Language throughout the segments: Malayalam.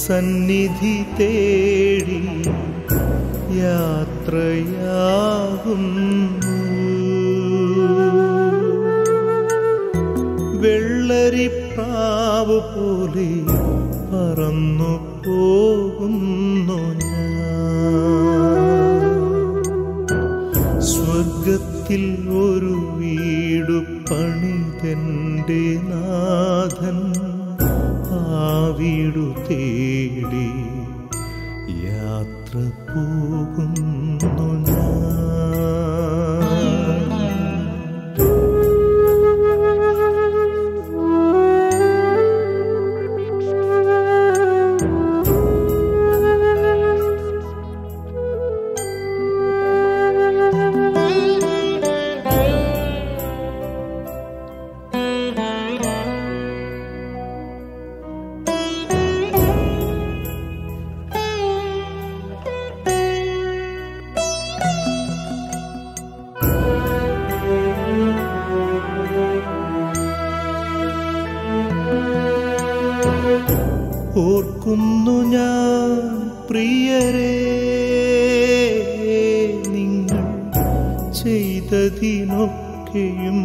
സന്നിധി തേടി യാത്രയാകുന്നു വെള്ളരിപ്രാവ് പോലെ പറന്നു പോകുന്നു ഞാൻ സ്വർഗത്തിൽ ഒരു വീടു പണിതന്റെ നാഥൻ ആ വീടു തേടി യാത്ര പോകുന്നു ഞാൻ ഓർക്കുന്നു ഞാൻ പ്രിയരേ നിങ്ങൾ ചെയ്തതിനൊക്കെയും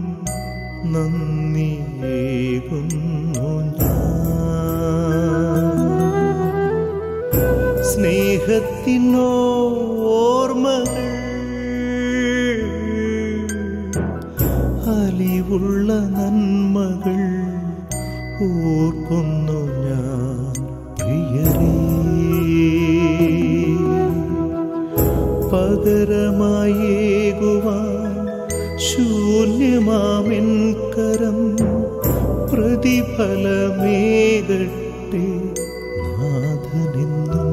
നന്ദിയേകുന്നു ഞാൻ സ്നേഹത്തിനോർമ്മകൾ അലിവുള്ള നന്മകൾ ഓർക്കുന്നു ഞാൻ പ്രിയരേ പകരമായേകുവാൻ ശൂന്യമാമെൻ കരം പ്രതിഫലമേകട്ടെ നാഥനെന്നും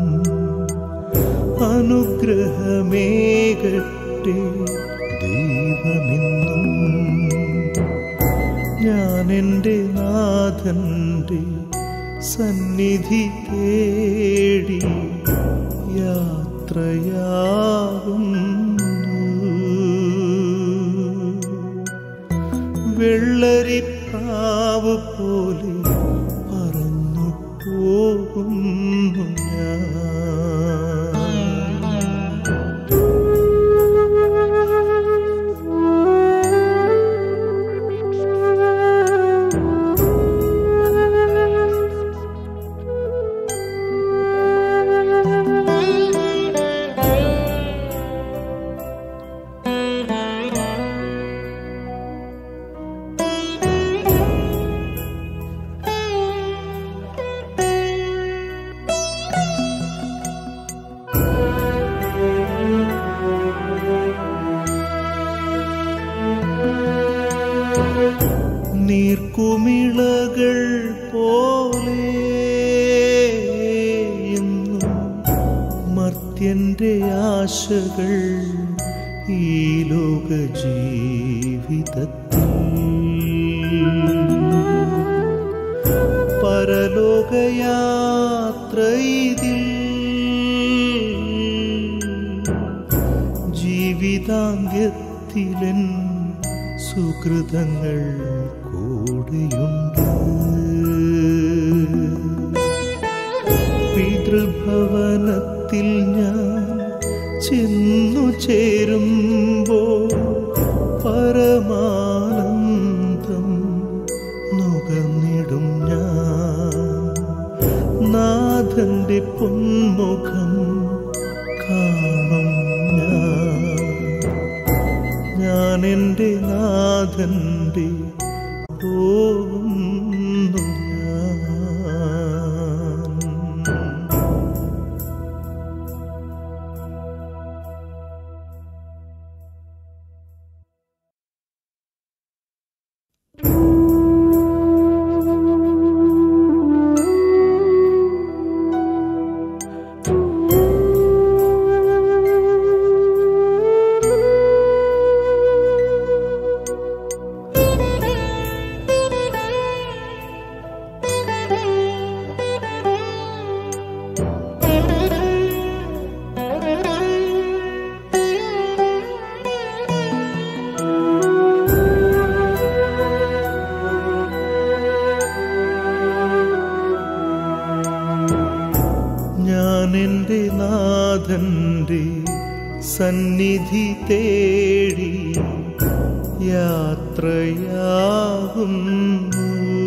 അനുഗ്രഹമേകട്ടെ ദൈവമെന്നും ഞാൻ എൻ്റെ നാഥൻ്റെ സന്നിധി തേടി യാത്രയാകുന്നു വെള്ളരിപ്രാവ് പോലെ പറന്നു പോകുന്നു ഞാൻ നീർക്കുമിളകൾ പോലെ എന്നും മർത്യന്റെ ആശകൾ ഈ ലോക ജീവിതത്തിൽ പരലോകയാത്ര ഇതിൽ ജീവിതാന്ത്യത്തിലൻ സുഹൃതങ്ങൾ കൂടെയുണ്ട് പിതൃഭവനത്തിൽ ഞാൻ ചെന്നു ചേരുമ്പോൾ പരമാനന്ദം നുകർന്നിടും ഞാൻ നാഥന്റെ പൊന്മുഖം കാണും ഞാൻ ഞാൻ എൻ്റെ നാഥൻ്റെ പോകുന്നു ഞാൻ Thank you. ഞാൻ എൻ്റെ നാഥൻ്റെ സന്നിധി തേടി യാത്രയാകുന്നു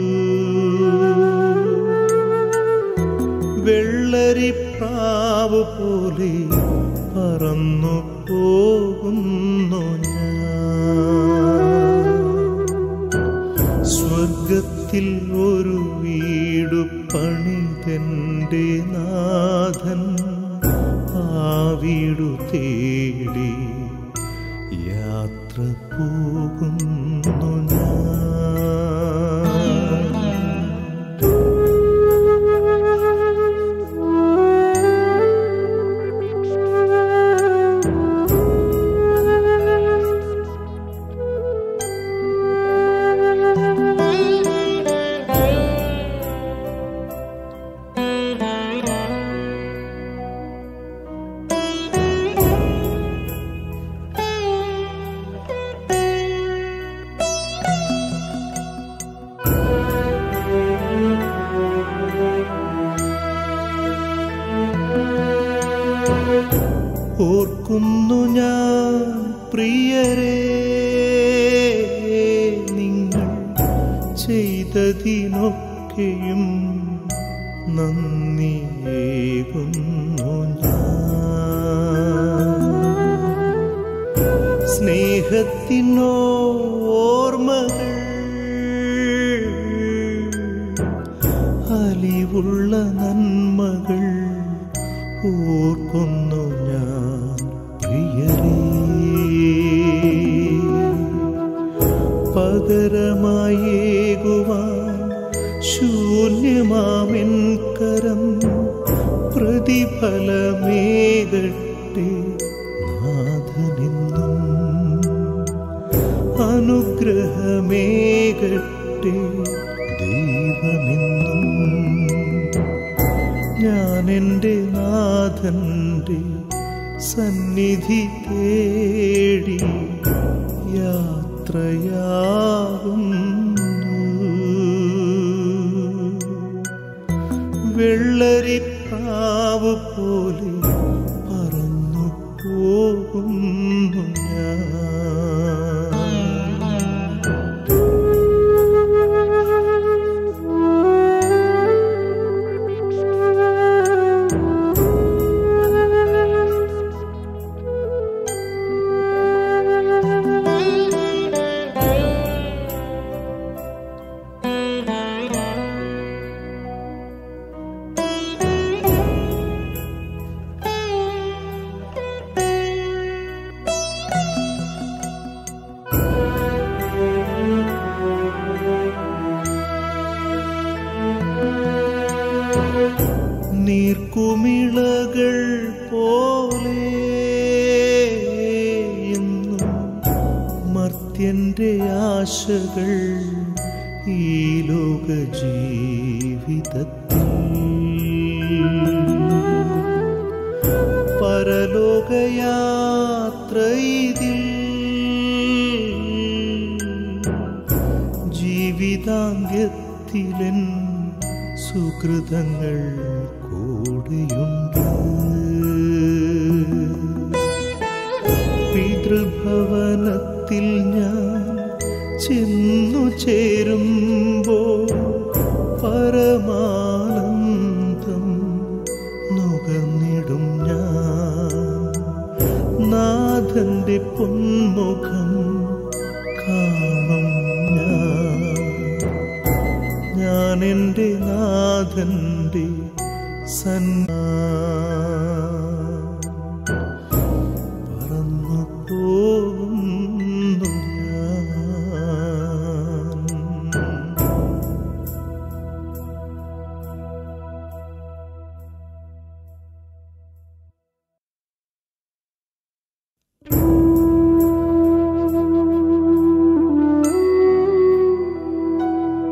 വെള്ളരിപ്രാവ് പോലെ പറന്നു പോകുന്നു ഞാൻ സ്വർഗത്തിൽ ഒരു വീടു പണിതെൻ്റെ നാഥൻ ആ വീടു തേടി യാത്ര പോകുന്നു ഞാൻ ഓർക്കുന്നു ഞാൻ പ്രിയരേ നിങ്ങൾ ചെയ്തതിനൊക്കെയും നന്ദിയേകുന്നു ഞാൻ സ്നേഹത്തിനോർമ്മകൾ അലിവുള്ള നന്മകൾ ഓർക്കുന്നു ഞാൻ പ്രിയരേ പകരമായേകുവാൻ ശൂന്യമാമെൻ കരം പ്രതിഫലമേകട്ടെ നാഥനെന്നും അനുഗ്രഹമേകട്ടെ ദൈവമെന്നും ഞാൻ എൻ്റെ നാഥൻ്റെ സന്നിധി തേടി യാത്രയാകുന്നു വെള്ളരിപ്രാവ് പോലെ പറന്നു പോകുന്നു ഞാൻ നീർക്കുമിളകൾ പോലെ എന്നും മർത്യന്റെ ആശകൾ ഈ ലോക ജീവിതത്തിൽ പരലോകയാത്ര ഇതിൽ ജീവിതാന്ത്യത്തിലൻ സുഹൃതങ്ങൾ കൂടെയുണ്ട് പിതൃഭവനത്തിൽ ഞാൻ ചെന്നു ചേരുമ്പോൾ പരമാനന്ദം നുകർന്നിടും ഞാൻ നാഥന്റെ പൊന്മുഖം കാണും ഞാൻ ഞാൻ എൻ്റെ നാഥന്റെ സന്നാ പറന്നു പോകുന്നു ഞാൻ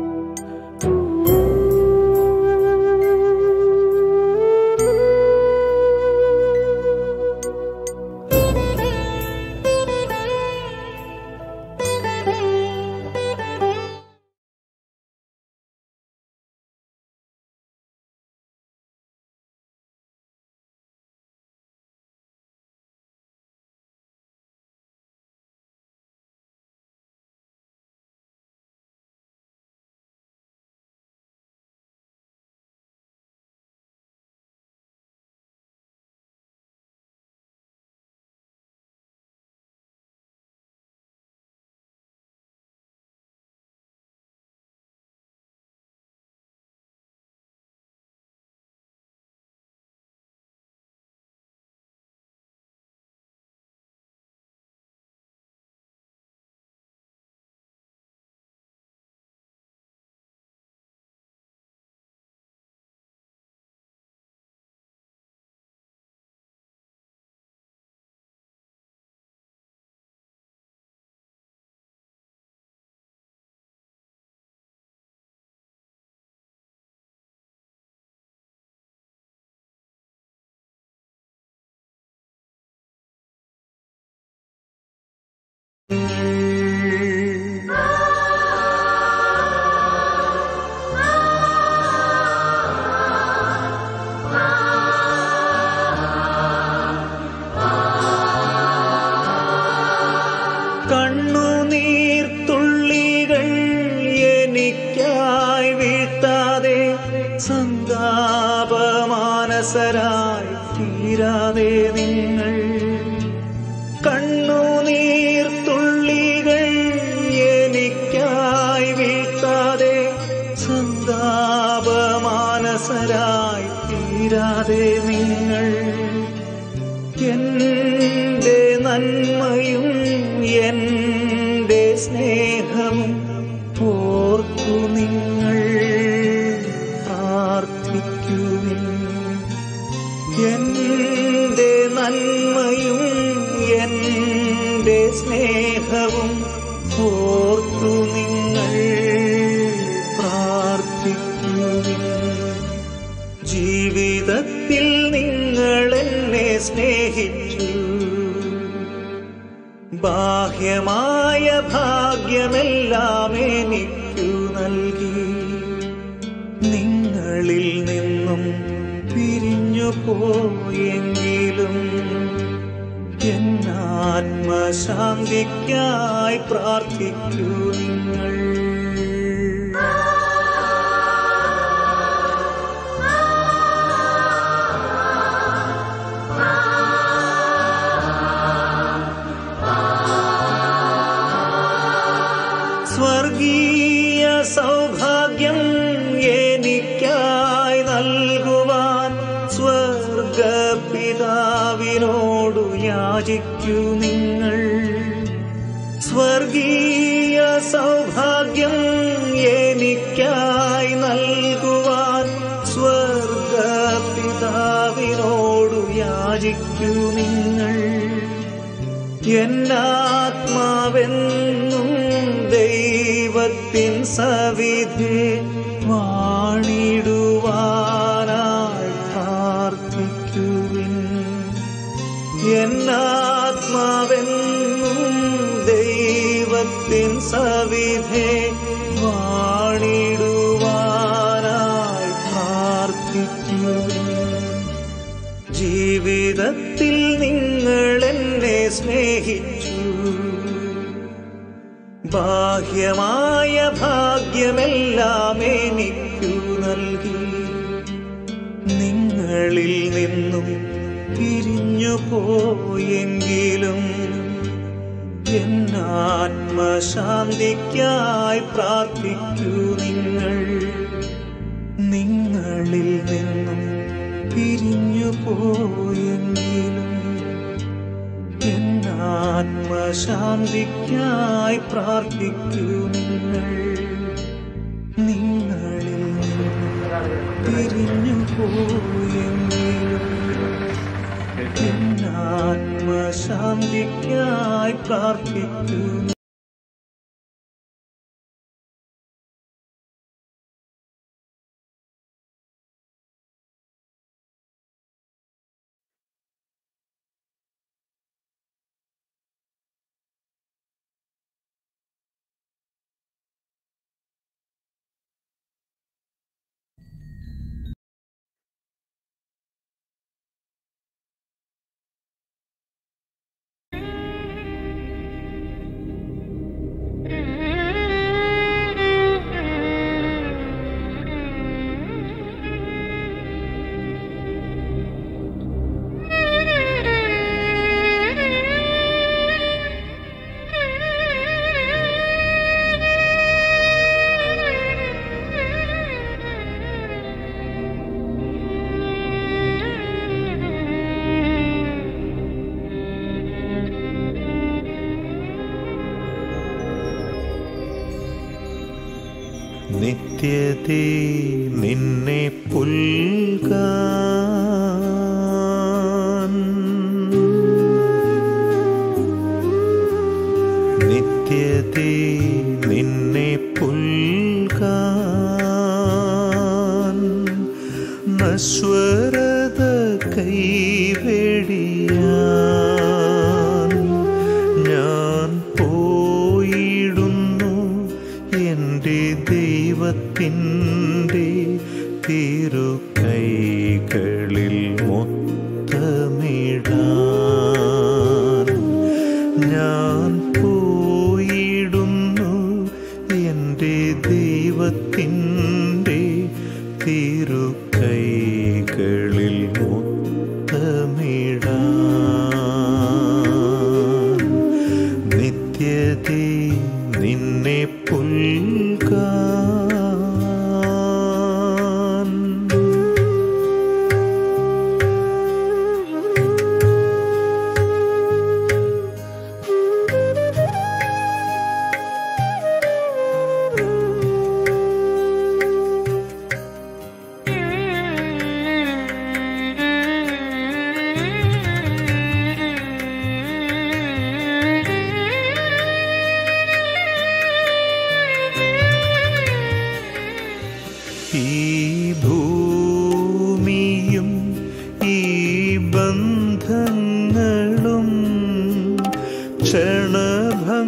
Thank മാനസരായി തീരാതെ നിങ്ങൾ കണ്ണുനീർ തുള്ളികൾ എനിക്കായി വീഴ്ത്താതെ സന്താപമാനസരായി തീരാതെ നിങ്ങൾ എന്റെ നന്മയും എന്റെ സ്നേഹവും ഓർത്തു നിങ്ങൾ പ്രാർത്ഥിക്കുവിൻ എന്റെ നന്മയും എന്റെ സ്നേഹവും ഓർത്തു നിങ്ങൾ പ്രാർത്ഥിക്കുവിൻ ജീവിതത്തിൽ നിങ്ങൾ എന്നെ സ്നേഹിച്ചു ബാഹ്യമായ ഭാഗ്യമെല്ലാം എനിക്കു നൽകി നിങ്ങളിൽ നിന്നും പിരിഞ്ഞു പോയെങ്കിലും എന്നാത്മശാന്തിക്കായി പ്രാർത്ഥിക്കൂ നിങ്ങൾ സ്വർഗീയ സൗഭാഗ്യം എനിക്കായി നൽകുവാൻ സ്വർഗപിതാവിനോടു യാചിക്കൂ നിങ്ങൾ സ്വർഗീയ സൗഭാഗ്യം എനിക്കായി നൽകുവാൻ സ്വർഗപിതാവിനോടു യാചിക്കൂ നിങ്ങൾ എന്നാത്മാവെന്നും ദൈവത്തിൻ സവിധി വാണിടുവാനായി പ്രാർത്ഥിക്കുവിൻ എന്നാത്മാവെന്നും ദൈവത്തിൻ സവിധി വാണിടുവാനായി പ്രാർത്ഥിക്കുവിൻ ജീവിതത്തിൽ നിങ്ങൾ എന്നെ സ്നേഹിച്ചു ബാഹ്യമായ ഭാഗ്യമെല്ലാം എനിക്കു നൽകി നിങ്ങളിൽ നിന്നും പിരിഞ്ഞു പോയെങ്കിലും എന്നാത്മശാന്തിക്കായി പ്രാർത്ഥിക്കൂ നിങ്ങൾ നിങ്ങളിൽ നിന്നും പിരിഞ്ഞു പോയെങ്കിലും എന്നാത്മശാന്തിക്കായി പ്രാർത്ഥിക്കൂ നിങ്ങൾ നിങ്ങളിൽ നിന്നും പിരിഞ്ഞു പോയെങ്കിലും എന്നാത്മശാന്തിക്കായി പ്രാർത്ഥിക്കൂ നിത്യതേ നിന്നെ പുൽകാൻ നിത്യതേ നിന്നെ പുൽകാൻ നശ്വരത കൈവെടിയാൻ ഞാൻ പോയിടുന്നു എൻ്റെ ദൈവത്തിൻ്റെ തിരുക്കൈകളിൽ മൊത്തമിടാൻ ഞാൻ പോയിടുന്നു എൻ്റെ ദൈവത്തിൻ്റെ തിരുക്കൈകളിൽ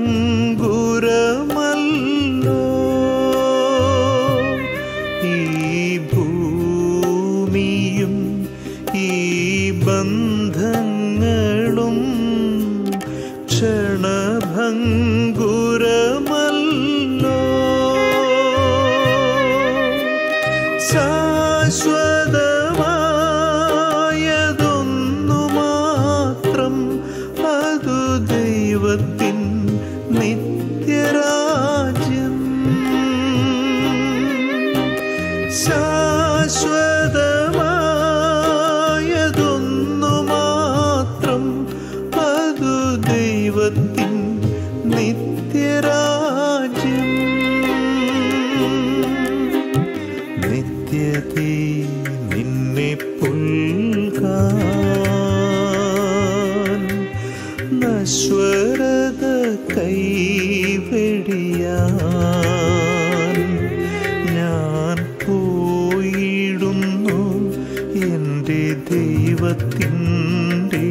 ഈ ഭൂമിയും ഈ ബന്ധങ്ങളും ക്ഷണഭംഗുരമല്ലോ ശാശ്വതമായതൊന്നു മാത്രം അതു ദൈവത്തിൻ നിത്യരാജ്യം ശാശ്വതമായതൊന്നു മാത്രം അതു ദൈവത്തിൻ നിത്യരാജ്യം നിത്യതേ നിന്നെ പുൽകാൻ നശ്വരത കൈവെടിയാൻ ഞാൻ പോയിടുന്നു എൻ്റെ ദൈവത്തിൻ്റെ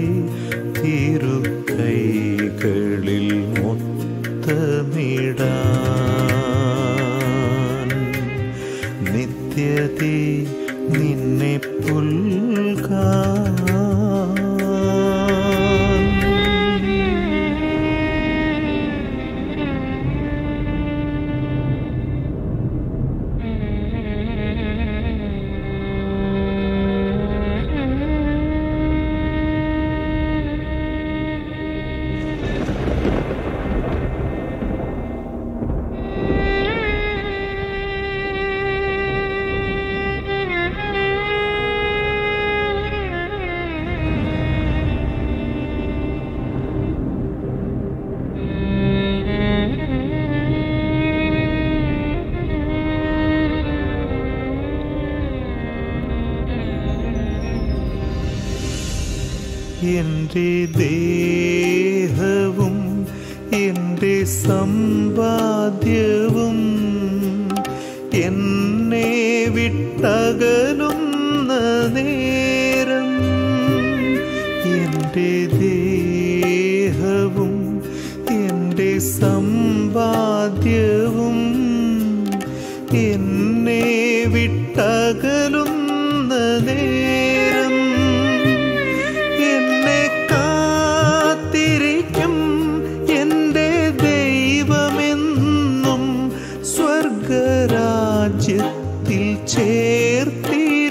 തിരുക്കൈകളിൽ മൊത്തമിടാൻ നിത്യതേ നിന്നെ പുൽകാൻ എൻ്റെ ദേഹവും എൻ്റെ സമ്പാദ്യവും എന്നെ വിട്ടകലുന്ന നേരം എൻ്റെ ദേഹവും എൻ്റെ സമ്പാദ്യവും എന്നെ വിട്ടകലുന്ന നേരം എന്നെ കാത്തിരിക്കും എൻ്റെ ദൈവമെന്നും സ്വർഗരാജ്യത്തിൽ ചേർത്തിടുവാൻ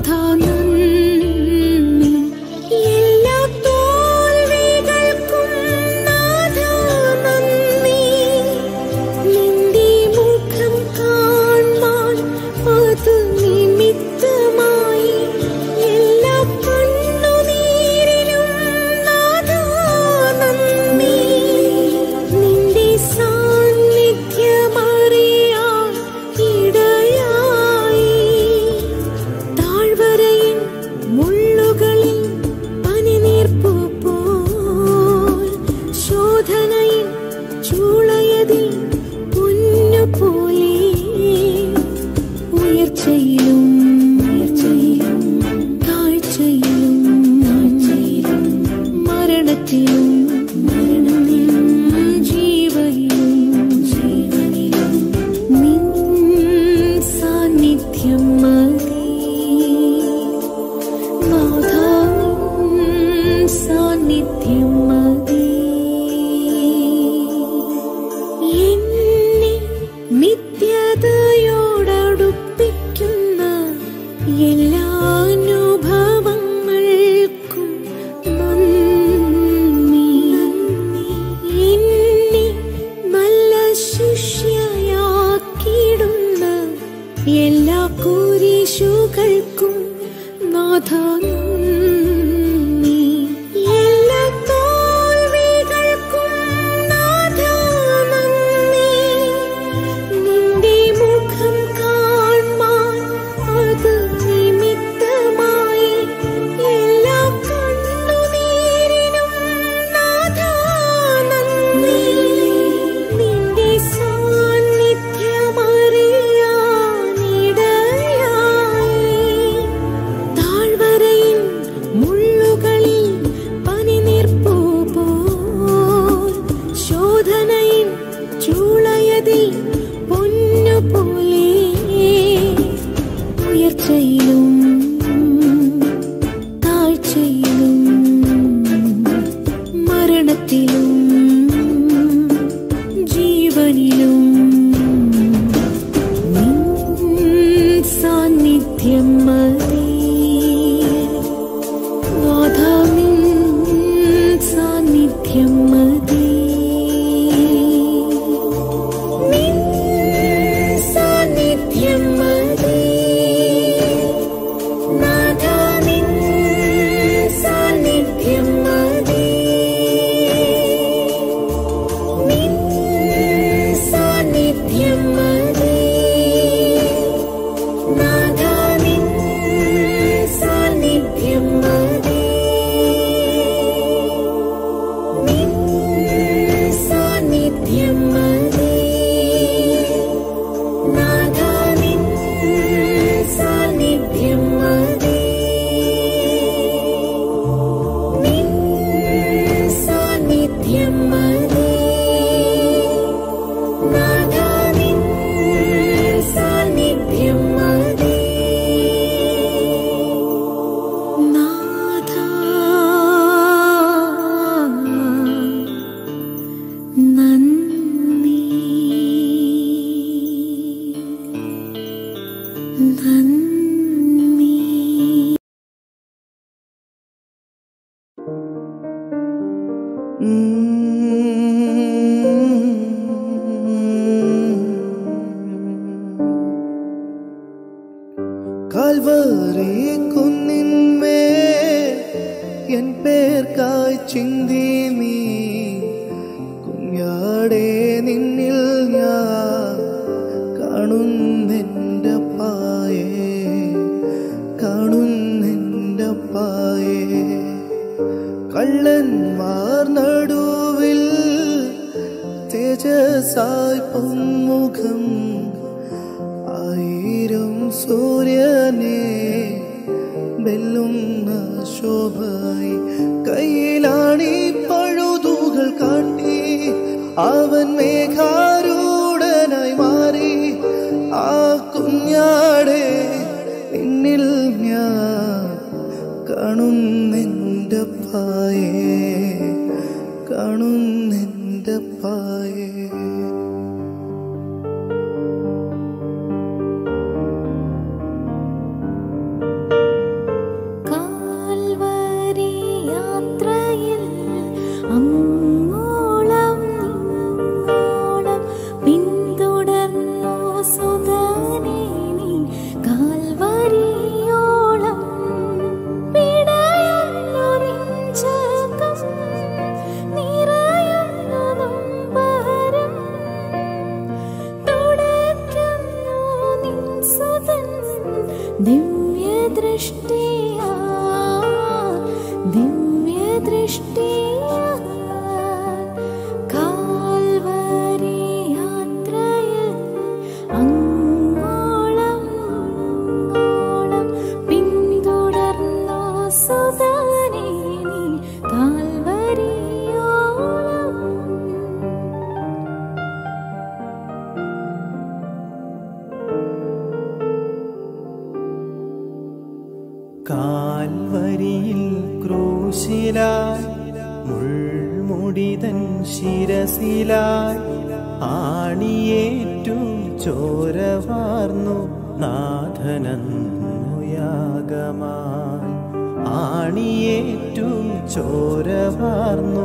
നാഥ നന്ദി എല്ലാ തോൽവികൾക്കും നാഥ നന്ദി നിന്റെ മുഖം കാൺമാൻ അത് നിമിത്തമായി എല്ലാ കണ്ണുനീരിലും നാഥ നന്ദി നിന്റെ സാന്നിധ്യമറിയാൻ ഇടയായി താഴ്വരയിൽ മുള്ളുകളിൽ പനിനീർപ്പു പോൽ ശോധനയിൽ ചൂളയതിൽ പൊന്നുപോലെ ഉയർച്ചയിലും ഉയർച്ചയിലും താഴ്ചയിലും താഴ്ചയിലും മരണത്തിലും മരണത്തിലും ജീവനിലും ജീവനിലും നിൻ സാന്നിധ്യം മതി നാഥാ നിൻ സാന്നിധ്യം മതി എന്നെ നിത്യതയോടടുപ്പിക്കുന്ന എല്ലാ അനുഭവങ്ങൾക്കും നന്ദി എന്നെ നല്ല ശിഷ്യയാക്കിയിടുന്ന എല്ലാ കുരിശുകൾക്കും നാഥ നന്ദി എല്ലാ തോൽവികൾക്കും നാഥ നന്ദി നിന്റെ മുഖം കാൺമാൻ അത് നിമിത്തമായി എല്ലാ കണ്ണുനീരിനും നാഥ നന്ദി നിന്റെ സാന്നിധ്യമറിയാനിടയായി താഴ്വരയിൽ മുള്ളുകളിൽ പനിനീർപ്പു പോൽ ശോധനയിൽ ചൂളയതിൽ പൊന്നുപോലെ ഉയർച്ചയിലും താഴ്ചയിലും മരണത്തിലും ജീവനിലും നിൻ സാന്നിധ്യം മതി നാഥാ നിൻ സാന്നിധ്യം മതി നിൻ സാന്നിധ്യം മതി നാഥാ നിൻ സാന്നിധ്യം മതി നിൻ സാന്നിധ്യം മതി നാഥാ നിൻ സാന്നിധ്യം മതി നിൻ സാന്നിധ്യം മതി നാഥാ നിൻ സാന്നിധ്യം മതി നിൻ സാന്നിധ്യം മതി നാഥാ നിൻ സാന്നിധ്യം മതി നാഥാ നന്ദി നന്ദി കാൽവറി കുന്നിന്മേ എൻ പേർക്കായി ചിന്തി നീ കുഞ്ഞാടേ നിന്നിൽ ഞാൻ കാണുന്നെന്റെ പായേ കാണുന്നെന്റെ പായേ കള്ളന്മാർ നടുവിൽ തേജസായി പൊന്മുഖം ആയിരം സൂര്യനെ വെല്ലുന്ന ശോഭയി കയ്യിലാണി പഴുതുകൾ കാട്ടി അവൻ മേഘാരൂഢനായി മാറി ആ കുഞ്ഞാടെ നിന്നിൽ ഞാൻ കാണുന്നെന്റെ പായേ കാണുന്നെന്റെ പായേ ദിവ്യദൃഷ്ടിയാ ദിവ്യദൃഷ്ടിയാ കാൽവരി യാത്രയിൽ അങ്ങോളം അങ്ങോളം പിന്തുടർന്നു സുതനേ നീ കാൽവരിയോളം കാൽവരിയിൽ ക്രൂശിലായി മുൾമുടിതൻ ശിരസിലായി ആണിയേറ്റു ചോരവാർന്നു നാഥനന്നുയാഗമായി ആണിയേറ്റു ചോരവാർന്നു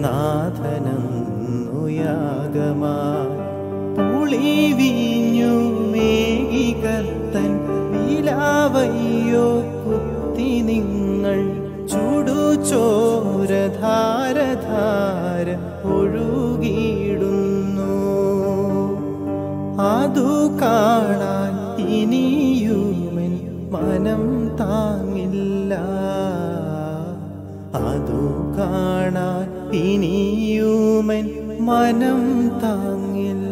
നാഥനന്നുയാഗമായി പുളി വീഞ്ഞു മേകികർത്തൻ വിലാവയ്യോ കുത്തി നിങ്ങൾ ചുടു ചോരധാരധാര ഒഴുകിയിടുന്നു അതു കാണാൻ ഇനിയുമെൻ മനം താങ്ങില്ല അതു കാണാൻ ഇനിയുമെൻ മനം താങ്ങില്ല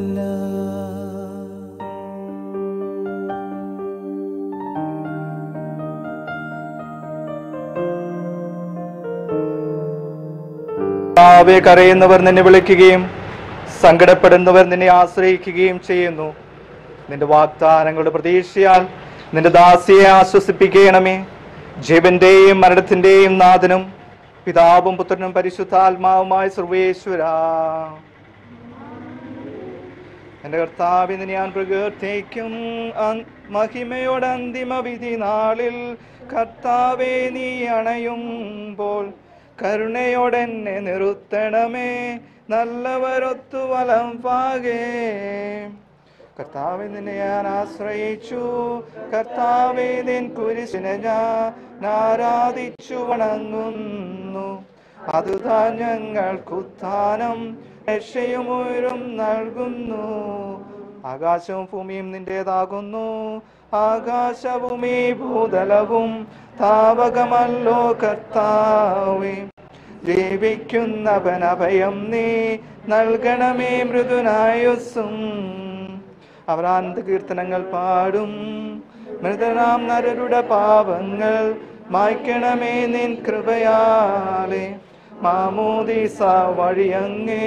കർത്താവെ കരയുന്നവർ നിന്നെ വിളിക്കുകയും സങ്കടപ്പെടുന്നവർ നിന്നെ ആശ്രയിക്കുകയും ചെയ്യുന്നു നിന്റെ വാഗ്ദാനങ്ങളുടെ പ്രതീക്ഷയാൽ നിന്റെ ദാസിയെ ആശ്വസിപ്പിക്കണമേ ജീവന്റെയും മരണത്തിന്റെയും നാഥനും പിതാവും പുത്രനും പരിശുദ്ധാത്മാവുമായ സർവേശ്വര എന്റെ കർത്താവിനെ നിന്നെ ഞാൻ പ്രകീർത്തിക്കും അൻ- മഹിമയുടെ അന്തിമ വിധി നാളിൽ കർത്താവെ നീ അണയുമ്പോൾ കരുണയോടെ എന്നെ നിർത്തണമേ നല്ലവരൊത്തു വലം പാകേ കർത്താവെ നിന്നെ ഞാൻ ആശ്രയിച്ചു കർത്താവെ നിൻ കുരിശിനെ ഞാൻ ആരാധിച്ചു വണങ്ങുന്നു അതുതാൻ ഞങ്ങൾക്കുത്ഥാനം രക്ഷയുമൊരും നൽകുന്നു ആകാശവും ഭൂമിയും നിന്റേതാകുന്നു ആകാശഭൂമി ഭൂതലവും താവകമല്ലോ കർത്താവേ ജീവിക്കുന്നവൻ അഭയം നീ നൽകണമേ മൃദുനായുസ്സും അവർ ആനന്ദ കീർത്തനങ്ങൾ പാടും മൃതനാം നരരുടെ പാപങ്ങൾ മായ്ക്കണമേ നിൻ കൃപയാലെ മാമോദീസ വഴിയങ്ങേ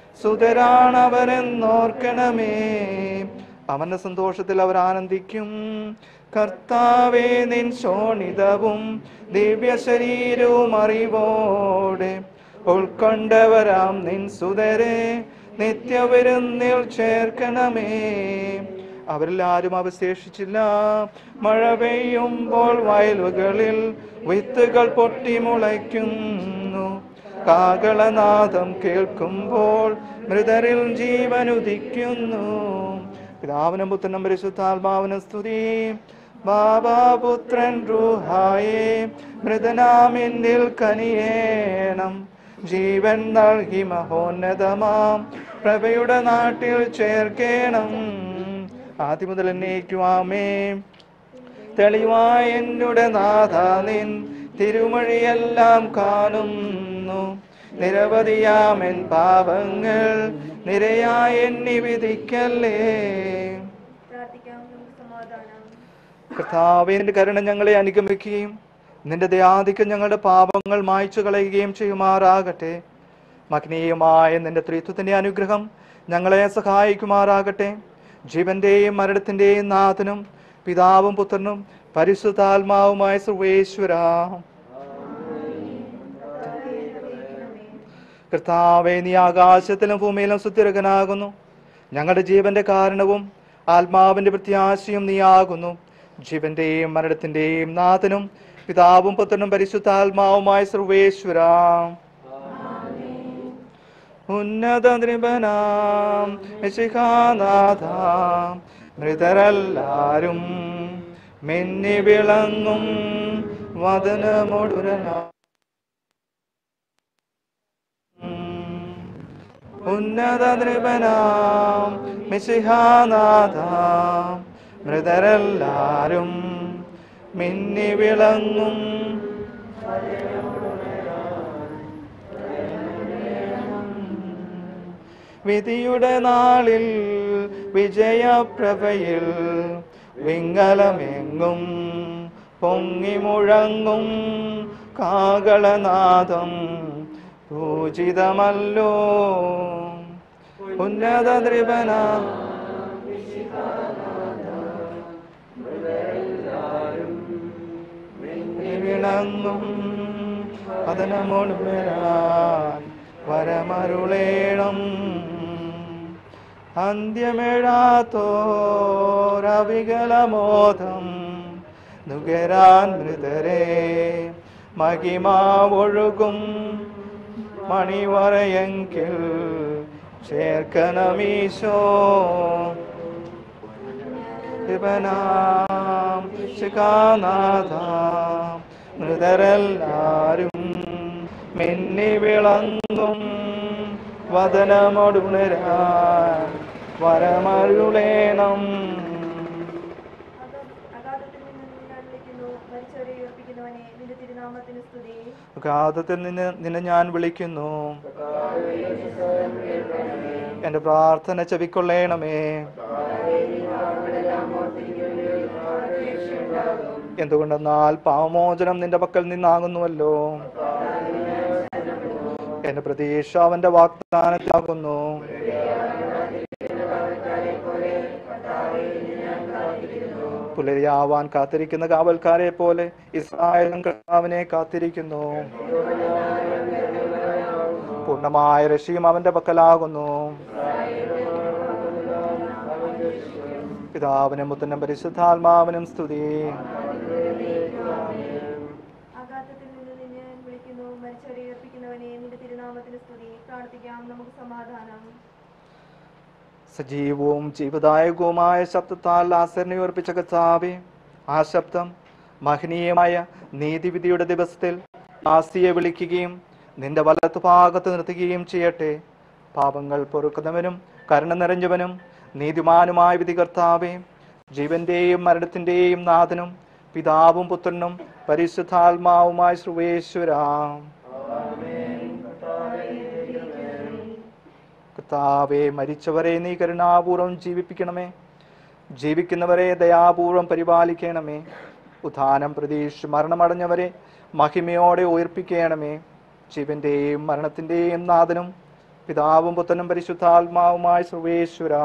സുതരാണവരെന്നോർക്കണമേ അവന്റെ സന്തോഷത്തിൽ അവർ ആനന്ദിക്കും കർത്താവേ നിൻ ശോണിതവും ദിവ്യ ശരീരവും അറിവോടെ ഉൾക്കൊണ്ടവരാം നിൻ സുതരെ നിത്യവിരുന്നിൽ ചേർക്കണമേ അവരിൽ ആരും അവശേഷിച്ചില്ല മഴ പെയ്യുമ്പോൾ വയലുകളിൽ വിത്തുകൾ പൊട്ടി മുളയ്ക്കുന്നു കാകളനാദം കേൾക്കുമ്പോൾ മൃതരിൽ ജീവൻ ഉദിക്കുന്നു പിതാവിനും പുത്രനും പരിശുദ്ധാത്മാവിനും സ്തുതി ബാബാപുത്രൻ റൂഹായേ മൃതനാമിന്നിൽ കനിയേണം ജീവൻ നൽകി മഹോന്നതമാം പ്രഭയുടെ നാട്ടിൽ ചേർക്കേണം ആദ്യം മുതൽ എന്നേക്കുവാമേ തെളിവായ എന്നുടെ നാഥ നിൻ തിരുമഴിയെല്ലാം കാണുന്നു നിരവധിയാമെൻ പാപങ്ങൾ നിരയായ എണ്ണി വിധിക്കല്ലേ കർത്താവേ നിന്റെ കരുണ ഞങ്ങളെ അനുഗമിക്കുകയും നിന്റെ ദയാധിക്യം ഞങ്ങളുടെ പാപങ്ങൾ മായ്ച്ചു കളയുകയും ചെയ്യുമാറാകട്ടെ മഗ്നീയമായ നിന്റെ ത്രിത്വത്തിന്റെ അനുഗ്രഹം ഞങ്ങളെ സഹായിക്കുമാറാകട്ടെ ജീവന്റെയും മരണത്തിന്റെയും നാഥനും പിതാവും പുത്രനും പരിശുദ്ധാത്മാവുമായ സർവേശ്വര കർത്താവേ നീ ആകാശത്തിലും ഭൂമിയിലും സുസ്ഥിരകനാകുന്നു ഞങ്ങളുടെ ജീവന്റെ കാരണവും ആത്മാവിന്റെ പ്രത്യാശയും നീയാകുന്നു ജീവന്റെയും മരണത്തിന്റെയും നാഥനും പിതാവും പുത്രനും പരിശുദ്ധാത്മാവുമായ സർവേശ്വര ഉന്നത നൃപനാം യശിഹാനാഥാം മൃതരെല്ലാരും മിന്നി വിളങ്ങും വദനമൊടുരനാ ഉന്നത നൃപനാം മിശിഹാനാഥാം മൃതരെല്ലാരും മിന്നി വിളങ്ങും വിധിയുടെ നാളിൽ വിജയപ്രഭയിൽ വിങ്ങലമെങ്ങും പൊങ്ങി മുഴങ്ങും കാകളനാദം പൂജിതമല്ലോ ഉന്നത ദ്രിപന വിളങ്ങും പതനമൊടുവരാൻ വരമരുളേണം അന്ത്യമെഴാത്തോരവികലമോദം നുകരാൻ മൃതരെ മഹിമാവൊഴുകും മണിവറയെങ്കിൽ ചേർക്കണമീശോ ശിവനാം ശിഖാനാഥ മൃതരെല്ലാരും മിന്നി വിളങ്ങും വദനമൊടുണരാൻ വരമരുളേണം അഗാധത്തിൽ നിന്ന് നിന്നെ വിളിക്കുന്നു മരിച്ചവരെ ഉയർപ്പിക്കുന്നവനെ നിന്റെ തിരുനാമത്തിന് സ്തുതി ഗാധത്തിൽ നിന്ന് നിന്നെ ഞാൻ വിളിക്കുന്നു എന്റെ പ്രാർത്ഥന ചെവിക്കൊള്ളേണമേ എന്തുകൊണ്ടെന്നാൽ പാവമോചനം നിന്റെ പക്കൽ നിന്നാകുന്നുവല്ലോ എന്റെ പ്രതീക്ഷ അവന്റെ വാഗ്ദാനത്തിലാകുന്നു പുലരിയാവാൻ കാത്തിരിക്കുന്ന കാവൽക്കാരെ പോലെ ഇസ്രായേലും കർത്താവിനെ കാത്തിരിക്കുന്നു പൂർണ്ണമായ രക്ഷയും അവന്റെ പക്കലാകുന്നു പിതാവിനും മുത്തനും പരിശുദ്ധാത്മാവിനും സ്തുതി അഗാധത്തിൽ നിന്ന് നിന്നെ വിളിക്കുന്നു മരിച്ചവരെ ഉയർപ്പിക്കുന്നവനെ നിന്റെ തിരുനാമത്തിന് സ്തുതി പ്രാർത്ഥിക്കാം നമുക്ക് സമാധാനം സജീവവും ജീവദായകവുമായ ശബ്ദത്താൽ ലാസറിനെ ഉയർപ്പിച്ച കർത്താവെ ആ ശബ്ദം മഹനീയമായ നീതിവിധിയുടെ ദിവസത്തിൽ ആസിയെ വിളിക്കുകയും നിന്റെ വലത്തു ഭാഗത്ത് നിർത്തുകയും ചെയ്യട്ടെ പാപങ്ങൾ പൊറുക്കുന്നവനും കരുണ നിറഞ്ഞവനും നീതിമാനുമായ വിധി കർത്താവെ ജീവന്റെയും മരണത്തിന്റെയും നാഥനും പിതാവും പുത്രനും പരിശുദ്ധാത്മാവുമായ ശ്രുവേശ്വരാം കർത്താവെ മരിച്ചവരെ നീ കരുണാപൂർവം ജീവിപ്പിക്കണമേ ജീവിക്കുന്നവരെ ദയാപൂർവം പരിപാലിക്കണമേ ഉത്ഥാനം പ്രതീക്ഷ മരണമടഞ്ഞവരെ മഹിമയോടെ ഉയർപ്പിക്കണമേ ജീവന്റെയും മരണത്തിന്റെയും നാഥനും പിതാവും പുത്രനും പരിശുദ്ധാത്മാവുമായ സർവേശ്വര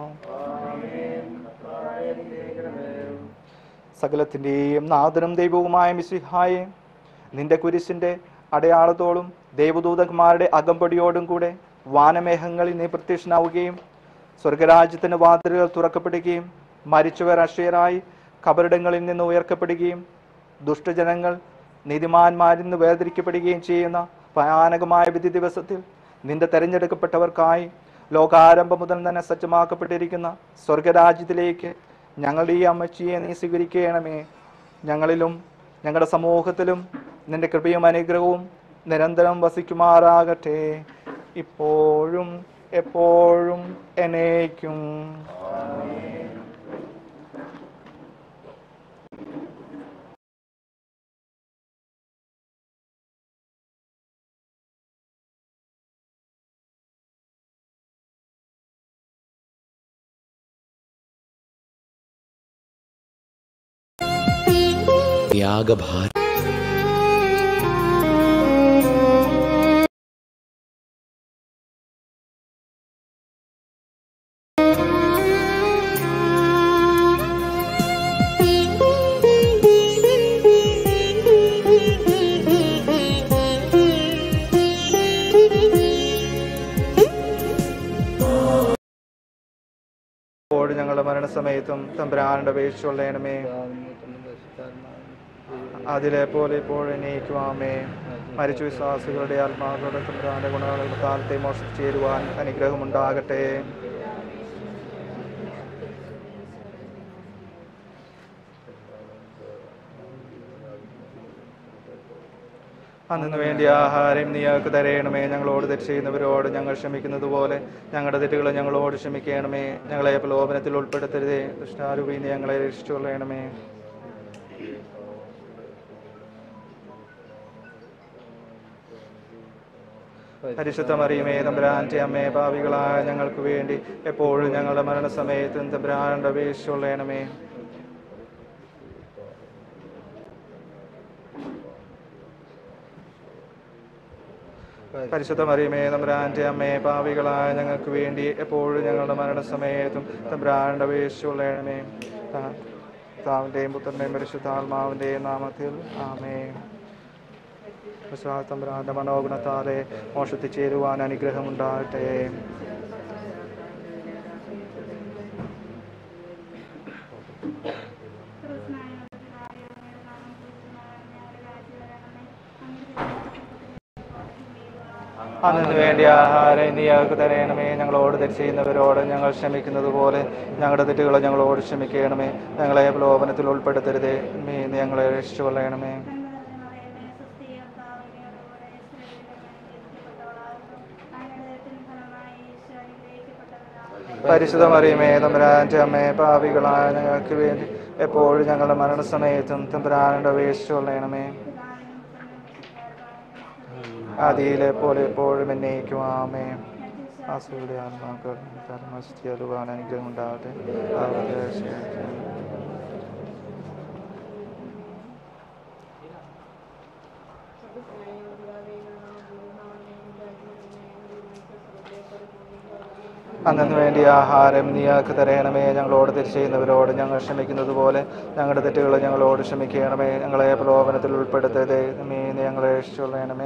സകലത്തിന്റെയും നാഥനും ദൈവവുമായ മിസിഹായെ നിന്റെ കുരിശിന്റെ അടയാളത്തോടും ദേവദൂതന്മാരുടെ അകമ്പടിയോടും കൂടെ വാനമേഘങ്ങളിൽ നീ പ്രത്യക്ഷനാവുകയും സ്വർഗരാജ്യത്തിന് വാതിലുകൾ തുറക്കപ്പെടുകയും മരിച്ചവർ അക്ഷയരായി കബറിടങ്ങളിൽ നിന്ന് ഉയർക്കപ്പെടുകയും ദുഷ്ടജനങ്ങൾ നീതിമാന്മാരിൽ നിന്ന് വേർതിരിക്കപ്പെടുകയും ചെയ്യുന്ന ഭയാനകമായ വിധി ദിവസത്തിൽ നിന്റെ തെരഞ്ഞെടുക്കപ്പെട്ടവർക്കായി ലോകാരംഭം മുതൽ തന്നെ സജ്ജമാക്കപ്പെട്ടിരിക്കുന്ന സ്വർഗരാജ്യത്തിലേക്ക് ഞങ്ങളുടെ ഈ അമ്മച്ചിയെ നീ സ്വീകരിക്കണമേ ഞങ്ങളിലും ഞങ്ങളുടെ സമൂഹത്തിലും നിന്റെ കൃപയും അനുഗ്രഹവും നിരന്തരം വസിക്കുമാറാകട്ടെ ഇപ്പോഴും എപ്പോഴും എന്നേക്കും യാഗഭാര ഇപ്പോഴും ഞങ്ങളുടെ മരണസമയത്തും തമ്പുരാനുടെ അപേക്ഷിച്ചുള്ളണമേ അതിലെ പോലെ ഇപ്പോഴും എണീക്കുവാമേ മരിച്ച വിശ്വാസികളുടെ ആത്മാക്കളുടെ തമ്പുരാന്റെ ഗുണങ്ങളുടെ കാലത്തെ മോഷിച്ചു ചേരുവാൻ അനുഗ്രഹമുണ്ടാകട്ടെ അന്നു വേണ്ടി ആഹാരം നീയാക്ക് തരയണമേ ഞങ്ങളോട് തെറ്റ് ചെയ്യുന്നവരോട് ഞങ്ങൾ ക്ഷമിക്കുന്നത് പോലെ ഞങ്ങളുടെ തെറ്റുകൾ ഞങ്ങളോട് ക്ഷമിക്കണമേ ഞങ്ങളെ പ്രലോഭനത്തിൽ ഉൾപ്പെടുത്തരുതേ കൃഷ്ണാരൂപി നീ ഞങ്ങളെ രക്ഷിച്ചുകൊള്ളണമേ പരിശുദ്ധ മറിയമേ തമ്പുരാൻ്റെ അമ്മേ ഭാവികളായ ഞങ്ങൾക്ക് വേണ്ടി എപ്പോഴും ഞങ്ങളുടെ മരണസമയത്തും തമ്പുരാൻ്റെ അപേക്ഷയുള്ളണമേ പരിശുദ്ധ മറിയമേ തമ്പുരാൻ്റെ അമ്മേ പാവികളായ ഞങ്ങൾക്ക് വേണ്ടി എപ്പോഴും ഞങ്ങളുടെ മരണസമയത്തും തമ്പുരാൻ്റെ അപേക്ഷയുള്ളണമേ താവിൻ്റെയും പുത്രൻ്റെയും പരിശുദ്ധാത്മാവിൻ്റെയും നാമത്തിൽ ആമേ വിശ്വാസ തമ്പുരാൻ്റെ മനോഗുണത്താലെ മോഷത്തിൽ ചേരുവാൻ അനുഗ്രഹമുണ്ടാകട്ടെ അതിനു വേണ്ടി ആഹാരം നീ ഞങ്ങൾക്ക് തരയണമേ ഞങ്ങളോട് തെറ്റ് ചെയ്യുന്നവരോട് ഞങ്ങൾ ക്ഷമിക്കുന്നത് പോലെ ഞങ്ങളുടെ തെറ്റുകൾ ഞങ്ങളോട് ക്ഷമിക്കണമേ ഞങ്ങളെ പ്രലോഭനത്തിൽ ഉൾപ്പെടുത്തരുതേ നീ ഞങ്ങളെ രക്ഷിച്ചു കൊള്ളണമേ പരിശുദ്ധ മറിയമേ തമ്പുരാൻ്റെ അമ്മേ പാപികളായ ഞങ്ങൾക്ക് വേണ്ടി എപ്പോഴും ഞങ്ങളുടെ മരണസമയത്തും തമ്പുരാനുടെ അപേക്ഷിച്ചു കൊള്ളണമേ ആദിയിലെ പോലെ എപ്പോഴും എന്നേക്കും ആമേ ആസുരുടെ ആത്മാക്കൾ കർമ്മസ്ഥിയലുവാൻ അനുഗ്രഹം ഉണ്ടാവട്ടെ അന്നു വേണ്ടി ആഹാരം നീയാക്ക് തരയണമേ ഞങ്ങളോട് തെറ്റ് ചെയ്യുന്നവരോട് ഞങ്ങൾ ക്ഷമിക്കുന്നത് പോലെ ഞങ്ങളുടെ തെറ്റുകൾ ഞങ്ങളോട് ക്ഷമിക്കണമേ ഞങ്ങളെ പ്രലോഭനത്തിൽ ഉൾപ്പെടുത്തരുതേ നീ ഞങ്ങളെ രക്ഷിച്ചുകൊള്ളണമേ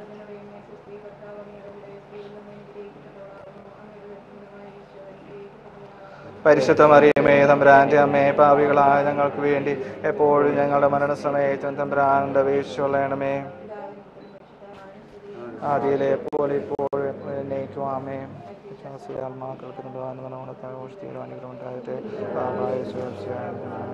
പരിശുദ്ധ മറിയമേ തമ്പുരാൻ്റെ അമ്മേ പാവികളായ ഞങ്ങൾക്ക് വേണ്ടി എപ്പോഴും ഞങ്ങളുടെ മരണസമയത്തും തമ്പുരാൻ്റെ വീഴ്ചയുള്ളണമേ ആദ്യയിലെ പോലെ ഇപ്പോഴും എന്നേക്കും ആമേ വിശ്വാസിയ ആത്മാക്കൾക്ക് അനുഗ്രഹം ഉണ്ടായിട്ട് പാപായ സുരക്ഷയായ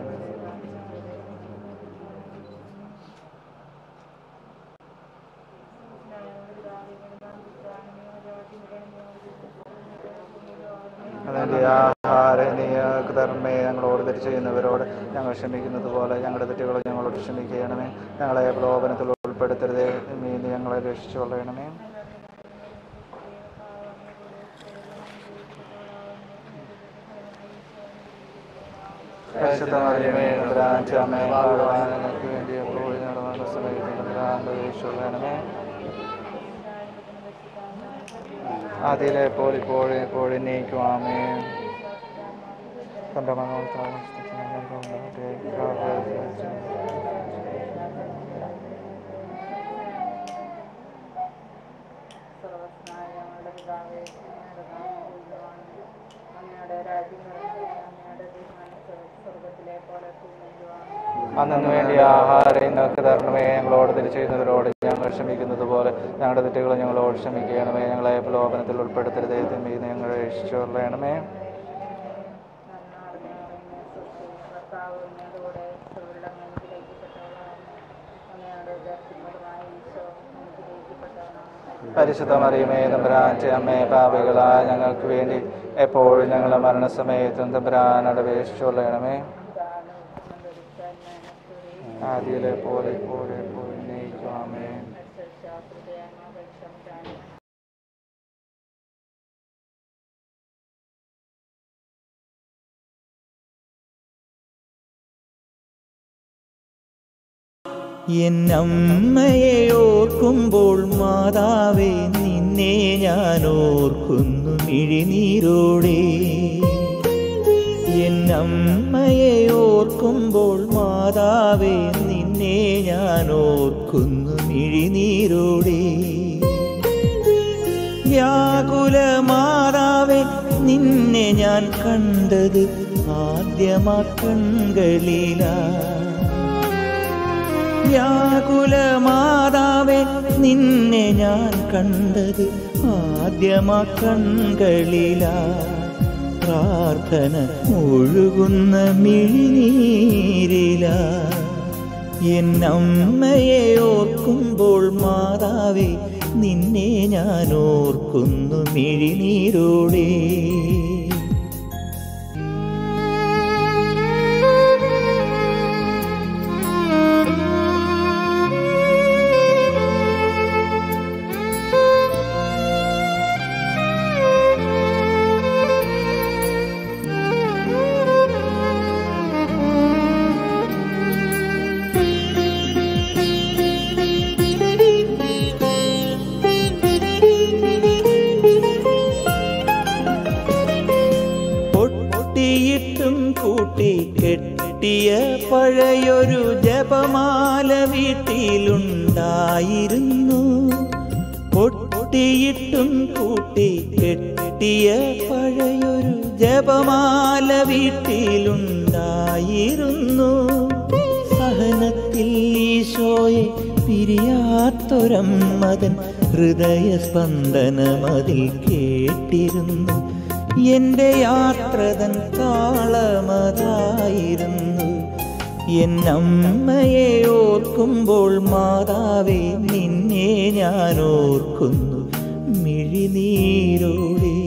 അതിൻ്റെ ആഹാരം നീക്ക് തരമേ ഞങ്ങളോട് തെറ്റ് ചെയ്യുന്നവരോട് ഞങ്ങൾ ക്ഷമിക്കുന്നത് പോലെ ഞങ്ങളുടെ തെറ്റുകൾ ഞങ്ങളോട് ക്ഷമിക്കണമേ ഞങ്ങളെ പ്രലോഭനത്തിൽ ഉൾപ്പെടുത്തരുതേ നീ ഞങ്ങളെ രക്ഷിച്ചു കൊള്ളണമേ പരിശുദ്ധമറിയമേ ഭ്രാഞ്ചാമേ ഞങ്ങൾക്ക് വേണ്ടി എപ്പോഴും ഞങ്ങളുടെ സമയത്ത് ഭ്രാന്ത രക്ഷിച്ചുകൊള്ളണമേ അതിലെ പോലെ ഇപ്പോഴും എപ്പോഴും നീക്കും ആമേ തൻ്റെ സർവസ്നായ ഞങ്ങളുടെ പിതാവേ അങ്ങയുടെ നാമം പൂജിതമാകണമേ. അങ്ങയുടെ രാജ്യം വരണമേ. അങ്ങയുടെ തീരുമാനം സ്വർഗ്ഗത്തിലെ പോലെ ഭൂമിയിലുമാണ് അന്നു വേണ്ടി ആഹാരം ഞങ്ങൾക്ക് തരണമേ ഞങ്ങളോട് തിരിച്ചു ചെയ്യുന്നവരോട് ഞങ്ങൾ ക്ഷമിക്കുന്നത് പോലെ ഞങ്ങളുടെ തെറ്റുകൾ ഞങ്ങളോട് ക്ഷമിക്കണമേ ഞങ്ങളെ പ്രലോഭനത്തിൽ ഉൾപ്പെടുത്തരുതേ തിന്മയിൽ നിന്ന് ഞങ്ങളെ രക്ഷിച്ചു കൊള്ളണമേ നന്മ നിറഞ്ഞ സ്വസ്തി കർത്താവ് അങ്ങയോടുകൂടെ സ്ത്രീകളിൽ അനുഗ്രഹിക്കപ്പെട്ടവളാകുന്നു അങ്ങയുടെ ഉദരത്തിനുള്ളതുമായ ഈശോ അനുഗ്രഹിക്കപ്പെട്ടവനാണ് പരിശുദ്ധ മറിയമേ തമ്പുരാൻ്റെ അമ്മേ പാപികളായ ഞങ്ങൾക്ക് വേണ്ടി എപ്പോഴും ഞങ്ങളുടെ മരണസമയത്തും തമ്പുരാനോട് അപേക്ഷിച്ചുകൊള്ളണമേ ആദ്യയിലെ പോലെ ഇപ്പോഴും എപ്പോഴും നയിക്കും ആമേ എന്നമ്മയെ ഓർക്കുമ്പോൾ മാതാവേ നിന്നെ ഞാൻ ഓർക്കുന്നു മിഴിനീരോടെ എന്നമ്മയെ ഓർക്കുമ്പോൾ മാതാവേ നിന്നെ ഞാൻ ഓർക്കുന്നു മിഴിനീരോടെ വ്യാകുല മാതാവേ നിന്നെ ഞാൻ കണ്ടത് ആദ്യമാ കൺകളിലാ വ്യാകുല മാതാവേ നിന്നെ ഞാൻ കണ്ടത് ആദ്യമാ കൺകളിലാ പ്രാർത്ഥന ഒഴുകുന്ന മിഴിനീരില എന്നമ്മയെ ഓർക്കുമ്പോൾ മാതാവേ നിന്നെ ഞാൻ ഓർക്കുന്നു മിഴിനീരോടെ Thank you. പഴയൊരു ജപമാല വീട്ടിലുണ്ടായിരുന്നു പൊട്ടിയിട്ടും കൂട്ടി കെട്ടിയ പഴയൊരു ജപമാല വീട്ടിലുണ്ടായിരുന്നു സഹനത്തിൽ ഈശോയെ പിരിയാത്തൊരമ്മതൻ ഹൃദയസ്പന്ദനമതിൽ കേട്ടിരുന്നു എൻ്റെ യാത്രതൻ താളമതായിരുന്നു എന്നമ്മയെ ഓർക്കുമ്പോൾ മാതാവേ നിന്നെ ഞാൻ ഓർക്കുന്നു മിഴിനീരോടെ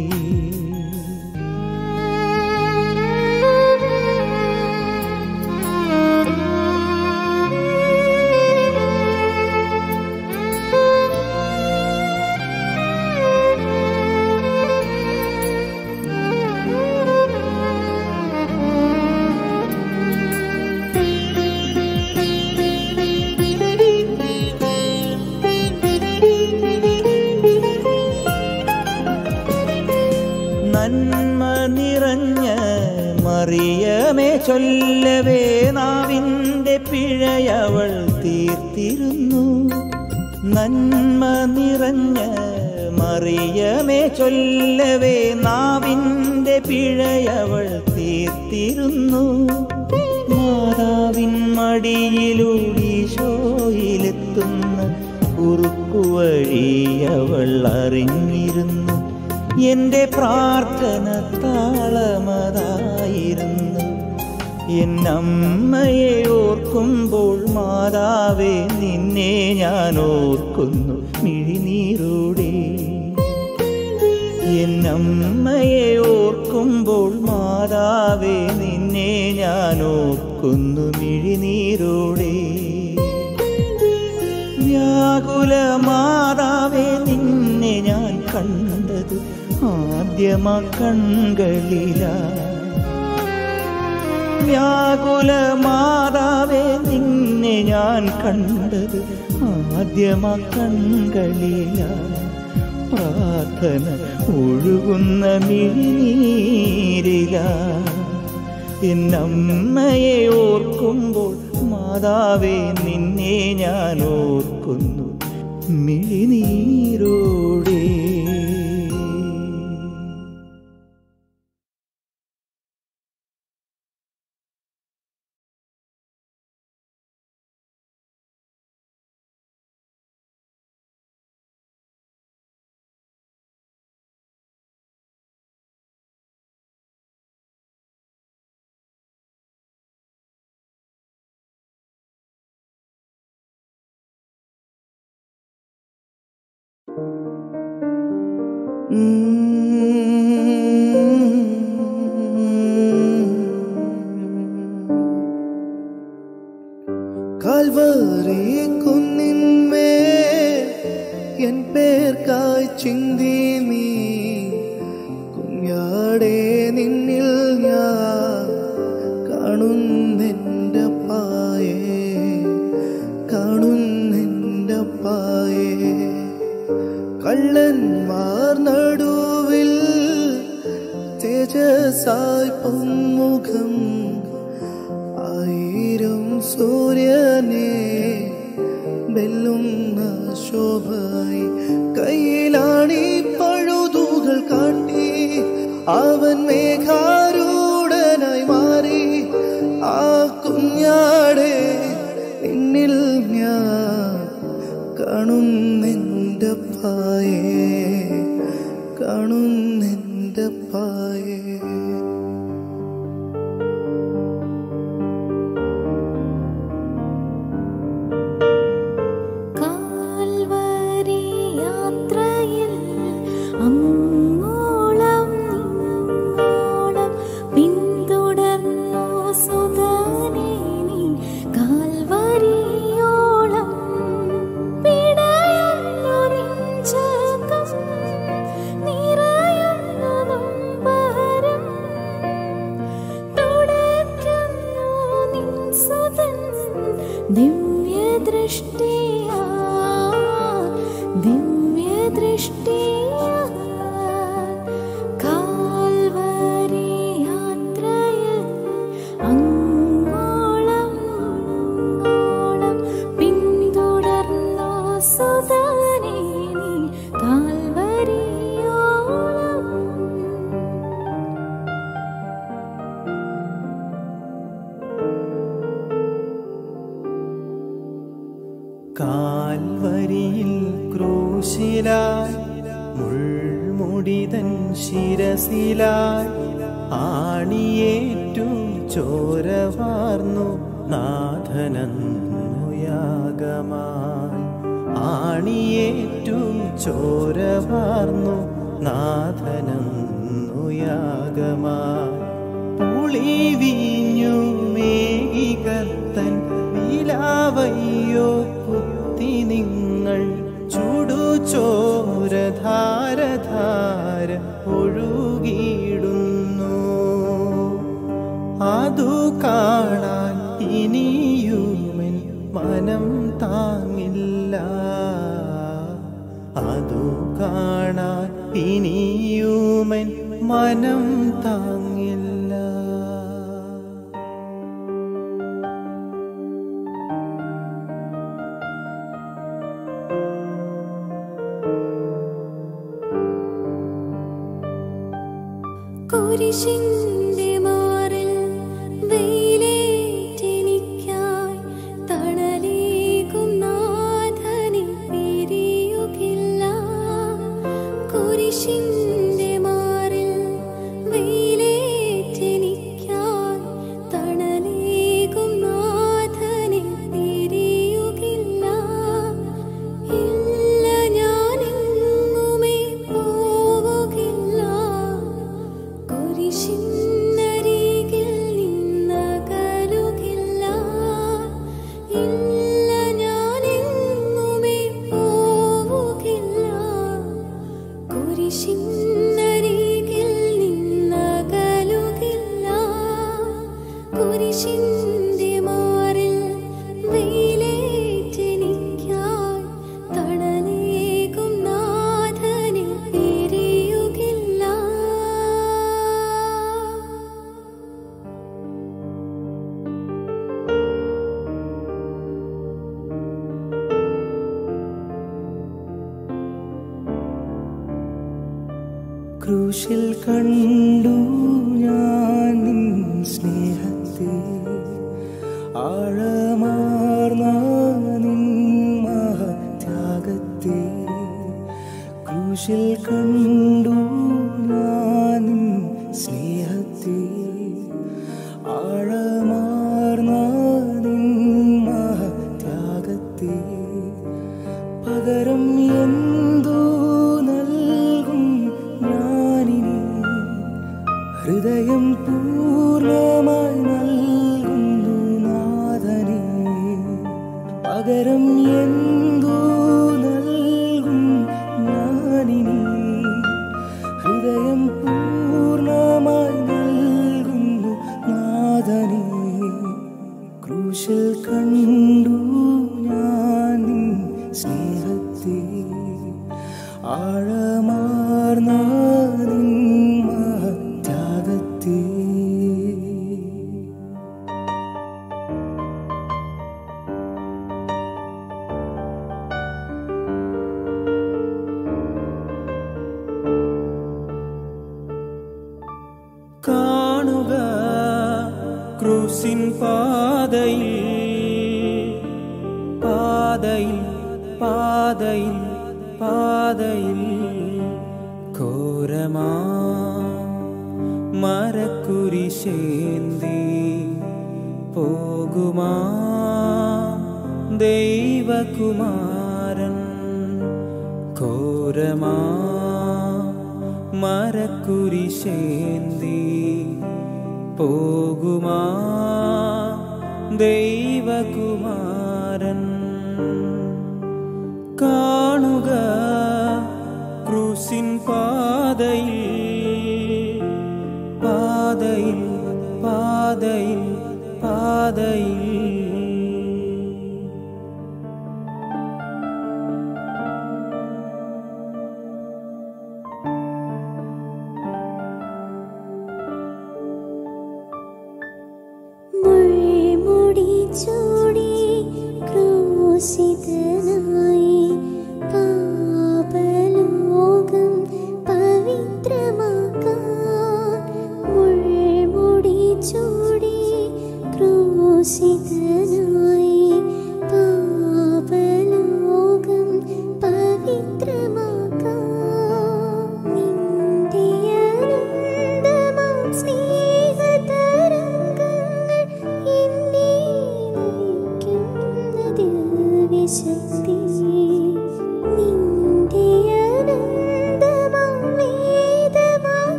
നന്മ നിറഞ്ഞ മറിയമേ ചൊല്ലവേ നാവിൻ്റെ പിഴയവൾ തീർത്തിരുന്നു നന്മ നിറഞ്ഞ മറിയമേ ചൊല്ലവേ നാവിൻ്റെ പിഴയവൾ തീർത്തിരുന്നു മാതാവിൻ മടിയിലൂടീശോയിലെത്തുന്ന കുറുക്കുവഴി അവൾ അറിഞ്ഞിരുന്നു എൻ്റെ പ്രാർത്ഥന താളമതായിരുന്നു എന്നമ്മയെ ഓർക്കുമ്പോൾ മാതാവേ നിന്നെ ഞാൻ ഓർക്കുന്നു മിഴിനീരോടെ എന്നമ്മയെ ഓർക്കുമ്പോൾ മാതാവേ നിന്നെ ഞാൻ ഓർക്കുന്നു മിഴിനീരോടെ വ്യാകുല മാതാവേ നിന്നെ ഞാൻ കണ്ടത് ആദ്യമാ കൺകളിലാ വ്യാകുല മാതാവേ നിന്നെ ഞാൻ കണ്ടത് ആദ്യമാ കൺകളിലാ പ്രാർത്ഥന ഒഴുകുന്ന മിഴിനീരില എന്നമ്മയെ ഓർക്കുമ്പോൾ മാതാവേ നിന്നെ ഞാൻ ഓർക്കുന്നു മിഴിനീരോടെ കാൽവറി കുന്നിന്മേ എൻ പേർക്കായി ചിന്തി നീ കുഞ്ഞാടെ നിന്നിൽ ഞാൻ കാണുന്നെൻ്റെ പായേ കാണുന്നെൻ്റെ പായേ കള്ളന്മാർ നടുവിൽ തേജസായി പൊന്മുഖം ആയിരം സൂര്യനെ വെല്ലുന്ന ശോഭയായി കയ്യിലാണി പഴുതുകൾ കാട്ടി അവൻ മേഘാരൂഢനായി മാറി ആ കുഞ്ഞാടെ നിന്നിൽ ഞാൻ കാണുന്നെൻ്റെ പായേ കാണുന്നെൻ്റെ പായേ കാൽവരി യാത്രയിൽ അങ്ങോളം ഇങ്ങോളം പിന്തുടർന്നു സുധാനേ നീ കാൽവരിയോളം പിടയുന്നു നെഞ്ചകം നിറയുന്നു നൊമ്പരം തുടയ്ക്കുന്നു നിൻ സുതൻ ദിവ്യദൃഷ്ടിയാ ദിവ്യദൃഷ്ടിയാ കാൽവരി യാത്രയിൽ അങ്ങോളം കാൽവരിയിൽ ക്രൂശിലായി മുൾമുടിതൻ ശിരസിലായി ആണിയേറ്റു ചോരവാർന്നു നാഥനന്നുയാഗമായി ആണിയേറ്റും ചോരവാർന്നു നാഥനന്നുയാഗമായി പുളി വീഞ്ഞു മേകികത്തൻ വിലാവയ്യോ കുത്തി നിങ്ങൾ ചുടു ചോരധാരധാര ഒഴുകിയിടുന്നു അതു കാണാൻ ഇനിയുമെൻ മനം താങ്ങില്ല അതു കാണാൻ ഇനിയുമെൻ മനം താങ്ങില്ല കുരിശിന്റെ മാറിൽ വെയിലേറ്റെനിക്കായി തണലേകും നാഥനെ പിരിയുകില്ല കുരിശിന്റെ മാറിൽ വെയിലേറ്റെനിക്കായി തണലേകും നാഥനെ പിരിയുകില്ല ഇല്ല ഞാനെങ്ങുമേ പോവുകില്ല കുരിശിനരികിൽ നിന്നകലുകില്ല ഇല്ല ഞാനെങ്ങുമേ പോവുകില്ല കുരിശിനരികിൽ നിന്നകലുകില്ല കുരിശിന്റെ മാറിൽ വെയിലേറ്റെനിക്കായി തണലേകും നാഥനെ പിരിയുകില്ല ക്രൂശിൽ കണ്ടു ഞാൻ നിൻ സ്നേഹത്തെ ആഴമാർന്ന നിൻ മഹത്യാഗത്തെ ക്രൂശിൽ കണ്ടു ഞാൻ നിൻ സ്നേഹത്തെ ആഴമാർന്ന നിൻ മഹത്യാഗത്തെ പകരം എന്തു നൽകും ഞാനിനി ഹൃദയം പൂർണ്ണമായി നൽകുന്നു നാഥനെ പകരം എന്തു നൽകും ഞാനിനി ഹൃദയം പൂർണ്ണമായി നൽകുന്നു നാഥനെ ക്രൂശിൽ കണ്ടു ഞാൻ നിൻ സ്നേഹത്തെ ആഴമാർന്ന നിൻ മഹത്യാഗത്തെ കാണുക ക്രൂസിൻ പാതയിൽ പാതയിൽ പാതയിൽ പാതയിൽ ഘോരമാ മരക്കുരിശേന്തി പോകുമാ ദൈവകുമാരൻ ഘോരമാ മരക്കുരിശേന്തി പോകുമാ ദൈവകുമാരൻ കാണുക ക്രൂസിൻ പാതയിൽ പാതയിൽ പാതയിൽ പാതയിൽ മുൾമുടി ചൂടി ക്രൂശിതനായി പാപലോകം പവിത്രമാക്കാൻ മുൾമുടി ചൂടി ക്രൂശിതനായി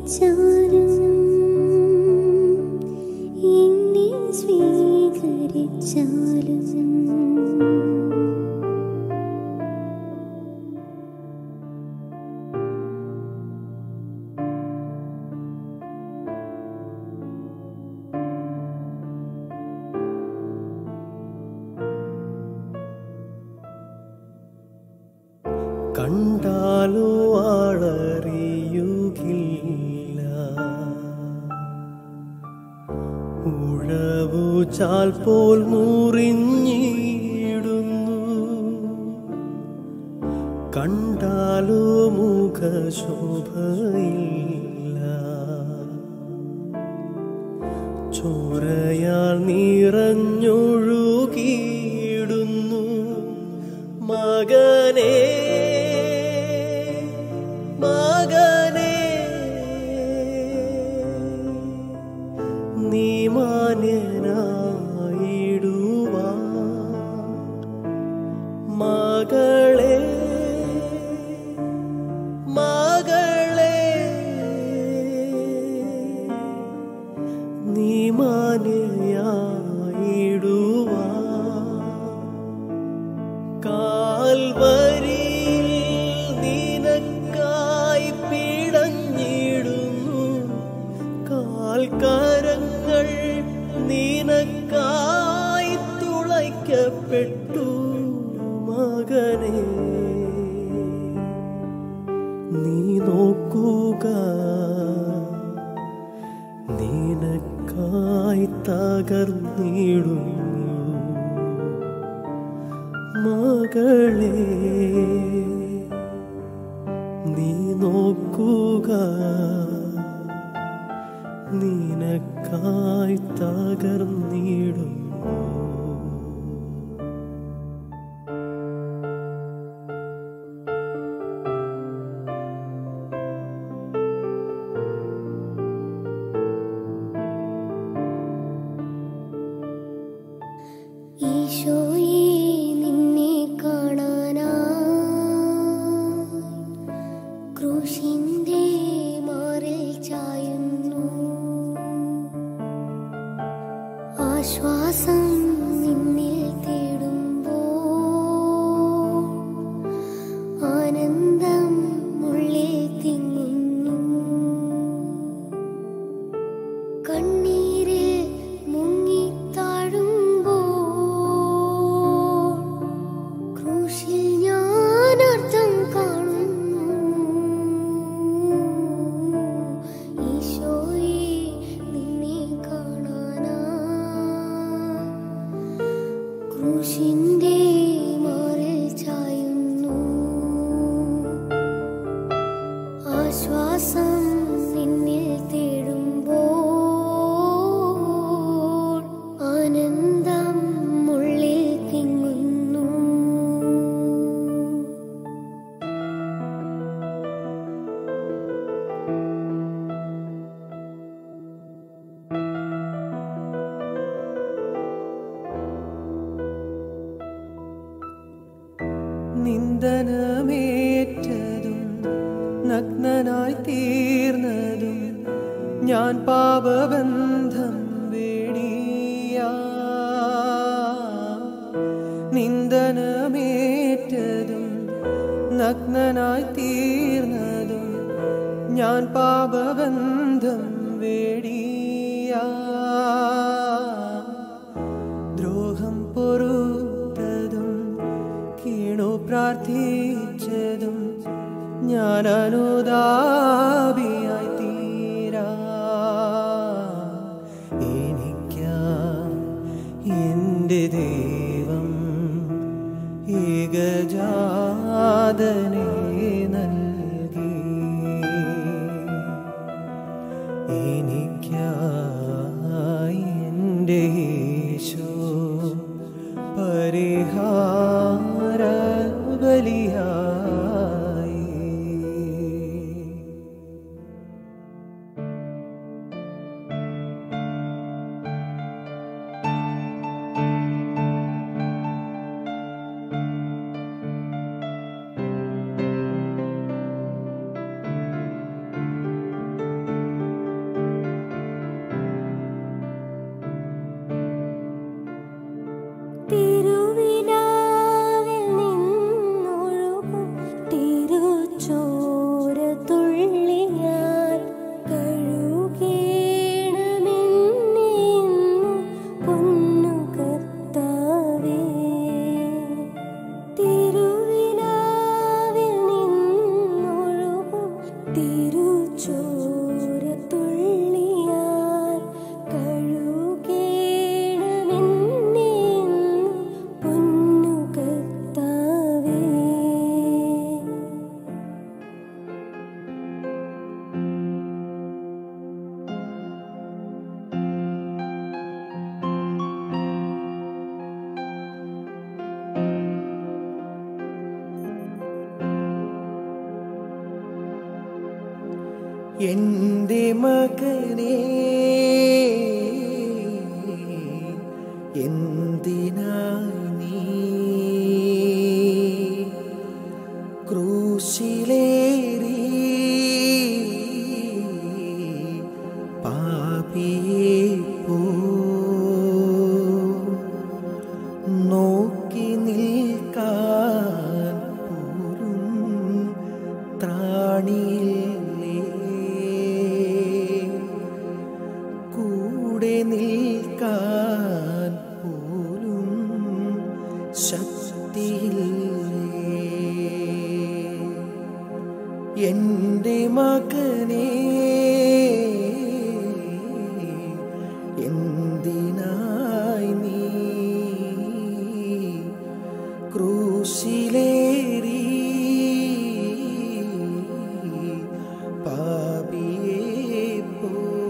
വിളിച്ചാലും എന്നെ സ്വീകരിച്ചാലും കണ്ടാലോ ആളറിയുകില്ല ഉഴവു ചാൽ പോൽ മുറിഞ്ഞിടുന്നു കണ്ടാലോ മുഖശോഭയില്ല ചോരയാൽ നിറഞ്ഞൊഴുകിയിടുന്നു മകനേ മകനേ നീ മാന്യനായിടുവാ മകളെ മകളെ നീ മാന്യയായിടുവാ കാൽവരിയിൽ നിനക്കായി പിടഞ്ഞിടുന്നു കാൽക്കരങ്ങൾ നിനക്കായി തുളയ്ക്കപ്പെട്ടു മകനെ നീ നോക്കുക നിനക്കായി തകർന്നിടുന്നു മകളെ നീ നോക്കുക നിനക്കായി തകർന്നിടുന്നു ഈശോയെ നിന്നെ കാണാനായി ക്രൂശിന്റെ മാറിൽ ചായുന്നു ആശ്വാസം നിന്നിൽ തേടുമ്പോൾ ആനന്ദം ഉള്ളിൽ തിങ്ങുന്നു കണ്ണീരിൽ മുങ്ങിത്താഴുമ്പോൾ ക്രൂശിൽ ഞാൻ അർത്ഥം കാണുന്നു ഈശോയെ നിന്നെ കാണാനായി ക്രൂശിന്റെ മാറിൽ ചായുന്നു ആശ്വാസം നിന്നിൽ തേടുമ്പോൾ ആനന്ദം ഉള്ളിൽ തിങ്ങുന്നു നിന്ദനമേറ്റതും നഗ്നനായി തീർന്നതും ഞാൻ പാപബന്ധം വേടിയ നിന്ദനമേറ്റതും നഗ്നനായി തീർന്നതും ഞാൻ പാപബന്ധം വേടിയ ദ്രോഹം പൊറുത്തതും കീണു പ്രാർത്ഥിച്ചതും ഞാൻ അനുതാപിയായി തീരാ എനിക്ക എൻ്റെ ദൈവം ഏകജാതനെ നൽകി എനിക്കായി എൻ്റെ യേശു പരിഹാര ബലിയായി എൻ്റെ മകനെ എന്തിനായി നീ ക്രൂശിലേറി പാപിയെ പോ നോക്കി നിൽക്കാൻ പോലും ത്രാണിയില്ലേ കൂടെ നിൽക്കാൻ പോലും ശക്തിയില്ലേ എൻ്റെ മകനെ എന്തിനായി നീ ക്രൂശിലേറി പാപിയെ പോ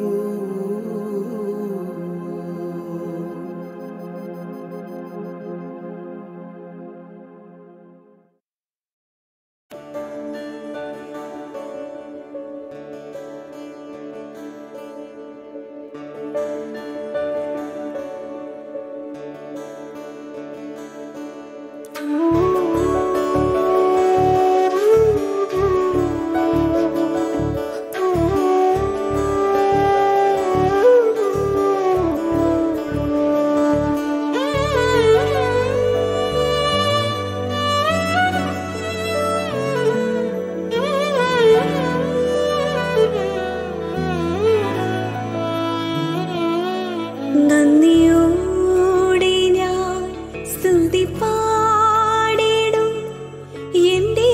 നന്ദിയോടെ ഞാൻ സ്തുതി പാടിടും എൻ്റെ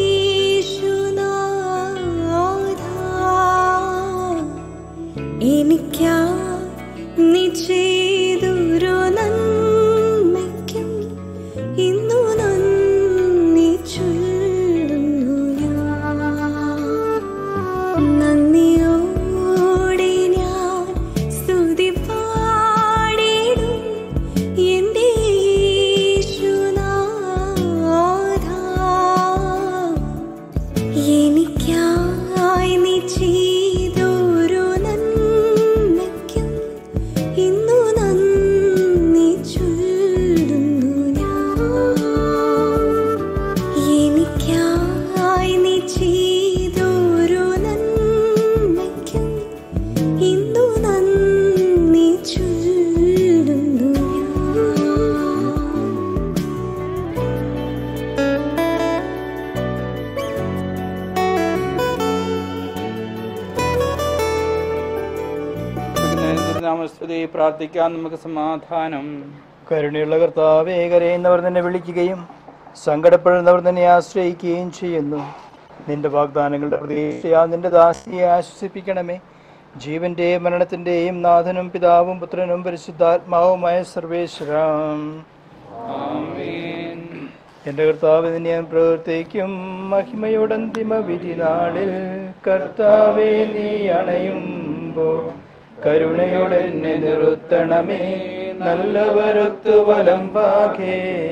യേശുനാഥാ. എനിക്കാ നീ ചെയ്തൊരു നന്മയ്ക്കും ഇന്നു നന്ദി ചൊല്ലുന്നു ഞാൻ നന്ദിയോടെ ഞാൻ സ്തുതി പാടിടും എൻ്റെ യേശുനാഥാ. എനിക്കായി നീ ചെയ്തൊരു നന്മയ്ക്കും ഇന്നു നന്ദി ചൊല്ലുന്നു ഞാൻ എനിക്കായി നീ ചെയ്തൊരു നന്മയ്ക്കും ഇന്നു നന്ദി ചൊല്ലുന്നു ഞാൻ നാമസ്തുതി പ്രാർത്ഥിക്കാൻ നമുക്ക് സമാധാനം കരുണയുള്ള കർത്താവേ കരയുന്നവർ നിന്നെ വിളിക്കുകയും സങ്കടപ്പെടുന്നവർ നിന്നെ ആശ്രയിക്കുകയും ചെയ്യുന്നു നിന്റെ വാഗ്ദാനങ്ങളുടെ പ്രതീക്ഷയാ നിന്റെ ദാസിയെ ആശ്വസിപ്പിക്കണമേ ജീവന്റെയും മരണത്തിന്റെയും നാഥനും പിതാവും പുത്രനും പരിശുദ്ധാത്മാവുമായ സർവേശ്വരം എന്റെ കർത്താവ് നിന്നെ ഞാൻ പ്രവർത്തിക്കും മഹിമയോടന്തിമ വിധി നാളിൽ കർത്താവെ നീ അണയുമ്പോ കരുണയോടെ എന്നെ നിർത്തണമേ നല്ലവരൊത്തു വലം പാകേ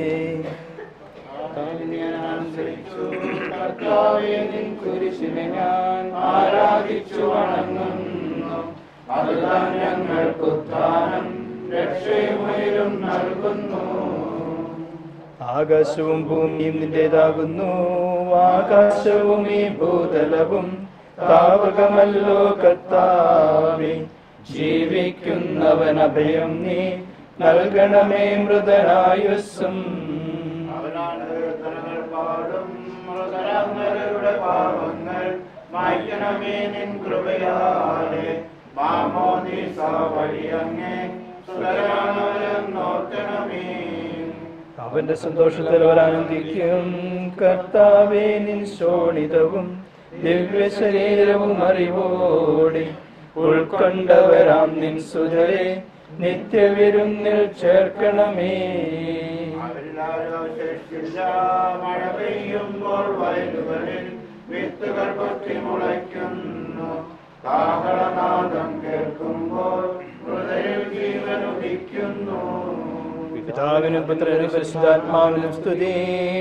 കർത്താവെ നിൻ കുരിശിനെ ഞാൻ ആരാധിച്ചു വണങ്ങുന്നു അതുതാൻ ഞങ്ങൾക്ക് ഉത്ഥാനം രക്ഷയുമയിലും നൽകുന്നു ആകാശവും ഭൂമിയും നിന്റേതാകുന്നു ആകാശവും ഈ ഭൂതലവും താവകമല്ലോ കർത്താവേ ജീവിക്കുന്നവൻ അഭയം നീ നൽകണമേ മൃതനായുസ്സും പാപങ്ങൾ മായ്ക്കണമേ നിൻ കൃപയാലെ മാമോദീസ വഴിയങ്ങേ സുതരാണവരം നോക്കണമേ അവന്റെ സന്തോഷത്തിൽ അവരാനന്ദിക്കും കർത്താവേ നിൻ ശോണിതവും ദിവ്യ ശരീരവും അറിവോടെ ഉൾക്കൊണ്ടവരാം നിൻ സുധരെ നിത്യവിരുന്നിൽ ചേർക്കണമേ മഴ പെയ്യുമ്പോൾ വയലുകളിൽ വിത്തുകൾ പൊട്ടി മുളയ്ക്കുന്നു കാഹളനാദം കേൾക്കുമ്പോൾ ഹൃദയ ജീവൻ ഉദിക്കുന്നു പിതാവിനും പുത്രനും പരിശുദ്ധാത്മാവിനും സ്തുതി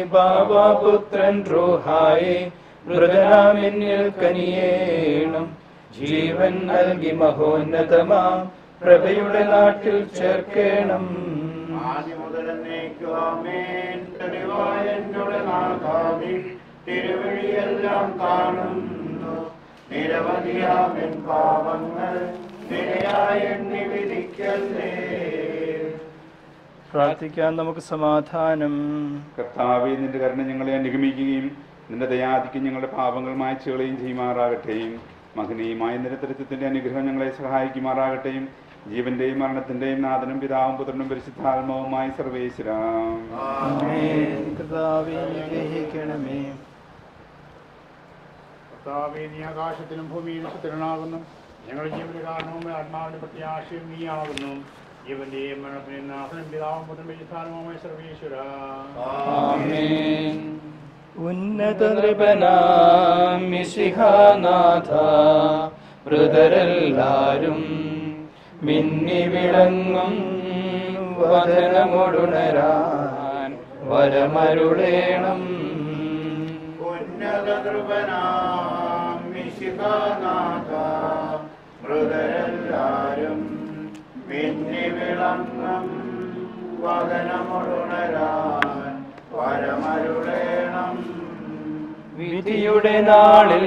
ബാബാപുത്രൻ റോഹായെ മൃതനാമെന്നിൽ കനിയേണം ജീവൻ നൽകി മഹോന്നതമാം പ്രഭയുടെ നാട്ടിൽ ചേർക്കേണം ആദ്യം മുതൽ എന്നേക്കുവാമേൻ തെളിവായ എന്നോട് നാഥാമി തിരുവഴിയെല്ലാം കാണുന്നു നിരവധിയാമെൻ പാപങ്ങൾ നിരയായ എണ്ണി വിധിക്കല്ലേ പ്രാർത്ഥിക്കാൻ നമുക്ക് സമാധാനം കർത്താവെ നിന്റെ കരുണ ഞങ്ങളെ അനുഗമിക്കുകയും നിന്റെ ദയാദിക്കും ഞങ്ങളുടെ പാപങ്ങൾ മായ്ച്ചു കളയും ചെയ്യുമാറാകട്ടെയും മഹനീയമായ നിരത്തരത്വത്തിന്റെ അനുഗ്രഹം ഞങ്ങളെ സഹായിക്കുമാറാകട്ടെയും ജീവന്റെയും മരണത്തിന്റെയും നാഥനും പിതാവും പുത്രനും പരിശുദ്ധാത്മാവുമായി സർവേശ്വരാം ആമേൻ. കർത്താവേ അനുഗ്രഹിക്കണമേ കർത്താവേ നീ ആകാശത്തിലും ഭൂമിയിലും സുസ്ഥിരനാകുന്നു ഞങ്ങളുടെ ജീവന്റെ കാരണവും ആത്മാവിന്റെ പ്രത്യാശയും നീയാകുന്നു ജീവന്റെയും മരണത്തിന്റെയും നാഥനും പിതാവും പുത്രനും പരിശുദ്ധാത്മാവുമായ സർവേശ്വര ആമേൻ. ഉന്നത നൃപനാം മിശിഹാനാഥ മൃതരെല്ലാരും മിന്നി വിളങ്ങും വചനമൊടുണരാൻ വരമരുളേണം ഉന്നത കൃപനാം മിശിഹാനാഥ മൃതരെല്ലാരും മിന്നി വിളങ്ങും വദനമുണരാൻ പരമരുളേണം വിധിയുടെ നാളിൽ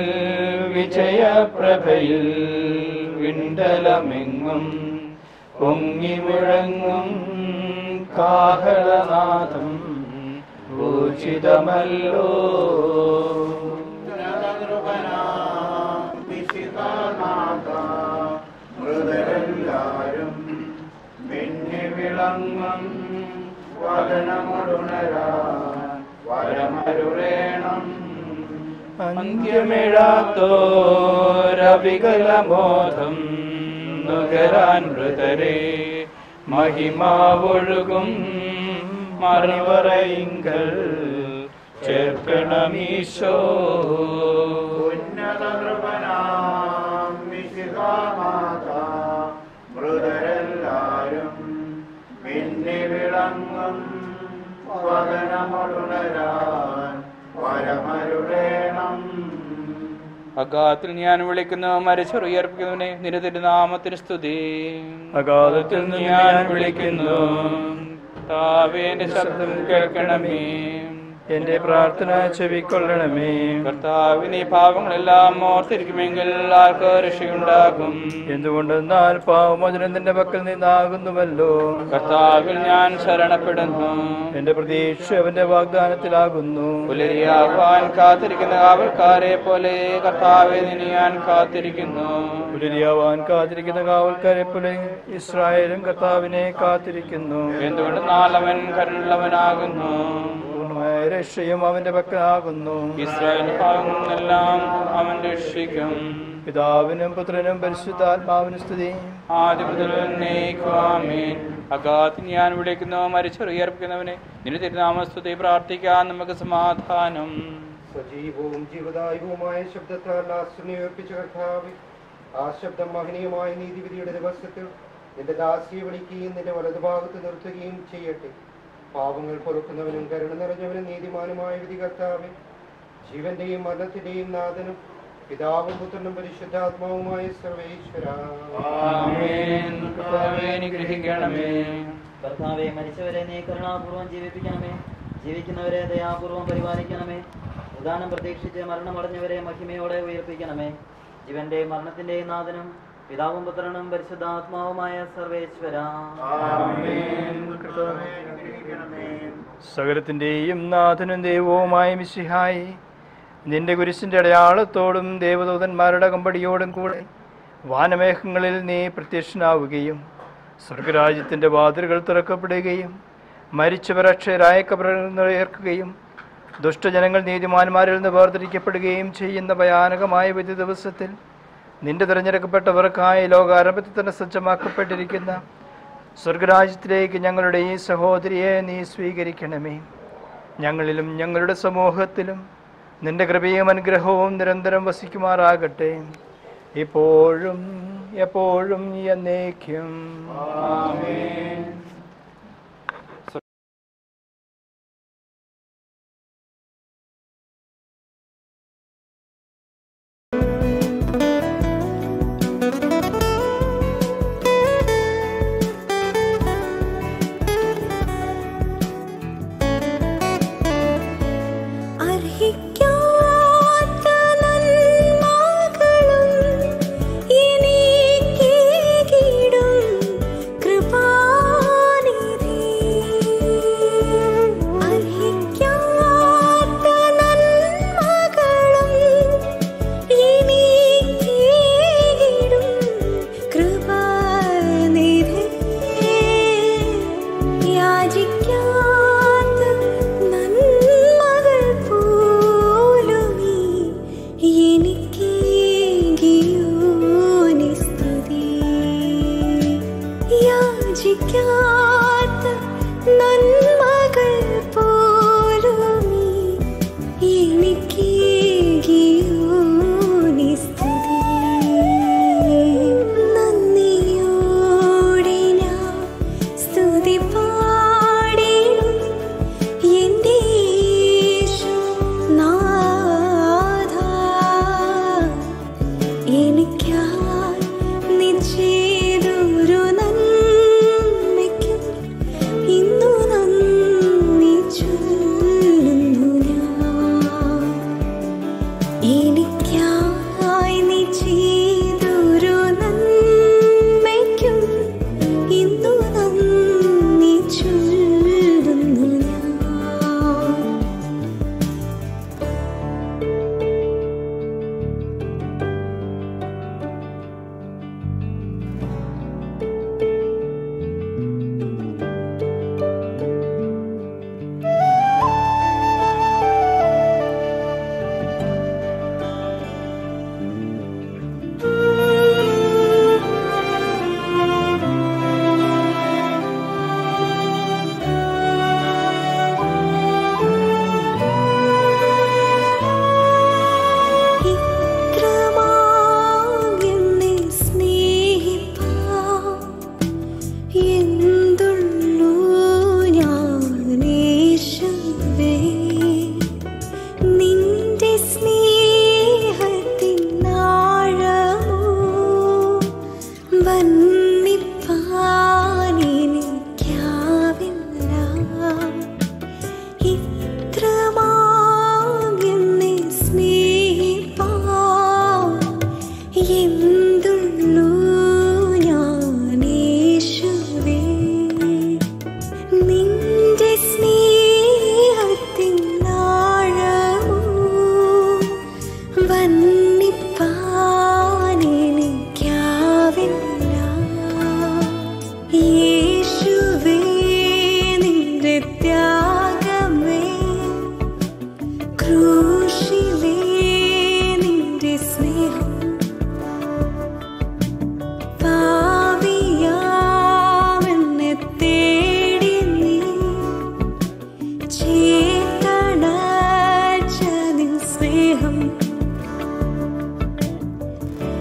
വിജയപ്രഭയിൽ വിണ്ടലമെങ്ങും പൊങ്ങി മുഴങ്ങും കാഹളനാഥം പൂജിതമല്ലോ ഉന്നത കൃപനാം മിശിഹാനാഥ മൃതരെല്ലാരും മിന്നി വിളങ്ങും വദനമുണരാൻ പരമരുളേണം അന്ത്യമിഴാത്തോരവികലബോധം നുകരാൻ മൃതരെ മഹിമാവൊഴുകും മറിവറയിങ്കൽ ചേർക്കണമീശോ ഉന്നത കൃപനാം മിശിഹാനാഥ മൃതരെല്ലാരും മിന്നി വിളങ്ങും വദനമുണരാൻ പരമരുളേണം അഗാധത്തിൽ ഞാൻ വിളിക്കുന്നു മരിച്ചുയർപ്പിക്കുന്നവനെ നിരതിരുനാമത്തിന് സ്തുതി അഗാധത്തിൽ നിന്ന് ഞാൻ വിളിക്കുന്നു താവേന്റെ ശബ്ദം കേൾക്കണമേ എന്റെ പ്രാർത്ഥന ചെവിക്കൊള്ളണമേ കർത്താവിനെ പാവങ്ങളെല്ലാം ഓർത്തിരിക്കുമെങ്കിൽ ആർക്ക് രക്ഷയുണ്ടാകും എന്തുകൊണ്ടെന്നാൽ പാവമോചനം നിന്റെ പക്കൽ നിന്നാകുന്നുവല്ലോ കർത്താവിൽ ഞാൻ ശരണപ്പെടുന്നു എന്റെ പ്രതീക്ഷ അവന്റെ വാഗ്ദാനത്തിലാകുന്നു പുലരിയാവാൻ കാത്തിരിക്കുന്ന കാവൽക്കാരെ പോലെ കർത്താവെ നിന്നെ ഞാൻ കാത്തിരിക്കുന്നു പുലരിയാവാൻ കാത്തിരിക്കുന്ന കാവൽക്കാരെ പോലെ ഇസ്രായേലും കർത്താവിനെ കാത്തിരിക്കുന്നു എന്തുകൊണ്ട് നാളവൻ കരുണുള്ളവനാകുന്നു പൂർണ്ണമായ രക്ഷയും അവന്റെ പക്കലാകുന്നു ഇസ്രായേൽ പാവങ്ങളെല്ലാം അവൻ രക്ഷിക്കും പിതാവിനും പുത്രനും പരിശുദ്ധാത്മാവിനും സ്തുതി ആദ്യം മുതൽ എന്നേക്കുമാമേൻ. അഗാധത്തിൽ ഞാൻ വിളിക്കുന്നു മരിച്ചുയർപ്പിക്കുന്നവനെ നിന്റെ തിരുനാമസ്തുതി പ്രാർത്ഥിക്കാൻ നമുക്ക് സമാധാനം സജീവവും ജീവദായകവുമായ ശബ്ദത്താൽ ആശ്രയിപ്പിച്ച കർത്താവ് ആ ശബ്ദം മഹനീയമായ നീതിവിധിയുടെ ദിവസത്തിൽ നിന്റെ ദാസിയെ വിളിക്കുകയും നിന്റെ വലതുഭാഗത്ത് നിർത്തുകയും ചെയ്യട്ടെ പാവങ്ങൾ പൊറുക്കുന്നവനും കരുണ നിറഞ്ഞവനും നീതിമാനുമായ വിധി കർത്താവ് ജീവന്റെയും മരണത്തിന്റെയും നാഥനും പിതാവും പുത്രനും പരിശുദ്ധാത്മാവുമായ സർവേശ്വര ആമേൻ. കർത്താവേ, അനുഗ്രഹിക്കണമേ കർത്താവെ മരിച്ചവരെ നീ കരുണാപൂർവ്വം ജീവിപ്പിക്കണമേ ജീവിക്കുന്നവരെ ദയാപൂർവ്വം പരിപാലിക്കണമേ ഉദാനം പ്രതീക്ഷിച്ച് മരണമടഞ്ഞവരെ മഹിമയോടെ ഉയർപ്പിക്കണമേ ജീവന്റെ മരണത്തിന്റെയും നാഥനും പിതാവും പുത്രനും പരിശുദ്ധാത്മാവുമായ സർവേശ്വര സകലത്തിന്റെയും നാഥനും ദൈവവുമായ മിശിഹായി നിന്റെ കുരിശിന്റെ അടയാളത്തോടും ദേവദൂതന്മാരുടെ കമ്പടിയോടും കൂടെ വാനമേഘങ്ങളിൽ നീ പ്രത്യക്ഷനാവുകയും സ്വർഗരാജ്യത്തിന്റെ വാതിലുകൾ തുറക്കപ്പെടുകയും മരിച്ചവർ അക്ഷയരായ കബറുയർക്കുകയും ദുഷ്ടജനങ്ങൾ നീതിമാന്മാരിൽ നിന്ന് വേർതിരിക്കപ്പെടുകയും ചെയ്യുന്ന ഭയാനകമായ വിധി ദിവസത്തിൽ നിന്റെ തിരഞ്ഞെടുക്കപ്പെട്ടവർക്കായി ലോകാരംഭത്തിൽ തന്നെ സജ്ജമാക്കപ്പെട്ടിരിക്കുന്ന സ്വർഗരാജ്യത്തിലേക്ക് ഞങ്ങളുടെ ഈ സഹോദരിയെ നീ സ്വീകരിക്കണമേ ഞങ്ങളിലും ഞങ്ങളുടെ സമൂഹത്തിലും നിന്റെ കൃപയും അനുഗ്രഹവും നിരന്തരം വസിക്കുമാറാകട്ടെ ഇപ്പോഴും എപ്പോഴും എന്നേക്കും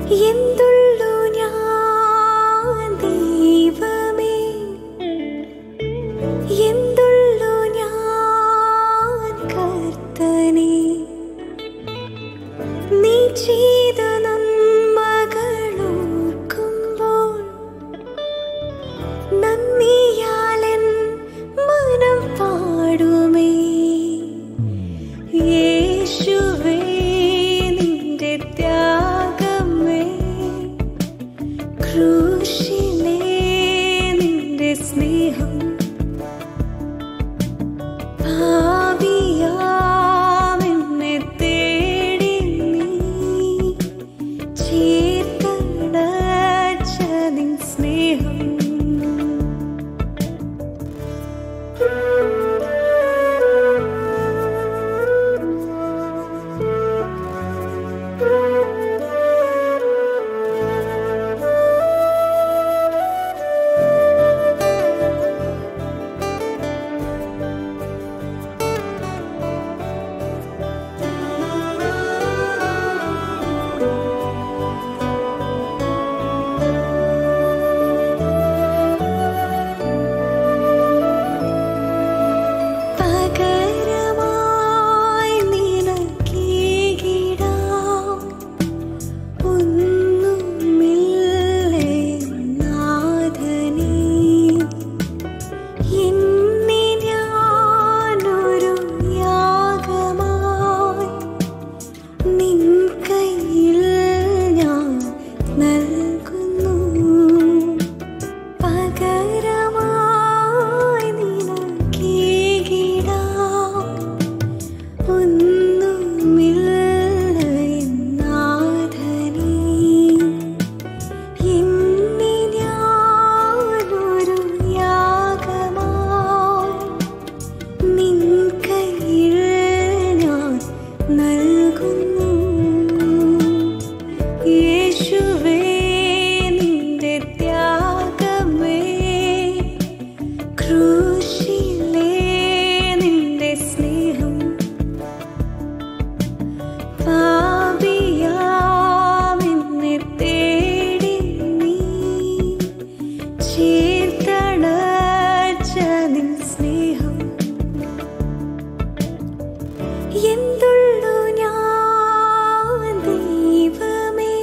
എന്തുള്ളു ഞാൻ ദൈവമേ എന്തുള്ളു ഞാൻ കർത്തനേ നീ ചെയ്ത നന്മകളോർക്കുമ്പോൾ നന്ദിയാലൻ മനം പാടുമേ യേശുവേ നിന്റെ ത്യാഗമേ ക്രൂശിലേ നിന്റെ സ്നേഹം ഭാവിയാമെന്നെ തേടി നീ ചേർത്തടച്ച നിൻ സ്നേഹം പകരമായി നിനക്കീകിടാം ഒന്നുമില്ലേ നാഥനേ എന്നെ ഞാനൊരു യാഗമായി നിൻ കയ്യിൽ ഞാൻ നൽകുന്നു പകരമായി നിനക്കീകിടാം ഒന്നുമില്ല നാഥനേ എന്നെ ഞാനൊരു യാഗമായി നിൻ കയ്യിൽ ഞാൻ നൽകുന്നു യേശുവേ നിന്റെ ത്യാഗമേ ക്രൂശിലേ നിന്റെ സ്നേഹം പാപിയാമെന്നെ തേടി നീ ചേർത്തടച്ച നിൻ സ്നേഹം എന്തുള്ളു ഞാൻ ദൈവമേ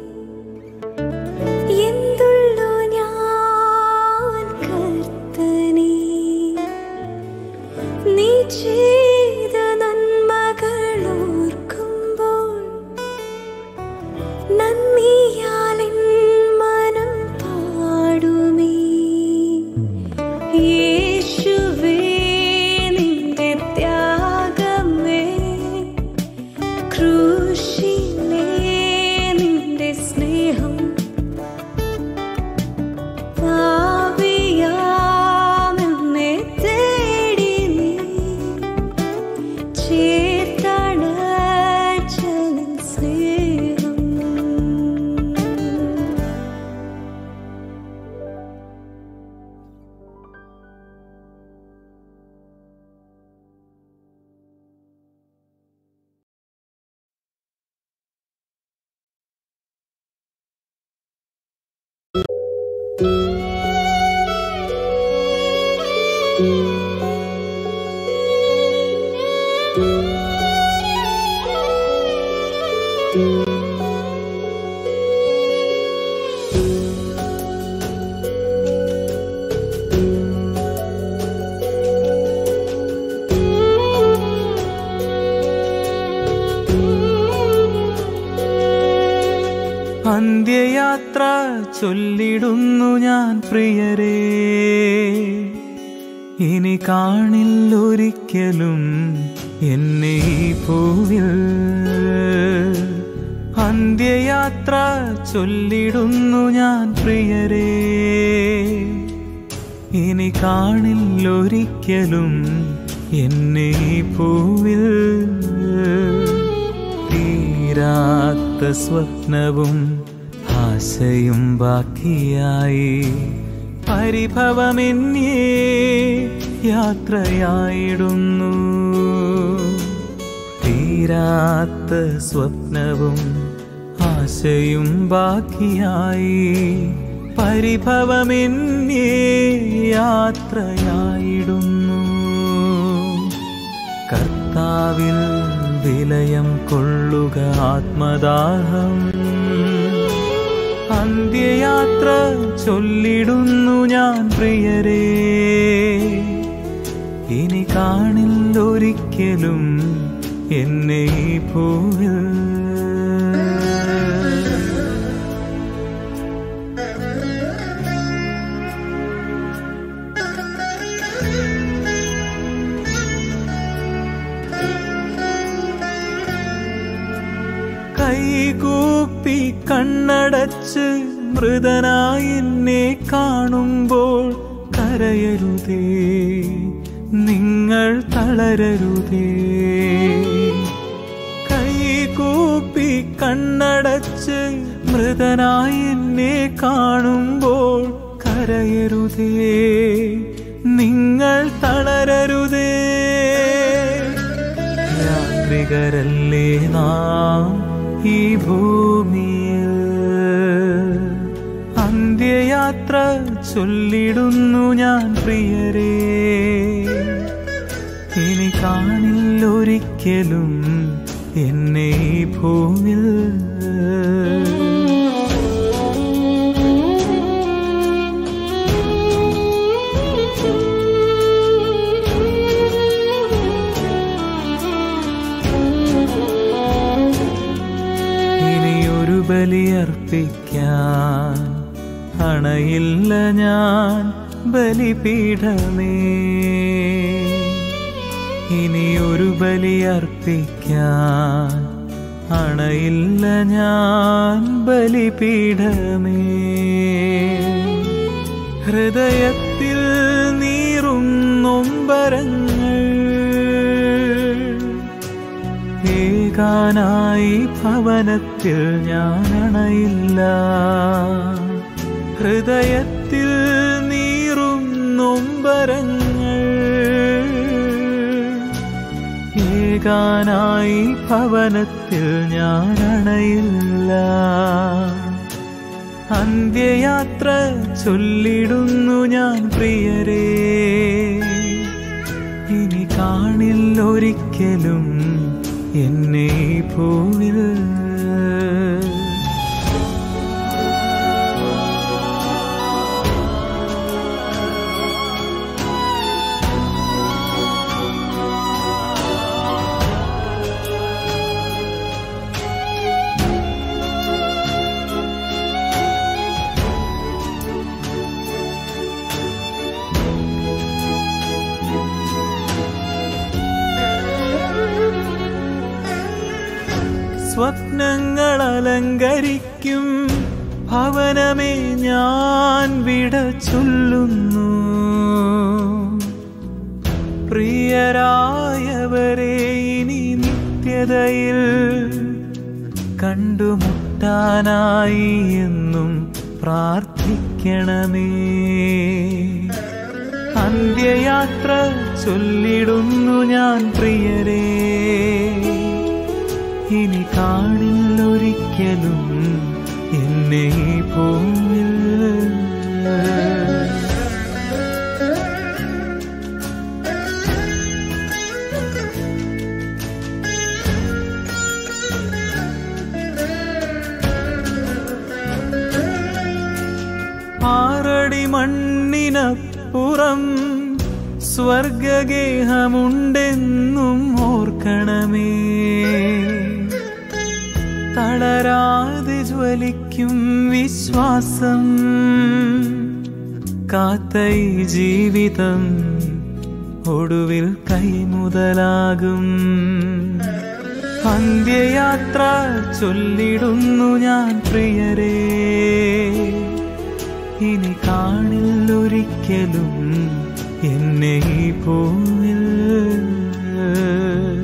എന്തുള്ളു ഞാൻ കർത്തനേ നീ ചെയ്ത നന്മകളോർക്കുമ്പോൾ നന്ദിയാലിൻ മനം പാടുമേ യേശുവേ നിന്റെ ത്യാഗമേ ക്രൂശിലേ നിന്റെ സ്നേഹം പാപിയാമെന്നെ തേടി നീ ചേർത്തണച്ച നിൻ സ്നേഹം അന്ത്യയാത്ര ചൊല്ലിടുന്നു ഞാൻ പ്രിയരേ ഇനി കാണില്ലൊരിക്കലും എന്നെ ഈ പൂവിൽ അന്ത്യയാത്ര ചൊല്ലിടുന്നു ഞാൻ പ്രിയരേ ഇനി കാണില്ലൊരിക്കലും എന്നെ ഈ പൂവിൽ തീരാത്ത സ്വപ്നവും ആശയും ബാക്കിയായി പരിഭവമെന്നേ യാത്രയായിടുന്നു തീരാത്ത സ്വപ്നവും ആശയും ബാക്കിയായി പരിഭവമെന്നേ യാത്രയായിടുന്നു കർത്താവിൽ വിലയം കൊള്ളുക ആത്മദാഹം അന്ത്യയാത്ര ചൊല്ലിടുന്നു ഞാൻ പ്രിയരേ ഇനി കാണില്ലൊരിക്കലും എന്നെ ഈ ഭൂവിൽ കൈകൂപ്പി കണ്ണടച്ച് മൃതനായി എന്നെ കാണുമ്പോൾ കരയരുതേ നിങ്ങൾ തളരരുതേ കൈകൂപ്പി കണ്ണടച്ച് മൃതനായി എന്നെ കാണുമ്പോൾ കരയരുതേ നിങ്ങൾ തളരരുതേ യാത്രികരല്ലേ നാം ഈ ഭൂമിയിൽ അന്ത്യയാത്ര ചൊല്ലിടുന്നു ഞാൻ പ്രിയരേ ഇനി കാണില്ലൊരിക്കലും എന്നെ ഈ ഭൂമിൽ ഇനിയൊരു ബലിയർപ്പിക്കാൻ അണയില്ല ഞാൻ ബലിപീഠമേ ഇനിയൊരു ബലിയർപ്പിക്കാൻ അണയില്ല ഞാൻ ബലിപീഠമേ ഹൃദയത്തിൽ നീറും നൊമ്പരങ്ങൾ ഏകാനായി ഭവനത്തിൽ ഞാൻ അണയില്ല ഹൃദയത്തിൽ നീറും നൊമ്പരങ്ങൾ ഏകാനായി ഭവനത്തിൽ ഞാൻ അണയില്ല അന്ത്യയാത്ര ചൊല്ലിടുന്നു ഞാൻ പ്രിയരേ ഇനി കാണില്ലൊരിക്കലും എന്നെ ഈ ഭൂവിൽ സ്വപ്നങ്ങൾ അലങ്കരിക്കും ഭവനമേ ഞാൻ വിട ചൊല്ലുന്നു പ്രിയരായവരെ ഇനി നിത്യതയിൽ കണ്ടുമുട്ടാനായി എന്നും പ്രാർത്ഥിക്കണമേ അന്ത്യയാത്ര ചൊല്ലിടുന്നു ഞാൻ പ്രിയരേ ഇനി കാണില്ലൊരിക്കലും എന്നെ ഈ ഭൂമിൽ ആറടി മണ്ണിനപ്പുറം സ്വർഗഗേഹമുണ്ടെന്നും ഓർക്കണമേ തളരാതെ ജ്വലിക്കും വിശ്വാസം കാത്ത ഈ ജീവിതം ഒടുവിൽ കൈമുതലാകും അന്ത്യയാത്ര ചൊല്ലിടുന്നു ഞാൻ പ്രിയരേ ഇനി കാണില്ലൊരിക്കലും എന്നെ ഈ ഭൂമിൽ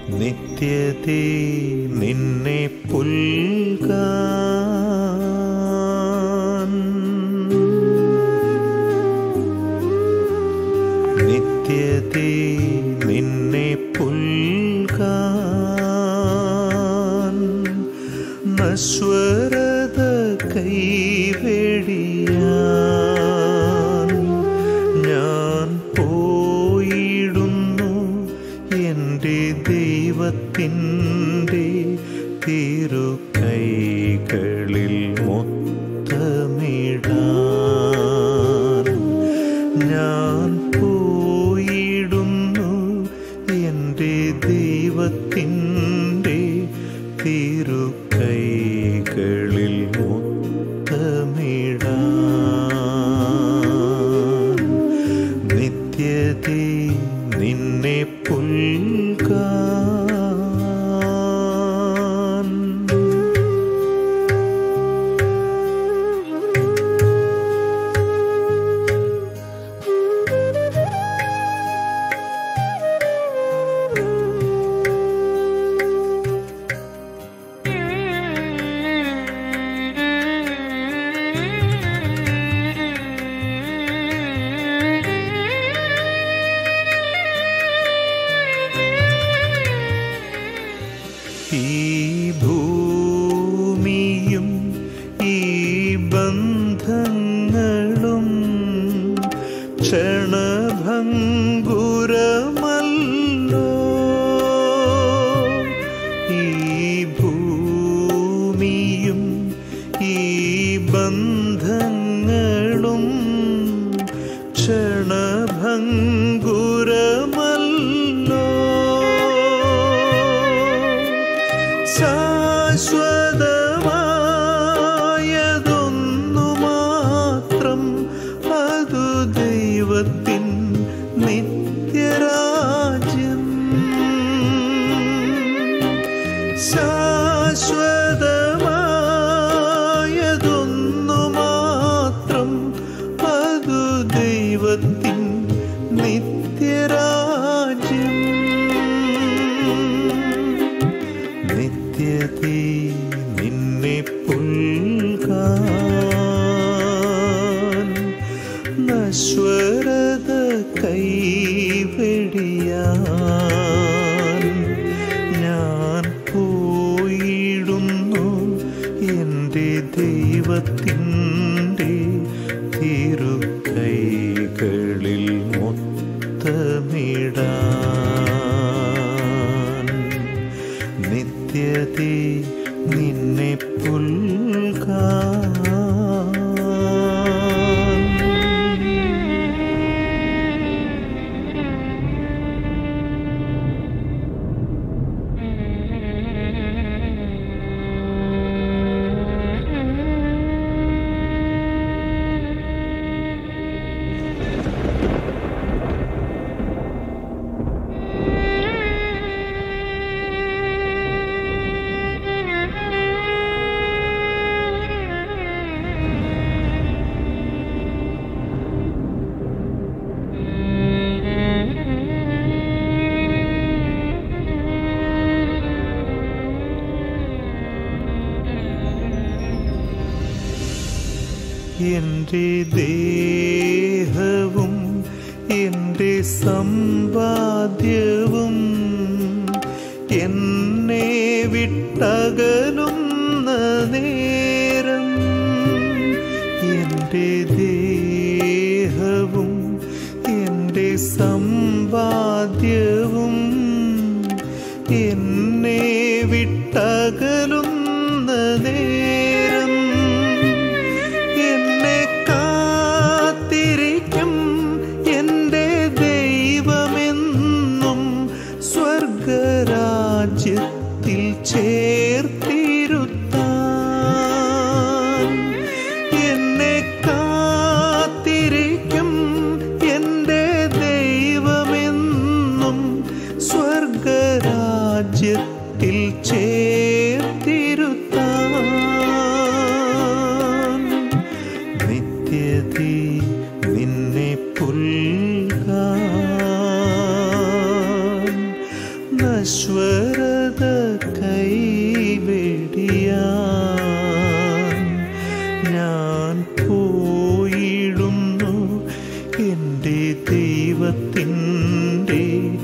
നിത്യതേ നിന്നെ പുൽകാൻ നിത്യതേ നിന്നെ പുൽകാൻ നശ്വരത കൈവെടിയാൻ ഞാൻ പോയിടുന്നു എൻ്റെ ദൈവത്തിൻ്റെ തിരുക്കൈകളിൽ മുത്തമിടാൻ ഞാൻ പോയിടുന്നു എൻ്റെ ദൈവത്തിൻ്റെ തിരുക്കൈകളിൽ മുത്തമിടാൻ നിത്യതേ നിന്നെ പുൽകാൻ ഈ ഭൂമിയും ഈ ബന്ധങ്ങളും ക്ഷണഭംഗുരമല്ലോ ഈ ഭൂമിയും ഈ ബന്ധങ്ങളും ക്ഷണഭംഗുരമല്ലോ ശാശ്വതമായതൊന്നു മാത്രം അതു ദൈവത്തിൻ നിത്യരാജ്യം ശാശ്വതമായതൊന്നു മാത്രം അതു ദൈവത്തിൻ നിത്യരാജ്യം നിത്യതേ നിന്നെ പുൽകാൻ നശ്വരത കൈവെടിയാൻ ഞാൻ പോയിടുന്നു എൻ്റെ ദൈവത്തിൻ്റെ തിരുക്കൈകളിൽ മുത്തമിടാൻ നിത്യതേ നിന്നെ പുൽകാൻ എൻ്റെ ദേഹവും എൻ്റെ സമ്പാദ്യവും എന്നെ വിട്ടകലുന്ന നേരം എൻ്റെ ദേഹവും എൻ്റെ സമ്പാദ്യവും എന്നെ വിട്ടകലുന്ന നേരം എന്നെ കാത്തിരിക്കും എൻ്റെ ദൈവമെന്നും സ്വർഗരാജ്യത്തിൽ ചേർത്തിരുത്താൻ എന്നെ കാത്തിരിക്കും എൻ്റെ ദൈവമെന്നും സ്വർഗരാജ്യത്തിൽ ചേർത്തിരുത്താൻ നിത്യതേ നിന്നെ പുൽകാൻ നശ്വരത കൈവെടിയാൻ ഞാൻ പോയിടുന്നു എൻ്റെ ദൈവത്തിൻ്റെ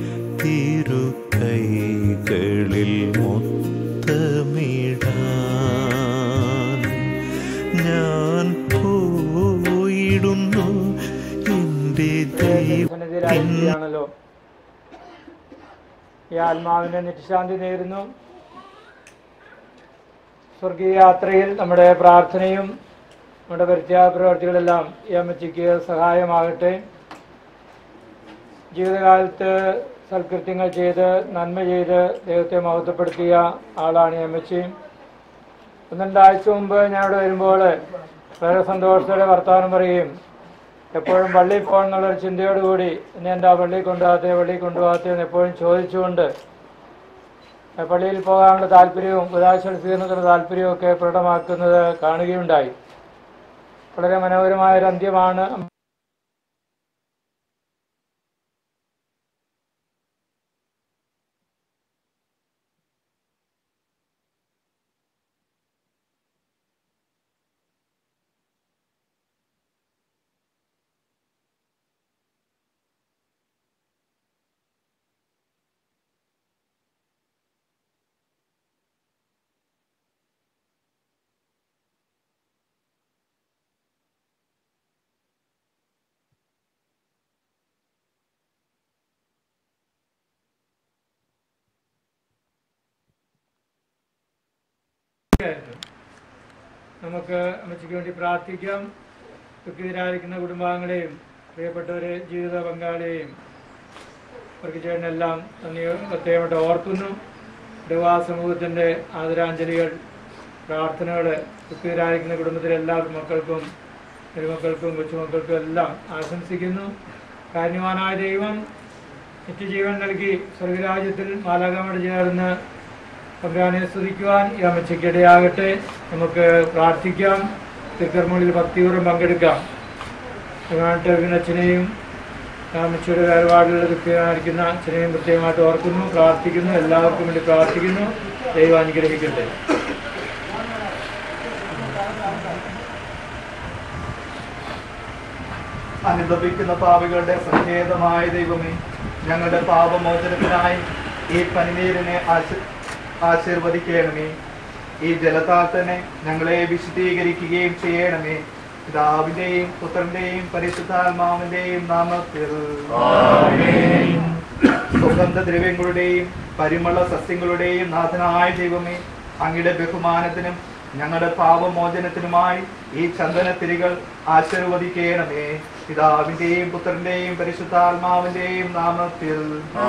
തിരുക്കൈകളിൽ മൊത്തമിടാൻ ഞാൻ പോയിടുന്നു എൻ്റെ ദൈവത്തിൻ സന്നിധിയിലായിരിക്കുകയാണല്ലോ ഈ ആത്മാവിന് നിത്യശാന്തി നേരുന്നു സ്വർഗീയ യാത്രയിൽ നമ്മുടെ പ്രാർത്ഥനയും നമ്മുടെ പരിത്യാഗ പ്രവർത്തികളെല്ലാം ഈ അമ്മച്ചിക്ക് സഹായമാകട്ടെ ജീവിതകാലത്ത് സൽകൃത്യങ്ങൾ ചെയ്ത് നന്മ ചെയ്ത് ദൈവത്തെ മഹത്വപ്പെടുത്തിയ ആളാണ് ഈ അമ്മച്ചി ഒന്ന് രണ്ടാഴ്ച മുമ്പ് ഞാൻ ഇവിടെ വരുമ്പോൾ വളരെ സന്തോഷത്തോടെ വർത്തമാനം പറയുകയും എപ്പോഴും പള്ളിയിൽ പോകണം എന്നുള്ളൊരു ചിന്തയോടുകൂടി എന്നെ എന്താ പള്ളിയിൽ കൊണ്ടുപോകാത്തേ പള്ളിയിൽ കൊണ്ടുപോകാത്തേ എന്ന് എപ്പോഴും ചോദിച്ചുകൊണ്ട് ഏഹ് പള്ളിയിൽ പോകാനുള്ള താല്പര്യവും ഉദാശ സ്വീകരണത്തിനുള്ള താല്പര്യവും ഒക്കെ പ്രകടമാക്കുന്നത് കാണുകയുണ്ടായി വളരെ മനോഹരമായ ഒരു അന്ത്യമാണ് നമുക്ക് അമ്മച്ചിക്ക് വേണ്ടി പ്രാർത്ഥിക്കാം ദുഃഖിതരായിരിക്കുന്ന കുടുംബാംഗങ്ങളെയും പ്രിയപ്പെട്ടവരെ ജീവിത പങ്കാളിയെയും അവർക്ക് ചേട്ടനെല്ലാം നന്ദി പ്രത്യേകമായിട്ട് ഓർക്കുന്നു ഇടവാ സമൂഹത്തിൻ്റെ ആദരാഞ്ജലികൾ പ്രാർത്ഥനകൾ ദുഃഖിതരായിരിക്കുന്ന കുടുംബത്തിലെ എല്ലാ മക്കൾക്കും പെരുമക്കൾക്കും കൊച്ചുമക്കൾക്കും എല്ലാം ആശംസിക്കുന്നു കാരണവാനായ ദൈവം നിത്യജീവൻ നൽകി സ്വർഗരാജ്യത്തിൽ മാലാകമോട് ചേർന്ന് തമ്പുരാനെ സ്തുതിക്കുവാൻ ഈ അമ്മച്ചയ്ക്കിടയാകട്ടെ നമുക്ക് പ്രാർത്ഥിക്കാം തിരുക്കർമ്മങ്ങളിൽ ഭക്തിപൂർവ്വം പങ്കെടുക്കാം ബഹുമാനത്തെ അച്ഛനെയും അമ്മച്ചിയുടെ വേർപാടിലുള്ള ദുഃഖിതനായിരിക്കുന്ന അച്ഛനെയും പ്രത്യേകമായിട്ട് ഓർക്കുന്നു പ്രാർത്ഥിക്കുന്നു എല്ലാവർക്കും വേണ്ടി പ്രാർത്ഥിക്കുന്നു ദൈവം അനുഗ്രഹിക്കട്ടെ അനുഭവിക്കുന്ന പാപികളുടെ സങ്കേതമായ ദൈവമേ ഞങ്ങളുടെ പാപമോചനത്തിനായി ഈ പനിനീരിനെ ആശ- ആശീർവദിക്കണമേ ഈ ജലത്താൽ തന്നെ ഞങ്ങളെ വിശദീകരിക്കുകയും ചെയ്യണമേ പിതാവിന്റെയും പുത്രന്റെയും പരിശുദ്ധാത്മാവിന്റെയും നാമത്തിൽ സുഗന്ധ ദ്രവ്യങ്ങളുടെയും പരിമള സസ്യങ്ങളുടെയും നാഥനായ ദൈവമേ അങ്ങയുടെ ബഹുമാനത്തിനും ഞങ്ങളുടെ പാപമോചനത്തിനുമായി ഈ ചന്ദനത്തിരികൾ ആശീർവദിക്കണമേ പിതാവിന്റെയും പുത്രന്റെയും പരിശുദ്ധാത്മാവിന്റെയും നാമത്തിൽ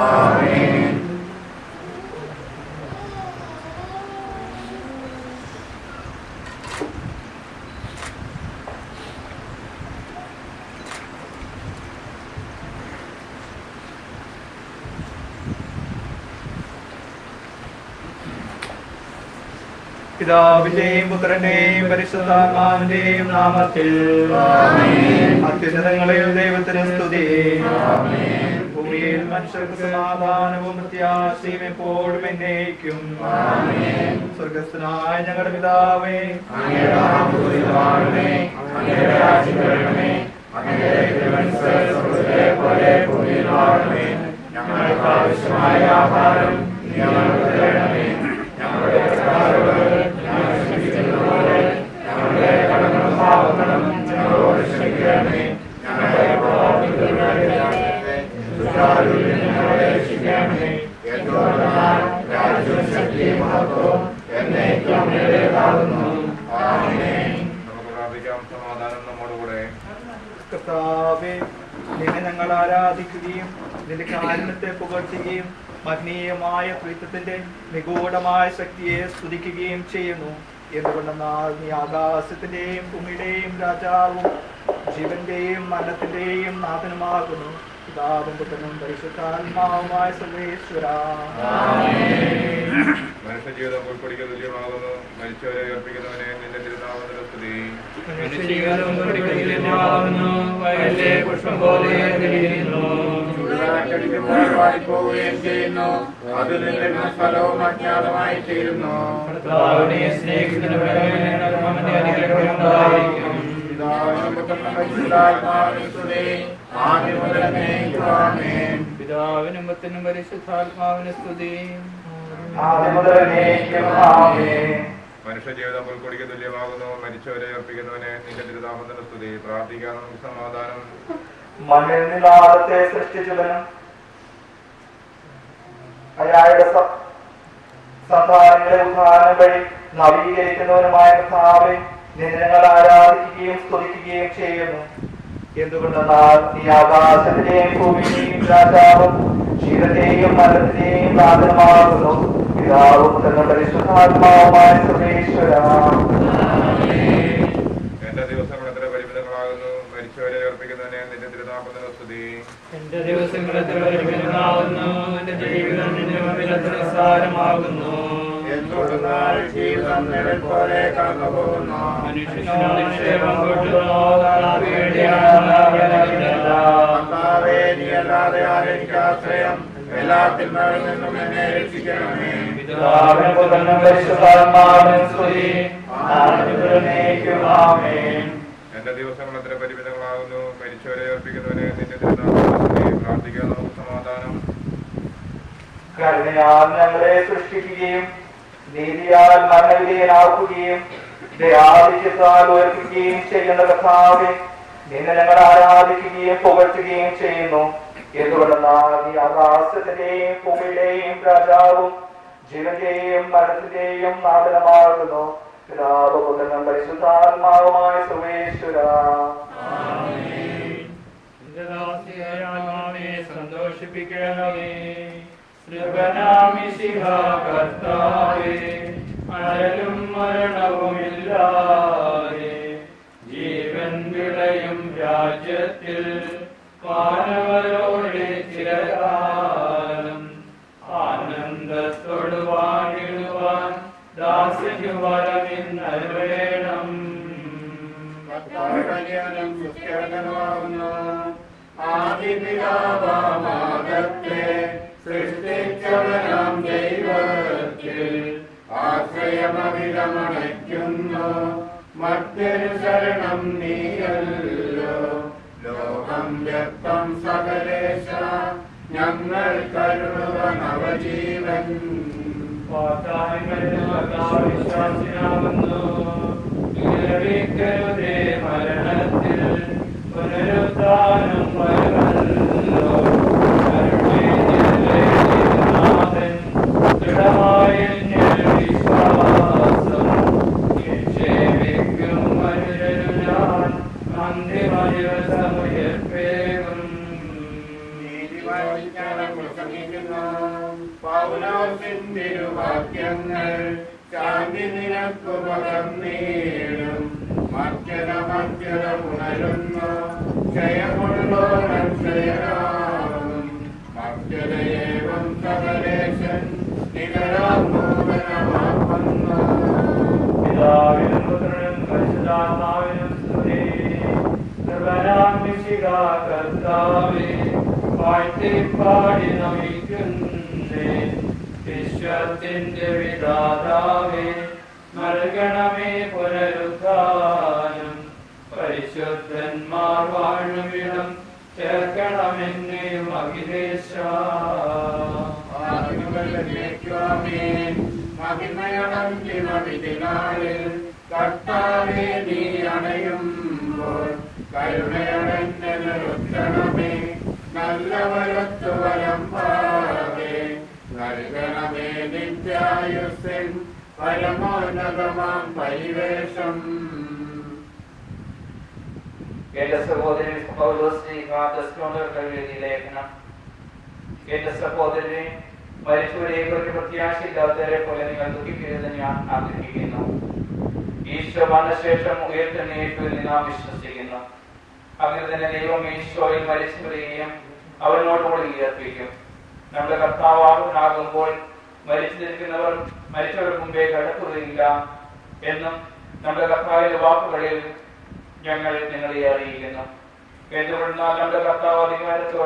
പിതാവിന്റെയും പുത്രന്റെയും പരിശുദ്ധാത്മാവിന്റെയും നാമത്തിൽ അത്യുന്നതങ്ങളിൽ ദൈവത്തിന് സ്തുതി ഭൂമിയിൽ മനുഷ്യർക്ക് സമാധാനവും പ്രത്യാശയും എപ്പോഴും എന്നേക്കും സ്വർഗസ്ഥനായ ഞങ്ങളുടെ പിതാവേ ഞങ്ങൾക്ക് ആവശ്യമായ ആഹാരം നീ ഞങ്ങൾക്ക് തരണമേ ഞങ്ങളുടെ കടക്കാരോട് ഞങ്ങൾ ക്ഷമിക്കുന്നതുപോലെ ഞങ്ങളുടെ കടങ്ങളും പാപങ്ങളും ഞങ്ങളോട് ക്ഷമിക്കണമേ ഞങ്ങളെ പ്രലോഭനത്തിൽ വീഴാതെ ദുഷ്ടാരൂപിൽ നിന്ന് ഞങ്ങളെ രക്ഷിക്കണമേ എന്തുകൊണ്ടെന്നാൽ രാജ്യവും ശക്തിയും മഹത്വവും എന്നേക്കും അങ്ങയുടേതാകുന്നു ആമേൻ നമുക്ക് പ്രാപിക്കാം സമാധാനം നമ്മോടുകൂടെ കർത്താവേ നിന്നെ ഞങ്ങൾ ആരാധിക്കുകയും നിന്റെ കാരണത്തെ പുകഴ്ത്തുകയും മഹനീയമായ പ്രീതത്തിന്റെ നിഗൂഢമായ ശക്തിയെ സ്തുതിക്കുകയും ചെയ്യുന്നു എന്തുകൊണ്ടെന്നാൽ നീ ആകാശത്തിന്റെയും ഭൂമിയുടെയും രാജാവും ജീവന്റെയും മരണത്തിന്റെയും നാഥനുമാകുന്നു പിതാവും പുത്രനും പരിശുദ്ധാത്മാവുമായ സർവേശ്വര മനുഷ്യജീവിതം ഉൾപ്പെടുക്കുക തുല്യമാകുന്നു മരിച്ചവരെ അർപ്പിക്കുന്നവനെ നിന്റെ തിരുനാമത്തിന് സ്തുതി മനുഷ്യജീവിതം ഉൾപ്പെടുകയാകുന്നു വയലിലെ പുഷ്പം പോലെ തെളിയുന്നു കാറ്റടിക്കുമ്പോൾ വാടിപ്പോവുകയും ചെയ്യുന്നു അത് നിന്നിരുന്ന സ്ഥലവും അജ്ഞാതമായി തീരുന്നു കർത്താവിനെ സ്നേഹിക്കുന്നവരെ അവന്റെ അനുഗ്രഹം ഉണ്ടായിരിക്കും പിതാവിനും പുത്രനും പരിശുദ്ധാത്മാവിനും സ്തുതി ആദ്യം മുതൽ എന്നേക്കും ആമേൻ പിതാവിനും പുത്രനും പരിശുദ്ധാത്മാവിന് സ്തുതി മനുഷ്യ ജീവിതം പുൽക്കൊടിക്ക് തുല്യമാകുന്നു മരിച്ചവരെ അർപ്പിക്കുന്നവനെ നിന്റെ തിരുതാമത്തിന്റെ സ്തുതി പ്രാർത്ഥിക്കാൻ നമുക്ക് സമാധാനം മണ്ണിൽ നിന്ന് ആദത്തെ സൃഷ്ടിച്ചവനും അയാളുടെ സ- സന്താനങ്ങളെ ഉദ്ധാനം വഴി നവീകരിക്കുന്നവനുമായ കർത്താവെ നിന്നെ ഞങ്ങൾ ആരാധിക്കുകയും സ്തുതിക്കുകയും ചെയ്യുന്നു എന്തുകൊണ്ടെന്നാൽ നീ ആകാശത്തിന്റെയും ഭൂമിയുടെയും രാജാവും ക്ഷീരത്തെയും മരണത്തിന്റെയും നാഥനമാകുന്നു പിതാവും പുത്രനും പരിശുദ്ധാത്മാവുമായ സർവേശ്വര എന്റെ ദിവസങ്ങൾ എത്ര പരിമിതങ്ങളാകുന്നു മരിച്ചവരെ അർപ്പിക്കുന്നവനെ നിന്റെ തിരുതാമത്തിന്റെ സ്തുതി എന്റെ ദിവസങ്ങൾ എത്ര പരിമിതമാകുന്നു എന്റെ ജീവിതം നിന്റെ മുമ്പിൽ എത്ര നിസ്സാരമാകുന്നു എന്തുകൊണ്ടെന്നാൽ ജീവിതം നിഴൽ പോലെ കടന്നു പോകുന്നു മനുഷ്യനോ നിക്ഷേപം കൊട്ടുന്നു താൻ പേടിയാണ് അവനല്ല കർത്താവേ നീ അല്ലാതെ ആരെനിക്ക് ആശ്രയം എല്ലാ തിന്മകളിൽ നിന്നും എന്നെ രക്ഷിക്കണമേ പിതാവിനും പുത്രനും പരിശുദ്ധാത്മാവിനും സ്തുതി ആനന്ദനേക്കും ആമേൻ എന്റെ ദിവസങ്ങൾ എത്ര പരിമിതങ്ങളാകുന്നു മരിച്ചവരെ അർപ്പിക്കുന്നവനെ നിന്റെ തിരുതാമത്തിന്റെ സ്തുതി പ്രാർത്ഥിക്കാൻ നമുക്ക് സമാധാനം കരുണയാൽ ഞങ്ങളെ സൃഷ്ടിക്കുകയും നീതിയാൽ മരണവിധേയനാക്കുകയും ദയാധിക്യത്താൽ ഉയർത്തുകയും ചെയ്യുന്ന കഥാവെ നിന്നെ ഞങ്ങൾ ആരാധിക്കുകയും പുകഴ്ത്തുകയും ചെയ്യുന്നു എന്തുകൊണ്ടെന്നാൽ നീ ആകാശത്തിന്റെയും ഭൂമിയുടെയും രാജാവും ജീവന്റെയും മരണത്തിന്റെയും നാഥനമാകുന്നു പിതാവ് പുത്രനും പരിശുദ്ധാത്മാവുമായ സുവേശ്വര എന്റെ ദാസിയായ ആത്മാവേ സന്തോഷിപ്പിക്കണമേ സൃഗനാമിശിഹ കർത്താവേ അഴലും മരണവുമില്ലാതെ ജീവൻ വിളയും രാജ്യത്തിൽ മാനവരോടെ ചിരകാലം ആനന്ദത്തോട് വാങ്ങിടുവാൻ ദാസിക്ക് വരമിന്നരുവേണം കർത്താവിനും സുസ്ഥിരനുമാകുന്നു ആദിപിതാവാമാകത്തെ സൃഷ്ടിച്ചവനാം ദൈവത്തിൽ ആശ്രയമവിലമണയ്ക്കുന്നു മറ്റൊരു ശരണം നീയല്ലോ ലോകം വ്യക്തം സകലേശ ഞങ്ങൾ കരുണുക നവജീവൻ വിശ്വാസിനാകുന്നു വിലപിക്കരുതേ മരണത്തിൽ പുനരുദ്ധാനം വരുമല്ലോ കരുണേനാഥൻ ദൃഢമായ എന്നിൽ വിശ്വാസം നിക്ഷേപിക്കും മനുഷ്യനു ഞാൻ അന്തിമ ദിവസമുയർപ്പേകും നീതിവാദിക്കാനും പ്രസംഗിക്കുന്നു പൗലോസിൻ തിരുവാക്യങ്ങൾ ശാന്തി നിനക്കു പകർന്നീടും മധ്യത മധ്യത ഉണരുന്നു ജയമുള്ളോരം ജയരാകും മധ്യതയേവം സകലേശൻ നികരാം നൂതനമാക്കുന്നു പിതാവിനും പുത്രനും പരിശുദ്ധാത്മാവിനും സ്തുതി സർവനാമിശിക കർത്താവേ വാഴ്ത്തിപ്പാടി നമിക്കുന്നേ വിശ്വത്തിന്റെ വിധാതാവേ നൽകണമേ പുനരുദ്ധാനം പരിശുദ്ധന്മാർ വാഴുമിടം ചേർക്കണമെന്നെയും അഖിലേശ മഹിമയടന്തിമവിധിനാളിൽ കർത്താവേ നീ അണയുമ്പോൾ കരുണയടന്റെ നിർത്തണമേ നല്ലവരത്തു വരം പാകെ നൽകണമേ നിത്യായുസിൻ പരമോന്നതമാം പരിവേഷം എന്റെ സഹോദരൻ പൗലോസ് ക്രിസ്തുവിന്റെ എഴുതിയ ലേഖനം എന്റെ സഹോദരനെ മരിച്ചവരെ കുറിച്ച് പ്രത്യാശയില്ലാത്തവരെ പോലെ നിങ്ങൾ ദുഃഖിക്കരുത് ഞാൻ ആഗ്രഹിക്കുന്നു ഈശോ വന്നശേഷം ഉയർത്തെഴുന്നേറ്റുവിൽ നാം വിശ്വസിക്കുന്നു അങ്ങനെ തന്നെ ദൈവം ഈശോയിൽ മരിച്ചവരെയും അവനോടുകൂടി ഉയർപ്പിക്കും നമ്മുടെ കർത്താവാകുമ്പോൾ മരിച്ചു നിൽക്കുന്നവർ മരിച്ചവർക്ക് മുമ്പേ കടക്കുകയില്ല എന്നും നമ്മുടെ കർത്താവിന്റെ വാക്കുകളിൽ ഞങ്ങൾ നിങ്ങളെ അറിയിക്കുന്നു എന്തുകൊണ്ടാൽ നമ്മുടെ കർത്താവ് അധികാരത്തോടും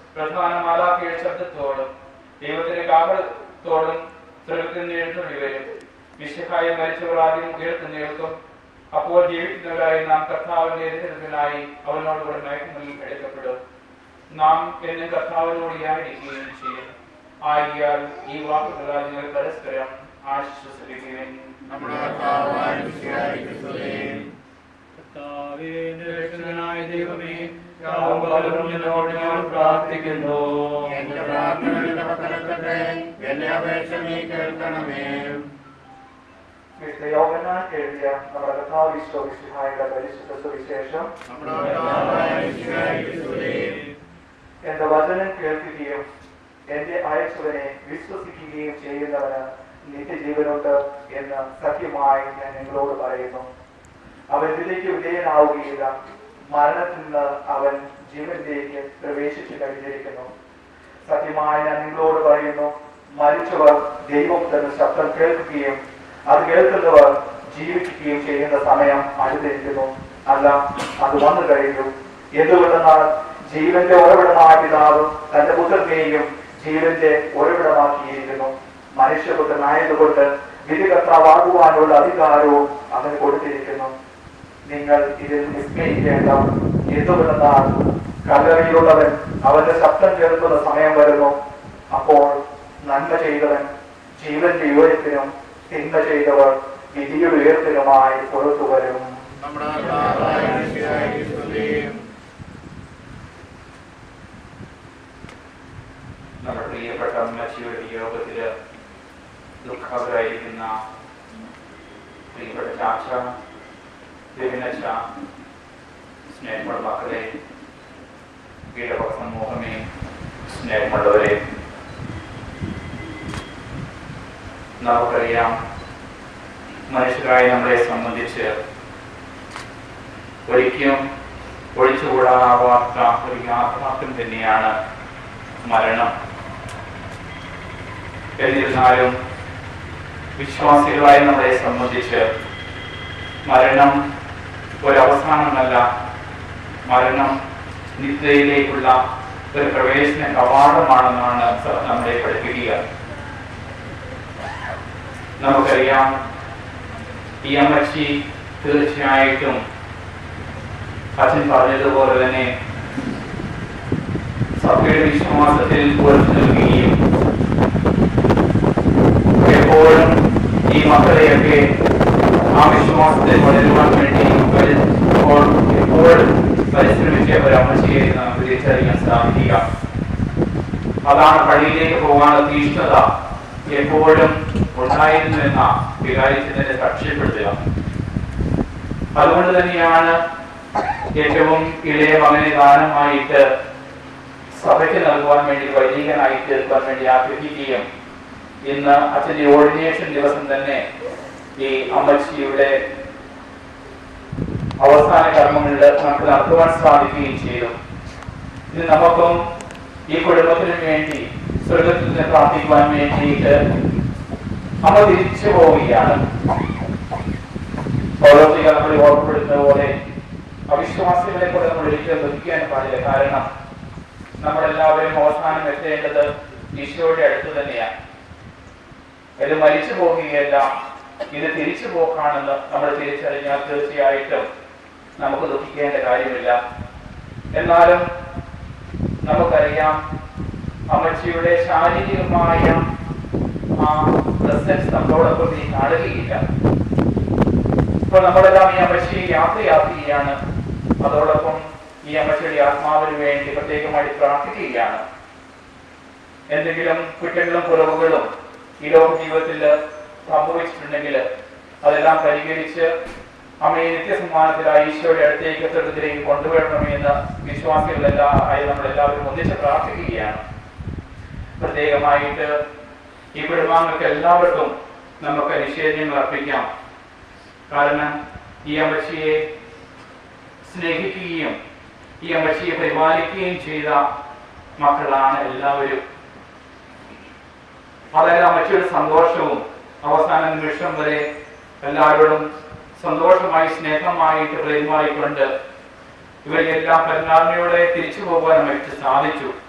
പ്രധാന മാതാക്കയുടെ ശബ്ദത്തോടും ദൈവത്തിന്റെ കാഹളത്തോടും സ്വർഗത്തിൽ നിന്ന് എഴുന്നള്ളി വരും വിശുദ്ധായി മരിച്ചവർ ആദ്യം ഉയർത്തുന്നേൽക്കും അപ്പോൾ ജീവിക്കുന്നവരായി നാം കർത്താവിന്റെ എതിർപ്പിനായി അവനോട് കൂടെ മയക്കുമലിൽ എടുക്കപ്പെടും നാം എന്നും കർത്താവിനോട് യായിരിക്കുകയും ചെയ്യും ആകിയാൽ ഈ വാക്കുകളാൽ നിങ്ങൾ പരസ്പരം ആശ്വസിപ്പിക്കുകയും നമ്മുടെ കർത്താവായ മിശിഹായിക്ക് സ്തുതി. കർത്താവേ, എന്റെ രക്ഷകനായ ദൈവമേ രാവുകാലം നിന്നോട് ഞാൻ പ്രാർത്ഥിക്കുന്നു എന്റെ പ്രാർത്ഥന നിന്റെ പക്കലെത്തട്ടെ എന്റെ അപേക്ഷ നീ കേൾക്കണമേ വിശുദ്ധ യോഹന്നാൻ എഴുതിയ നമ്മുടെ കർത്താവ് ഈശോ മിശിഹായുടെ പരിശുദ്ധ സുവിശേഷം നമ്മുടെ കർത്താവായ മിശിഹായിക്ക് സ്തുതി. എന്റെ വചനം കേൾക്കുകയും എന്റെ അയച്ചവനെ വിശ്വസിക്കുകയും ചെയ്യുന്നവന് നിത്യജീവനുണ്ട് എന്ന് സത്യമായി ഞാൻ നിങ്ങളോട് പറയുന്നു അവൻ ഇതിലേക്ക് വിധേയനാവുകയില്ല മരണത്തിൽ നിന്ന് അവൻ ജീവനിലേക്ക് പ്രവേശിച്ചു കഴിഞ്ഞിരിക്കുന്നു സത്യമായി ഞാൻ നിങ്ങളോട് പറയുന്നു മരിച്ചവർ ദൈവം തന്ന ശബ്ദം കേൾക്കുകയും അത് കേൾക്കുന്നവർ ജീവിക്കുകയും ചെയ്യുന്ന സമയം അടുത്തിരിക്കുന്നു അല്ല അത് വന്നു കഴിഞ്ഞു എന്തുകൊണ്ടെന്നാൽ ജീവന്റെ ഉറവിടമായ പിതാവ് തന്റെ പുത്രനെയും ജീവന്റെ ഉറവിടമാക്കിയിരിക്കുന്നു മനുഷ്യപുത്രനായതുകൊണ്ട് വിധികർത്താവാകുവാനുള്ള അധികാരവും അവന് കൊടുത്തിരിക്കുന്നു നിങ്ങൾ ഇതിൽ വിസ്മയിക്കേണ്ട എന്തുകൊണ്ടെന്നാൽ കല്ലറയിലുള്ളവൻ അവന്റെ ശബ്ദം കേൾക്കുന്ന സമയം വരുന്നു അപ്പോൾ നന്മ ചെയ്തവൻ ജീവന്റെ ഉയരത്തിനും തിന്മ ചെയ്തവർ വിധിയുടെ ഉയരത്തിനുമായി പുറത്തു വരും നമ്മുടെ കർത്താവായ മിശിഹായിക്ക് സ്തുതി. നമ്മുടെ പ്രിയപ്പെട്ട അമ്മച്ചിയുടെ യോഗത്തില് ദുഃഖാവരായിരിക്കുന്ന പ്രിയപ്പെട്ട ചാച്ച വിപിനച്ച സ്നേഹമുള്ള മക്കളെ വീടപക സമൂഹമേ സ്നേഹമുള്ളവരെ നമുക്കറിയാം മനുഷ്യരായ നമ്മളെ സംബന്ധിച്ച് ഒരിക്കലും ഒഴിച്ചുകൂടാനാവാത്ത ഒരു യാഥാർത്ഥ്യം തന്നെയാണ് മരണം എന്നിരുന്നാലും വിശ്വാസികളായി നമ്മളെ സംബന്ധിച്ച് മരണം ഒരവസാനമല്ല മരണം നിത്യയിലേക്കുള്ള ഒരു പ്രവേശന കവാടമാണെന്നാണ് സഭ നമ്മളെ പഠിപ്പിക്കുക നമുക്കറിയാം ഈ അമ്മച്ചി തീർച്ചയായിട്ടും അച്ഛൻ പറഞ്ഞതുപോലെ തന്നെ സഭയുടെ വിശ്വാസത്തിൽ ഉറച്ചു നിൽക്കുകയും എപ്പോഴും ഈ മക്കളെയൊക്കെ ആ വിശ്വാസത്തിൽ വളരുവാൻ വേണ്ടി പരി- ഇപ്പോൾ- എപ്പോഴും പരിശ്രമിച്ച ഒരു അമ്മച്ചിയെ നമുക്ക് തിരിച്ചറിയാൻ സാധിക്കുക അതാണ് പള്ളിയിലേക്ക് പോകാനുള്ള തീഷ്ണത എപ്പോഴും ഉണ്ടായിരുന്നു എന്ന വികാരിച്ചതിനെ സാക്ഷ്യപ്പെടുത്തുക അതുകൊണ്ട് തന്നെയാണ് ഏറ്റവും ഇളയ മകനെ ദാനമായിട്ട് സഭയ്ക്ക് നൽകുവാൻ വേണ്ടി വൈദികനായി തീർക്കാൻ വേണ്ടി ആഗ്രഹിക്കുകയും ഇന്ന് അച്ഛന്റെ ഓർഡിനേഷൻ ദിവസം തന്നെ ഈ അമ്മച്ചിയുടെ അവസാന കർമ്മങ്ങളിൽ നമുക്ക് നടത്തുവാൻ സാധിക്കുകയും ചെയ്തു ഇത് നമുക്കും ഈ കുടുംബത്തിനും വേണ്ടി സ്വർഗത്തിൽ നിന്ന് പ്രാർത്ഥിക്കുവാൻ വേണ്ടിയിട്ട് നമ്മൾ തിരിച്ചു പോവുകയാണ് പൗരോഹിക നമ്മളെ ഓർമ്മപ്പെടുത്തുന്ന പോലെ അവിശ്വാസികളെ കൊണ്ട് നമ്മൾ ഒരിക്കലും ദുഃഖിക്കാൻ പാടില്ല കാരണം നമ്മളെല്ലാവരും അവസാനം എത്തേണ്ടത് ഈശോയുടെ അടുത്ത് തന്നെയാണ് ഇത് മരിച്ചു പോകുകയല്ല ഇത് തിരിച്ചു പോക്കാണെന്ന് നമ്മൾ തിരിച്ചറിഞ്ഞാൽ തീർച്ചയായിട്ടും നമുക്ക് ദുഃഖിക്കേണ്ട കാര്യമില്ല എന്നാലും നമുക്കറിയാം അമ്മച്ചിയുടെ ശാരീരികമായ ആ പ്രസൻസ് നമ്മളോടൊപ്പം ഈ കാണുകയില്ല ഇപ്പൊ നമ്മളെല്ലാം ഈ അമ്മച്ചിയെ യാത്രയാക്കുകയാണ് അതോടൊപ്പം ഈ അമ്മച്ചിയുടെ ആത്മാവിന് വേണ്ടി പ്രത്യേകമായി പ്രാർത്ഥിക്കുകയാണ് എന്തെങ്കിലും കുറ്റങ്ങളും കുറവുകളും ഈ ലോക ജീവിതത്തിൽ സംഭവിച്ചിട്ടുണ്ടെങ്കിൽ അതെല്ലാം പരിഹരിച്ച് അമ്മയെ നിത്യസമ്മാനത്തിലായി ഈശോയുടെ അടുത്തേക്ക് സ്വർഗത്തിലേക്ക് കൊണ്ടുവരണമെന്ന് വിശ്വാസികളെല്ലാം ആയി നമ്മളെല്ലാവരും ഒന്നിച്ച് പ്രാർത്ഥിക്കുകയാണ് പ്രത്യേകമായിട്ട് ഈ കുടുംബാംഗങ്ങൾക്ക് എല്ലാവർക്കും നമുക്ക് നിഷേധങ്ങൾ അർപ്പിക്കാം കാരണം ഈ അമ്മച്ചിയെ സ്നേഹിക്കുകയും ഈ അമ്മച്ചിയെ പരിപാലിക്കുകയും ചെയ്ത മക്കളാണ് എല്ലാവരും അതായത് അമ്മച്ചിയുടെ സന്തോഷവും അവസാന നിമിഷം വരെ എല്ലാവരോടും സന്തോഷമായി സ്നേഹമായിട്ട് പെരുമാറിക്കൊണ്ട് ഇവരെല്ലാം പരിണാമയോടെ തിരിച്ചു പോകാൻ അമ്മയ്ക്ക് സാധിച്ചു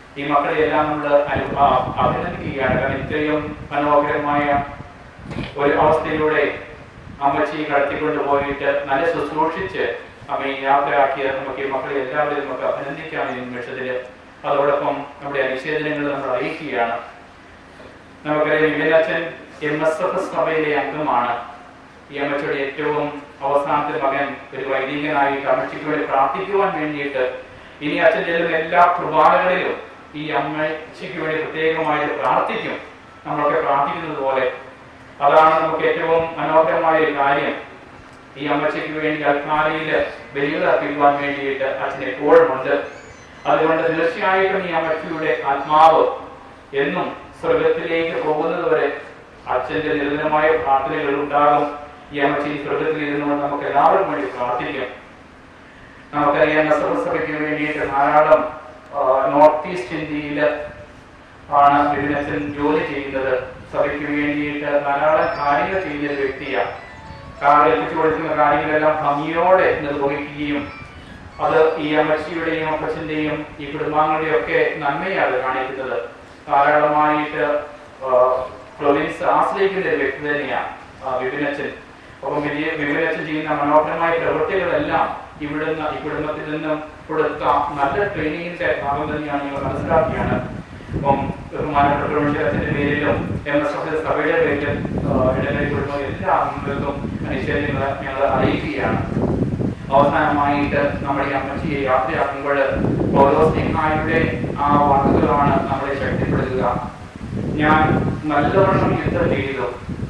ഈ മക്കളെ എല്ലാം നമ്മൾ അനു- ആ, അഭിനന്ദിക്കുകയാണ് കാരണം ഇത്രയും മനോഹരമായ ഒരു അവസ്ഥയിലൂടെ അമ്മച്ചി കടത്തിക്കൊണ്ട് പോയിട്ട് നല്ല ശുശ്രൂഷിച്ച് അമ്മയെ യാത്രയാക്കിയ നമുക്ക് ഈ മക്കളെ എല്ലാവരെയും നമുക്ക് അഭിനന്ദിക്കാം ഈ നിമിഷത്തിൽ അതോടൊപ്പം നമ്മുടെ അനുശേചനങ്ങൾ നമ്മൾ അറിയിക്കുകയാണ് നമുക്കറിയാം വിമലച്ചൻ എം എസ് എഫ് സഭയിലെ അംഗമാണ് ഈ അമ്മച്ചിയുടെ ഏറ്റവും അവസാനത്തെ മകൻ ഒരു വൈദികനായിട്ട് അമ്മച്ചിക്ക് വേണ്ടി പ്രാർത്ഥിക്കുവാൻ വേണ്ടിയിട്ട് ഇനി അച്ഛൻ ചെല്ലുന്ന എല്ലാ കുർബാനകളിലും ഈ അമ്മച്ചിക്ക് വേണ്ടി പ്രത്യേകമായിട്ട് പ്രാർത്ഥിക്കും നമ്മളൊക്കെ പ്രാർത്ഥിക്കുന്നത് പോലെ അതാണ് നമുക്ക് ഏറ്റവും മനോഹരമായ ഒരു കാര്യം ഈ അമ്മച്ചിക്ക് വേണ്ടി അൽക്കാലയിൽ ബലികൾ അർപ്പിക്കുവാൻ വേണ്ടിയിട്ട് അച്ഛൻ എപ്പോഴും ഉണ്ട് അതുകൊണ്ട് തീർച്ചയായിട്ടും ഈ അമ്മച്ചിയുടെ ആത്മാവ് എന്നും സ്വർഗത്തിലേക്ക് പോകുന്നത് വരെ അച്ഛന്റെ നിരന്തരമായ പ്രാർത്ഥനകൾ ഉണ്ടാകും ഈ അമ്മച്ചി സ്വർഗത്തിൽ ഇരുന്നുകൊണ്ട് നമുക്ക് എല്ലാവർക്കും വേണ്ടി പ്രാർത്ഥിക്കും നമുക്കറിയാം നസറസഭയ്ക്ക് വേണ്ടിയിട്ട് ധാരാളം ആ, നോർത്ത് ഈസ്റ്റ് ഇന്ത്യയിൽ ആണ് വിപിനച്ചൻ ജോലി ചെയ്യുന്നത് സഭയ്ക്ക് വേണ്ടിയിട്ട് ധാരാളം കാര്യങ്ങൾ ചെയ്യുന്ന ഒരു വ്യക്തിയാണ് കാർ ഏൽപ്പിച്ചു കൊടുക്കുന്ന കാര്യങ്ങളെല്ലാം ഭംഗിയോടെ നിർവഹിക്കുകയും അത് ഈ അമ്മച്ചിയുടെയും അപ്പച്ചന്റെയും ഈ കുടുംബാംഗങ്ങളുടെയും ഒക്കെ നന്മയാണ് കാണിക്കുന്നത് ധാരാളമായിട്ട് പ്രൊവിൻസ് ആശ്രയിക്കുന്ന ഒരു വ്യക്തി തന്നെയാണ് ആ, വിപിനച്ചൻ അപ്പം വിജയ വിപിനച്ചൻ ചെയ്യുന്ന മനോഹരമായ പ്രവൃത്തികളെല്ലാം ഇവിടുന്ന് ഈ കുടുംബത്തിൽ നിന്നും കൊടുത്ത നല്ല ട്രെയിനിങ്ങിന്റെ ഭാഗം തന്നെയാണ് ഞങ്ങൾ മനസ്സിലാക്കിയാണ് അപ്പം ബഹുമാനപ്പെട്ട പ്രൊവിൻഷ്യത്തിന്റെ പേരിലും എം എസ് എഫ് സഭയുടെ പേരിലും ആ, ഇടനടി കുടുംബം എല്ലാ അംഗങ്ങൾക്കും അനുശേഷങ്ങൾ ഞങ്ങൾ അറിയിക്കുകയാണ് അവസാനമായിട്ട് നമ്മുടെ ഈ അമ്മച്ചിയെ യാത്രയാക്കുമ്പോൾ ഓരോ സ്നേഹായുടെ ആ വാക്കുകളാണ് നമ്മളെ ശക്തിപ്പെടുത്തുക ഞാൻ നല്ലവണ്ണം യുദ്ധം ചെയ്തു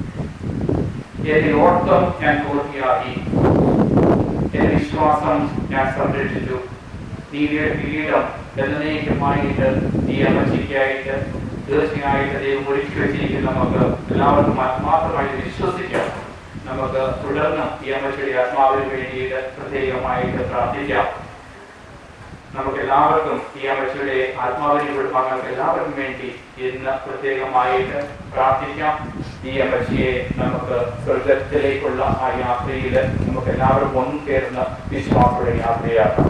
എന്റെ ഓട്ടം ഞാൻ പൂർത്തിയാക്കി എന്റെ വിശ്വാസം ഞാൻ സംരക്ഷിച്ചു നീതിയുടെ കിരീടം എന്നേക്കുമായിട്ട് ഈ അമ്മച്ചിക്കായിട്ട് തീർച്ചയായിട്ട് ദൈവം ഒരുക്കി വെച്ചിരിക്കുന്ന നമുക്ക് എല്ലാവർക്കും ആത്മാർത്ഥമായിട്ട് വിശ്വസിക്കാം നമുക്ക് തുടർന്ന് ഈ അമ്മച്ചിയുടെ ആത്മാവിന് വേണ്ടിയിട്ട് പ്രത്യേകമായിട്ട് പ്രാർത്ഥിക്കാം നമുക്ക് എല്ലാവർക്കും ഈ അമ്മച്ചിയുടെ ആത്മാവിനെ കുടുംബാംഗങ്ങൾക്ക് എല്ലാവർക്കും വേണ്ടി ഇന്ന് പ്രത്യേകമായിട്ട് പ്രാർത്ഥിക്കാം ഈ അമ്മച്ചിയെ നമുക്ക് സ്വർഗത്തിലേക്കുള്ള ആ യാത്രയിൽ നമുക്ക് എല്ലാവർക്കും ഒന്നും ചേർന്ന് വിശ്വാസത്തോടെ യാത്രയാക്കാം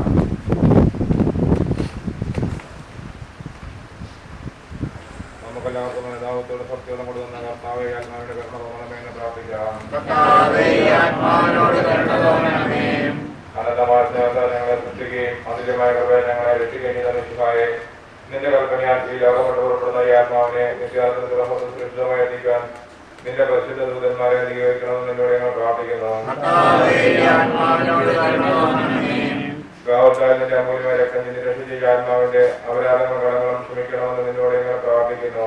നമുക്കെല്ലാവർക്കും നേതാവത്തോട് സത്യത കൊടുക്കുന്ന കർത്താവെ ആത്മാവിന്റെ കരുണ തോന്നണമേ എന്ന് പ്രാർത്ഥിക്കാം അനന്തമായ സ്നേഹത്താൽ ഞങ്ങളെ സൃഷ്ടിക്കുകയും അതിലുമായ കൃപയെ ഞങ്ങളെ രക്ഷിക്കുകയും ചെയ്ത മിശിഹായെ നിന്റെ കൽപ്പനയാൽ ഈ ലോകപ്പെട്ട് പുറപ്പെടുന്ന ഈ ആത്മാവിനെ നിത്യാസനത്തിൽ സുരക്ഷിതമായി എത്തിക്കാൻ നിന്റെ പരിശുദ്ധ ദൂതന്മാരെ നിയോഗിക്കണമെന്ന് നിന്നോട് ഞങ്ങൾ പ്രാർത്ഥിക്കുന്നു ഗാവത്താൽ നിന്റെ അമൂല്യമായ രക്തം നിന്റെ രക്ഷിച്ച ഈ ആത്മാവിന്റെ അപരാധങ്ങളും കടങ്ങളും ക്ഷമിക്കണമെന്ന് നിന്നോട് ഞങ്ങൾ പ്രാർത്ഥിക്കുന്നു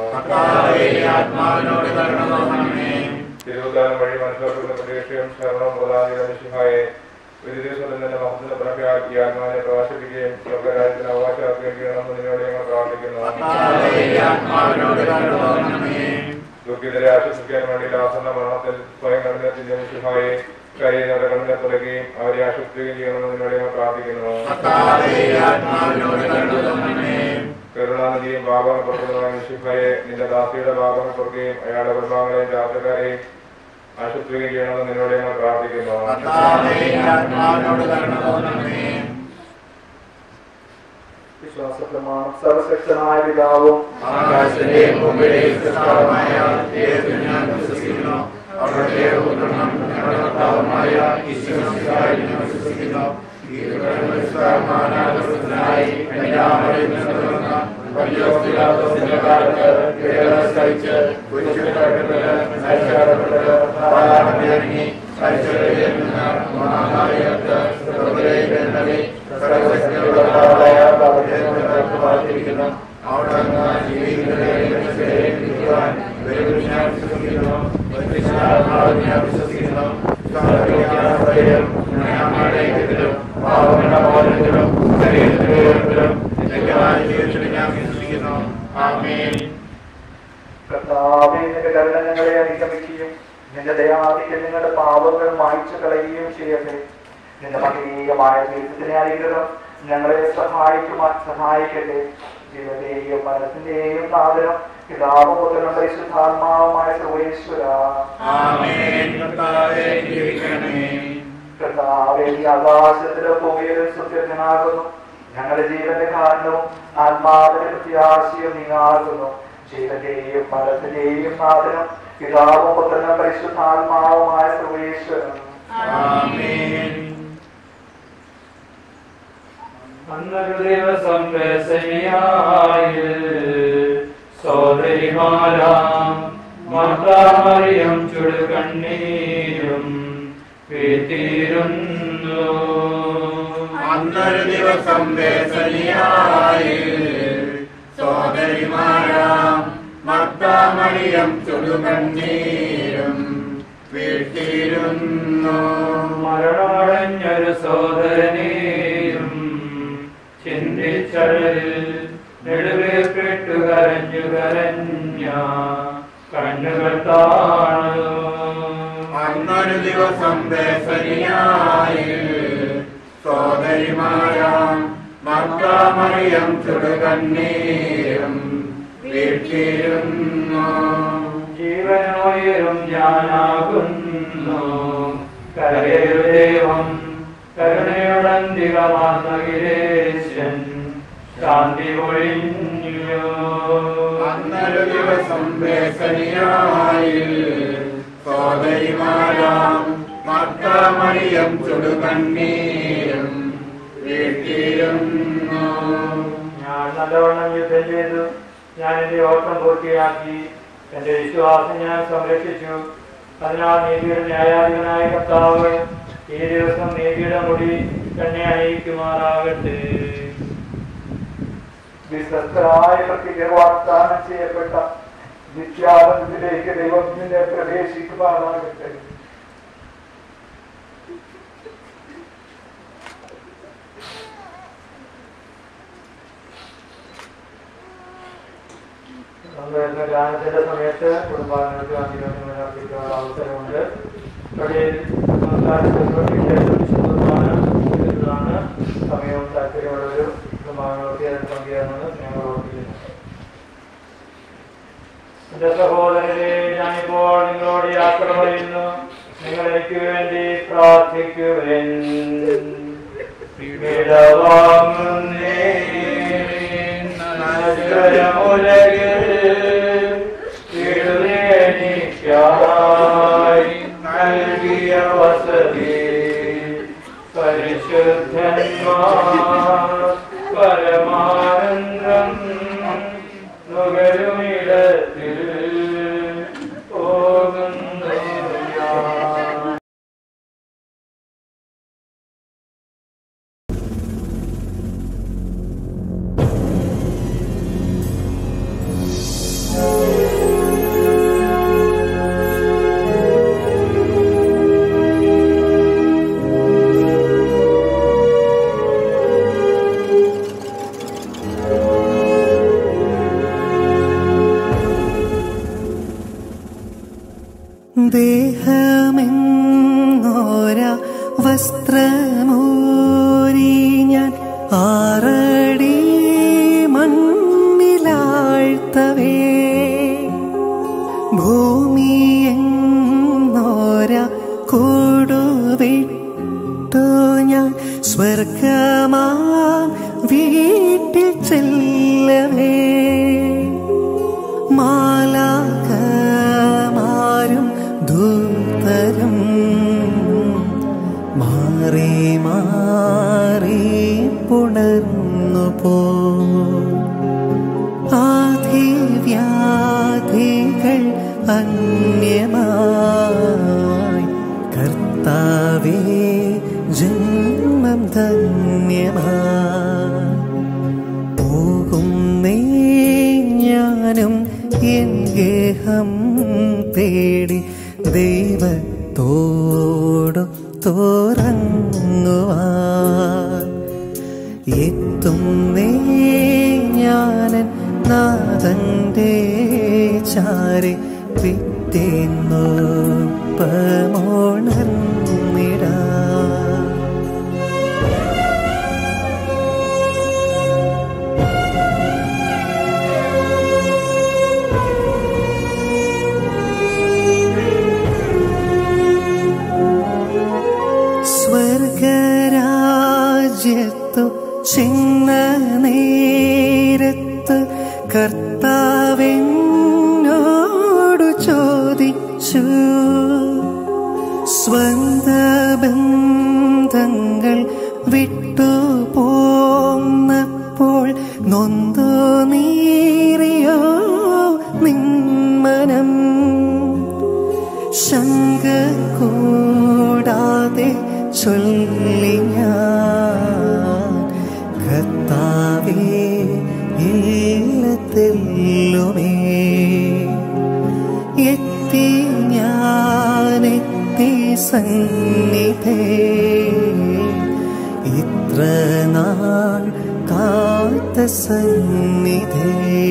തിരുവുദാനം വഴി മനസ്സിലാക്കുന്ന പ്രതീക്ഷയും ശരണവും പ്രധാന മിശിഹായെ ഒരു ദിവസത്തിൽ തന്നെ മഹത്തിന്റെ പ്രഖ്യാപിക്കുക ആത്മാവിനെ പ്രകാശിപ്പിക്കുകയും സ്വർഗരാജ്യത്തിന് അവകാശമാക്കുകയും ചെയ്യണമെന്ന് നിന്നോട് ഞങ്ങൾ പ്രാർത്ഥിക്കുന്നു ദുഃഖിതരെ ആശ്വസിക്കാൻ വേണ്ടി ആസന്ന മരണത്തിൽ സ്വയം കണ്ണിനെത്തിന്റെ മിശിഹായെ കരയുന്നവരുടെ കണ്ണിനെ തുറക്കുകയും അവരെ ആശ്വസിക്കുകയും ചെയ്യണമെന്ന് നിന്നോട് ഞങ്ങൾ പ്രാർത്ഥിക്കുന്നു കരുണാനിധിയും പാപങ്ങൾ പുറപ്പെടുന്നതായ മിശിഹായെ നിന്റെ ദാസിയുടെ പാപങ്ങൾ പുറക്കുകയും അയാളുടെ കുടുംബാംഗങ്ങളെയും ചാർച്ചക്കാരെയും ആശ്വസിക്കുകയും ചെയ്യണമെന്ന് നിന്നോട് ഞങ്ങൾ പ്രാർത്ഥിക്കുന്നു വിശ്വാസപ്രമാണം സർവശക്തനായ പിതാവും ആകാശത്തിന്റെയും ഭൂമിയുടെയും സൃഷ്ടാവുമായ ദൈവത്തിൽ ഞാൻ വിശ്വസിക്കുന്നു അവിടുത്തെ പുത്രനും ഞങ്ങളുടെ കർത്താവുമായ ഈശ്വരനായി ഞാൻ വിശ്വസിക്കുന്നു ഈ വിശ്വാസനായി എല്ലാവരെയും നിലനിർന്ന പല്യോസിലാദോസിന്റെ കാലത്ത് പീഡനം സഹിച്ച് കുരിശിൽപ്പെട്ട് മരിച്ചടപ്പെട്ട് പാതാളത്തിലിറങ്ങി മരിച്ചവരിൽ നിന്ന് മൂന്നാം നാളികത്ത് സ്വർഗ്ഗത്തിലേക്ക് എഴുന്നള്ളി സർവശക്തിയുള്ള കർത്താവായ ദൈവത്തെ പാർത്തിരിക്കുന്നു അവിടെ നിന്ന് ജീവിക്കുന്നവരെയും മനുഷ്യരെയും വിധിക്കുവാൻ വരുമെന്ന് ഞാൻ വിശ്വസിക്കുന്നു പരിശുദ്ധാത്മാവിൽ ഞാൻ വിശ്വസിക്കുന്നു സകലവിജ്ഞാനത്തിലും ഞങ്ങളുടെ ഐക്യത്തിലും പാവങ്ങളുടെ മോചനത്തിലും ശരീരത്തിന്റെ ഉയർപ്പിലും നിത്യമായ ജീവിതത്തിലും ഞാൻ വിശ്വസിക്കുന്നു ആമേൻ കർത്താവേ നിന്റെ കരുണ ഞങ്ങളെ അനുഗമിക്കുകയും നിന്റെ ദയാധിക്യം നിങ്ങളുടെ പാപങ്ങൾ മായ്ച്ചു കളയുകയും ചെയ്യട്ടെ നിന്റെ മഹനീയമായ ദൈവത്തിന്റെ അനുഗ്രഹം ഞങ്ങളെ സഹായിക്കുവാൻ സഹായിക്കട്ടെ ജീവന്റെയും മനസ്സിന്റെയും നാദനം പിതാവുപുത്രനും പരിശുദ്ധാത്മാവുമായ സർവേശ്വര ആമേൻ കർത്താവേ ജീവിക്കണമേ കർത്താവേ നീ ആകാശത്തിലെ ഭൂമിയിലും സുത്യനാകുന്നു ഞങ്ങളുടെ ജീവന്റെ കാരണവും ആത്മാവിന്റെ പ്രത്യാശയും നീങ്ങാകുന്നു ജീവന്റെയും മരത്തിന്റെയും നാഥനും പിതാവും പുത്രനും പരിശുദ്ധാത്മാവുമായ സർവേശ്വരനും അന്നൊരു ദിവസം രസനിയായി സോദരിമാരാം മർദ്ദാമറിയം ചുടുകണ്ണീരും വീട്ടിയിരുന്നു അന്നൊരു ദിവസം വേസനിയായി സോദരിമാരാം മർദ്ദാമണിയം ചുടുകണ്ണീരും വീട്ടിരുന്നു മരണമടഞ്ഞൊരു സോദരനെയും ചിന്തിച്ചഴലിൽ നെടുവേപ്പെട്ടു കരഞ്ഞു കരഞ്ഞ കണ്ണുകൾ താണു അന്നൊരു ദിവസം വേസനിയായി സോദരിമാരാം മർദ്ദാമണിയം ചുടുകണ്ണീരും വീട്ടിരുന്നു ജീവനോയരും ഞാനാകുന്നു കരയൊരു ദൈവം കരുണയുടന്തികമാർന്നകിലേശൻ ശാന്തി ഒഴിഞ്ഞു അന്നൊരു ദിവസം വേസനിയായി സോദരിമാരാം മർദ്ദാമണിയം ചുടുകണ്ണീരും വീട്ടിരുന്നു ഞാൻ നല്ലവണ്ണം യുദ്ധം ചെയ്തു ഞാൻ എന്റെ ഓട്ടം പൂർത്തിയാക്കി എന്റെ വിശ്വാസം ഞാൻ സംരക്ഷിച്ചു അതിനാൽ നീതിയുടെ ന്യായാധിപനായ കർത്താവ് ഈ ദിവസം നീതിയുടെ മുടി തന്നെ അണിയിക്കുമാറാകട്ടെ വിശ്വസ്തരായ പ്രത്യേക വാഗ്ദാനം ചെയ്യപ്പെട്ട നിത്യാനന്ദത്തിലേക്ക് ദൈവം നിന്നെ പ്രവേശിക്കുമാറാകട്ടെ വരുന്ന ഗാനത്തിന്റെ സമയത്ത് കുടുംബാംഗങ്ങൾക്ക് അഭിനന്ദനങ്ങൾ അർപ്പിക്കാനുള്ള അവസരമുണ്ട് പള്ളിയിൽ സംസാരിച്ചതിന് ശേഷം വിശുദ്ധമാണ് ഇതാണ് സമയവും താല്പര്യമുള്ളവരും കുടുംബാംഗങ്ങൾക്ക് അതിൽ പങ്കുചേരണമെന്ന് ഞങ്ങൾ ഓർമ്മിക്കുന്നു എന്റെ സഹോദരരെ ഞാനിപ്പോൾ നിങ്ങളോട് യാത്ര പറയുന്നു നിങ്ങൾ എനിക്ക് വേണ്ടി പ്രാർത്ഥിക്കുവേൻ വിടവാങ്ങുന്നേ ായി നൽകിയ വസതി പരിശുദ്ധന്മാർ പരമാനന്ദം നുകരുമിടത്തിൽ പോകുന്നു ഞാൻ ദേഹമെന്നോര വസ്ത്രമൂരി ഞാൻ ആറടി മണ്ണിലാഴ്ത്തവേ ഭൂമിയെന്നോര കൂടുവിട്ടു ഞാൻ സ്വർഗമാ വീട്ടിൽ ചെല്ലവേ മാലാകമാരും ദൂതരും മാറി മാറി പുണർന്നു പോ ആധിവ്യാധികൾ അന്യമായി കർത്താവേ ജന്മം ധന്യമായി പോകുന്നേ ഞാനും എൻ ഗേഹം തേടി ദൈവത്തോടു തോറങ്ങുവാൻ എത്തുന്നേ ഞാനൻ നാഥന്റെ ചാരി പിറ്റേന്നു പമോണർന്നിടാ സ്വർഗരാജ്യത്തു ചിന്ന ശങ്ക കൂടാതെ ചൊല്ലി ഞാൻ കർത്താവേ എല്ലാത്തിലുമേ എത്തി ഞാനെത്തി സന്നിധേ ഇത്ര നാൾ കാത്ത സന്നിധേ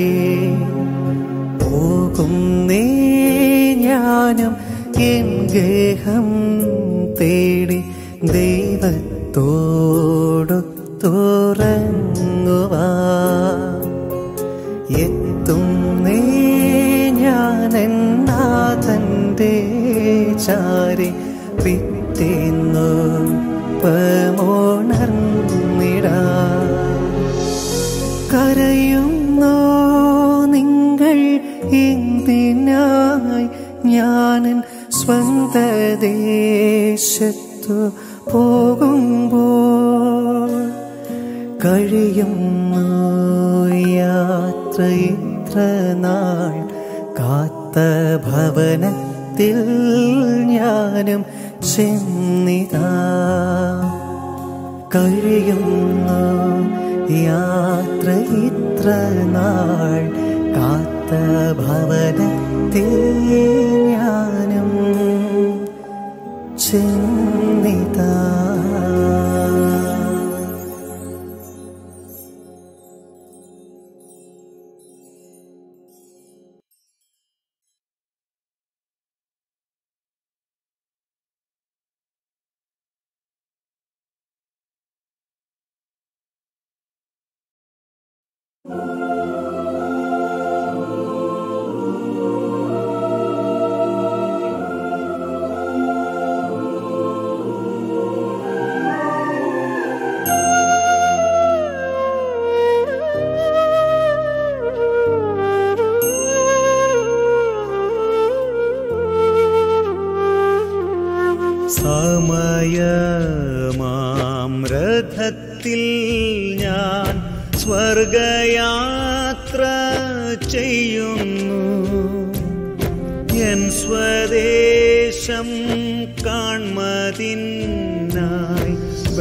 പോകുന്നേ ഞാനും എൻ ഗേഹം തേടി ദൈവത്തോടു തുറങ്ങുവാ എത്തുന്നേ ഞാൻ നാഥന്റെ ചാരി പിറ്റേന്നു പമോണർന്നിടാ കരയുന്നോ നിങ്ങൾ എന്തിനായി ഞാനൻ സ്വന്ത ദേശത്തു പോകുമ്പോൾ കഴിയുന്നു യാത്ര ഇത്ര നാൾ കാത്ത ഭവനത്തിൽ ഞാനും ചെന്നിതാ കഴിയുന്നു യാത്ര ഇത്ര നാൾ കാത്ത ഭവനത്തിൽ ഞാനും ചെന്നിതാ സമയമാം രഥത്തിൽ ഞാൻ സ്വർഗയാത്ര ചെയ്യുന്നു എൻ സ്വദേശം കാൺമതിനായി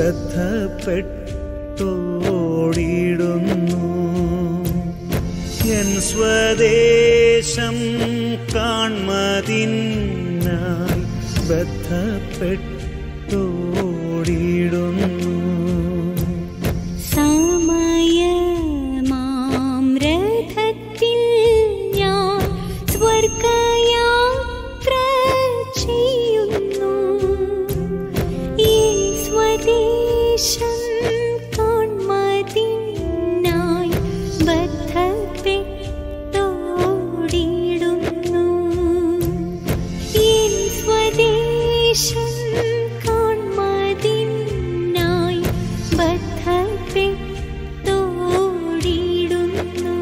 ബന്ധപ്പെട്ടോടിടുന്നു എൻ സ്വദേശം കാൺമതിനായി ബന്ധപ്പെട്ടോടിടുന്നു സമയമാം രഥത്തിൽ ഞാൻ സ്വർഗയാത്ര ചെയ്യുന്നു എൻ സ്വദേശം കാൺമതിനായി ബദ്ധപ്പെട്ടോടിടുന്നു എൻ സ്വദേശം കാൺമതിനായി ബദ്ധപ്പെട്ടോടിടുന്നു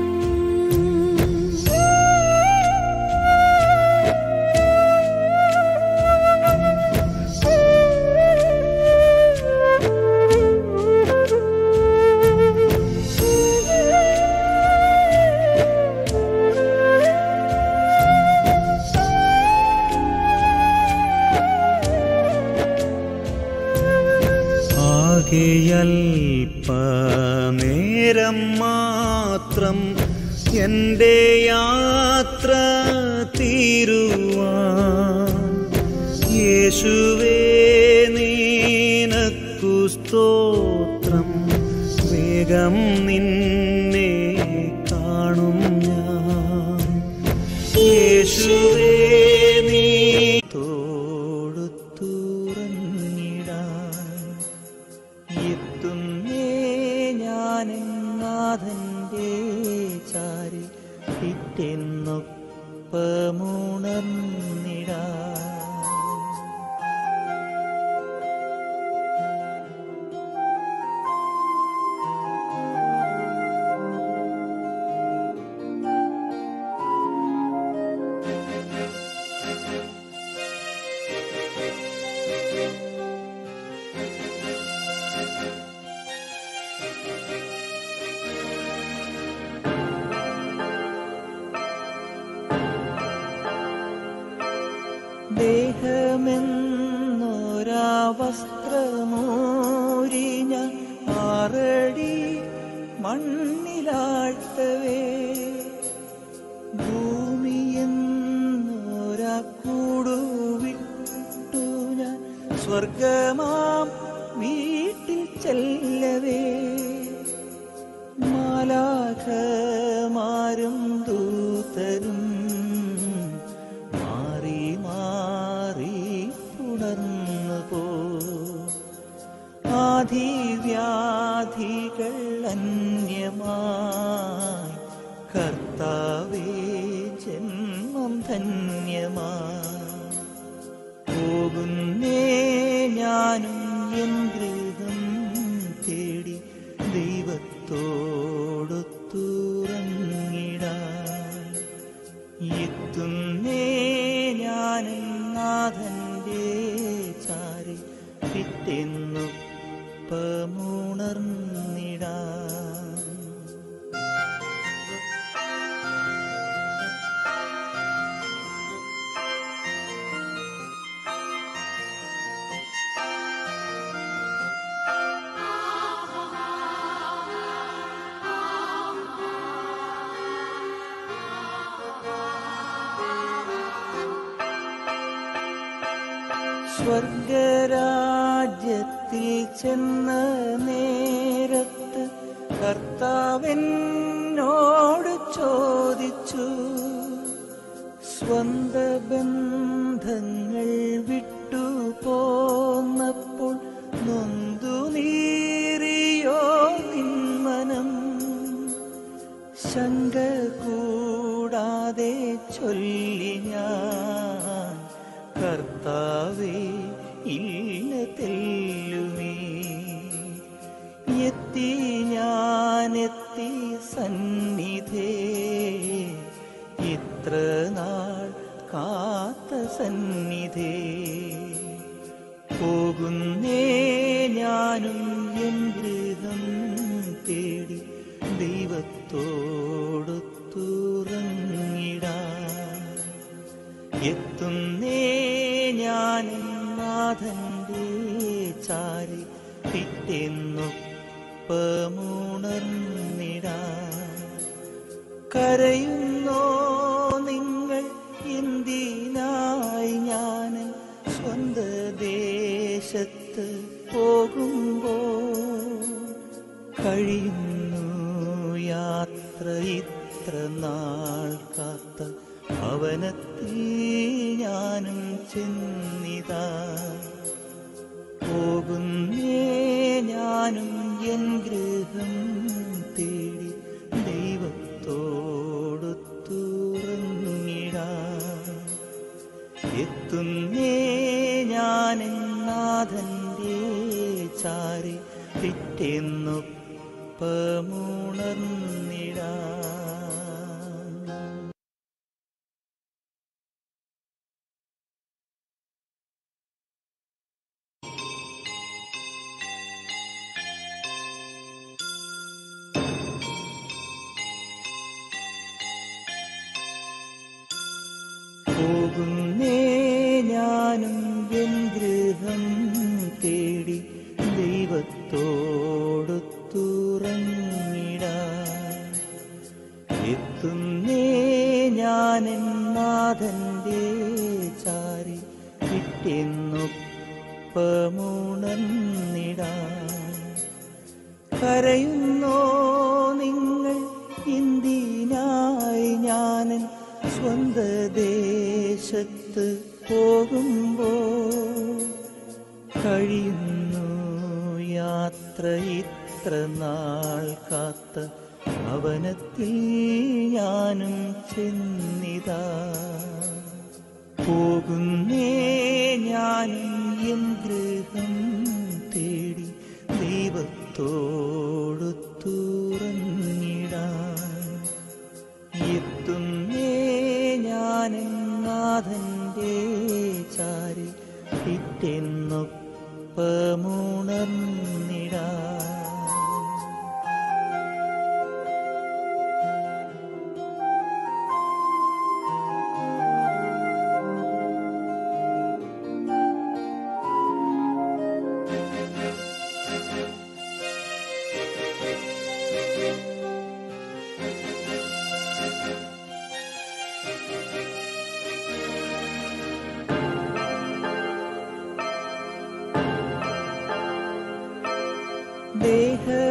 ആകെയൽപനേരം മാത്രം എൻ്റെ യാത്ര തീരുവാൻ യേശുവേ നീനക്കു സ്തോത്രം വേഗം നിന്നെ കാണും ഞാൻ യേശുവേ നീ തോടുത്തുറങ്ങിടാൻ എത്തുന്നേ ഞാൻ നാഥന്റെ ചാരി പിറ്റെന്നൊപ്പമുണർന്നിടാ ദേഹമെന്നൊരാ വസ്ത്രമൂരി ഞാൻ ആറടി മണ്ണിലാഴ്ത്തവേ ഭൂമിയെന്നൊരാ കൂടുവിട്ടു ഞാൻ സ്വർഗമാം വീട്ടിൽ ചെല്ലവേ മാലാഖമാരും ദൂതരും മാറി മാറി പുണർന്നു പോ ആധിവ്യാധികൾ അന്യമായി കർത്താവേ ജന്മം ധന്യമായി പോകുന്നേ ഞാനും എൻ ഗൃഹം തേടി ദൈവത്തോടൊത്തുറങ്ങിടാൻ എത്തുന്നേ ഞാനും നാഥന്റെ ചാരി പിറ്റെന്നൊപ്പമുണർന്നിടാൻ സ്വർഗരാജ്യത്തിൽ ചെന്ന നേരത്ത് കർത്താവിനോട് ചോദിച്ചു സ്വന്ത ബന്ധങ്ങൾ വിട്ടു പോന്നപ്പോൾ നൊന്തു നീറിയോ നിന്മനം ശങ്ക കൂടാതെ ചൊല്ലി ഞാൻ കർത്താവേ ഇല്ല തെല്ലുമേ എത്തി ഞാനെത്തി സന്നിധേ ഇത്ര നാൾ കാത്ത സന്നിധേ പോകുന്നേ ഞാനും എൻ ഗൃഹം തേടി ദൈവത്തോടൊത്തുറങ്ങിടാൻ എത്തുന്നേ ഞാൻ നാഥന്റെ ചാരി പിറ്റെന്നൊപ്പമുണർന്നിടാൻ കരയുന്നോ നിങ്ങൾ എന്തിനായി ഞാൻ സ്വന്ത ദേശത്ത് പോകുമ്പോ കഴിയുന്നു യാത്ര ഇത്ര നാൾ കാത്ത ഭവനത്തിൽ ഞാനും ചെന്നിതാ പോകുന്നേ ഞാനും എൻ ഗൃഹം തേടി ദൈവത്തോടൊത്തുറങ്ങിടാൻ എത്തുന്നേ ഞാൻ നാഥന്റെ ചാരി പിറ്റെന്നൊപ്പമുണർന്നിടാൻ പോകുന്നേ ഞാനും എൻ ഗൃഹം തേടി ദൈവത്തോടൊത്തുറങ്ങിടാൻ എത്തുന്നേ ഞാൻ നാഥന്റെ ചാരി കിട്ടിയെന്നൊപ്പമുണർന്നിടാൻ കരയുന്നോ നിങ്ങൾ എന്തിനായി ഞാനൻ സ്വന്ത ദേശത്ത് പോകുമ്പോ കഴിയുന്നു യാത്ര ഇത്ര നാൾ കാത്ത ഭവനത്തിൽ ഞാനും ചെന്നിതാ പോകുന്നേ ഞാനും എൻ ഗൃഹം തേടി ദൈവത്തോടൊത്തുറങ്ങിടാൻ എത്തുന്നേ ഞാൻ നാഥന്റെ ചാരി പിറ്റെന്നൊപ്പമുണർന്നിടാൻ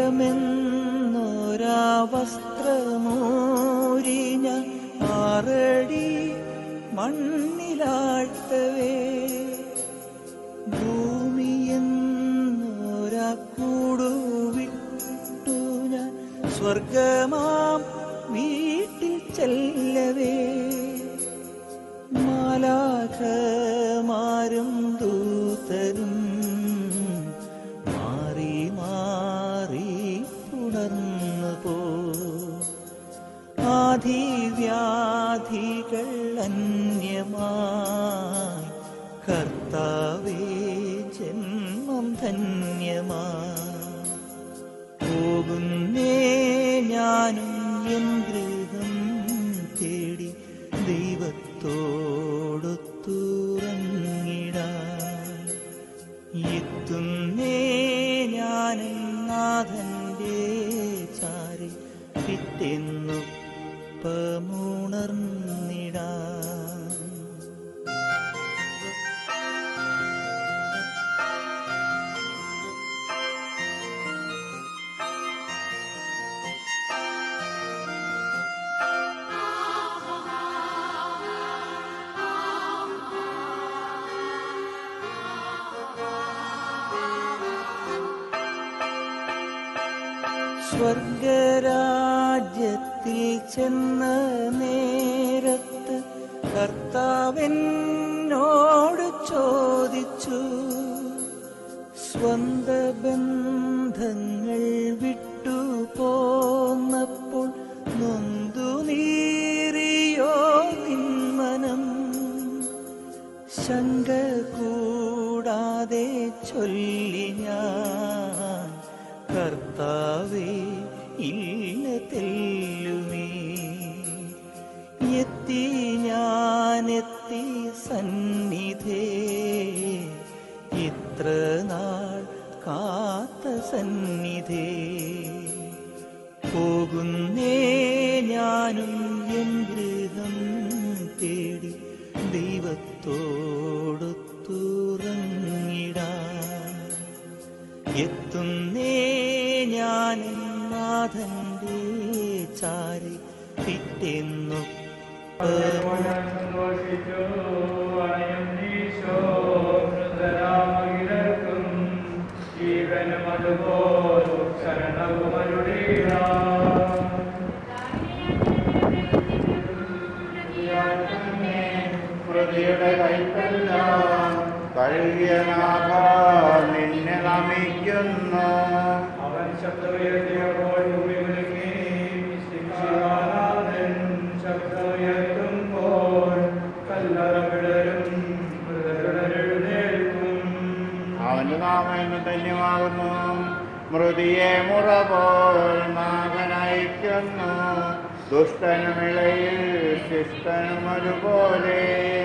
സ്വർഗമെന്നൊരാ വസ്ത്രമൂരി ഞാൻ ആറടി മണ്ണിലാഴ്ത്തവേ ഭൂമിയെന്നൊരാ കൂടുവിട്ടു ഞാൻ സ്വർഗമാം വീട്ടിൽ ചെല്ലവേ മാലാഖമാരും ദൂതരും മാറി മാറി തുടർന്നു പോ ആധിവ്യാധികൾ അന്യമായി കർത്താവേ ജന്മം ധന്യമായി പോകുന്നേ ഞാനും എൻ ഗൃഹം തേടി ദൈവത്തോടൊത്തുറങ്ങിടാൻ എത്തുന്നേ ഞാനും നാഥന്റെ ചാരി പിറ്റെന്നുപ്പമുണർന്നിടാൻ സ്വർഗരാജ്യത്തിൽ ചെന്ന നേരത്ത് കർത്താവെന്നോട് ചോദിച്ചു സ്വന്ത ബന്ധങ്ങൾ വിട്ടു പോന്നപ്പോൾ നൊന്തു നീറിയോ നിന്മനം ശങ്ക കൂടാതെ ചൊല്ലി ഞാൻ കർത്താവേ ഇല്ല തെല്ലുമേ എത്തി ഞാനെത്തി സന്നിധേ ഇത്ര നാൾ കാത്ത സന്നിധേ പോകുന്നേ ഞാനും എൻ ഗൃഹം തേടി ദൈവത്തോടൊത്തുറങ്ങിടാൻ എത്തുന്നേ ഞാൻ നാഥന്റെ ചാരി പിറ്റെന്നു ജീവനും അതുപോൽ ശരണവും അരുളീടാം പ്രതിയുടെ കൈപ്പെല്ലാം കഴുകിയ നാഥ നിന്നെ നമിക്കുന്നു അവൻ ശബ്ദമുയർത്തിയപ്പോൾ ഭൂമി കുലുങ്ങി ശിക്ഷാനാഥൻ ശബ്ദമുയർത്തുമ്പോൾ കല്ലറ വിടരും മൃതരുടരെഴുന്നേൽക്കും അവന്റെ നാമം ധന്യമാകുന്നു മൃതിയെ മുറ പോൽ നാഥനയക്കുന്നു ദുഷ്ടനുമിളയിൽ ശിഷ്ടനും ഒരുപോലെ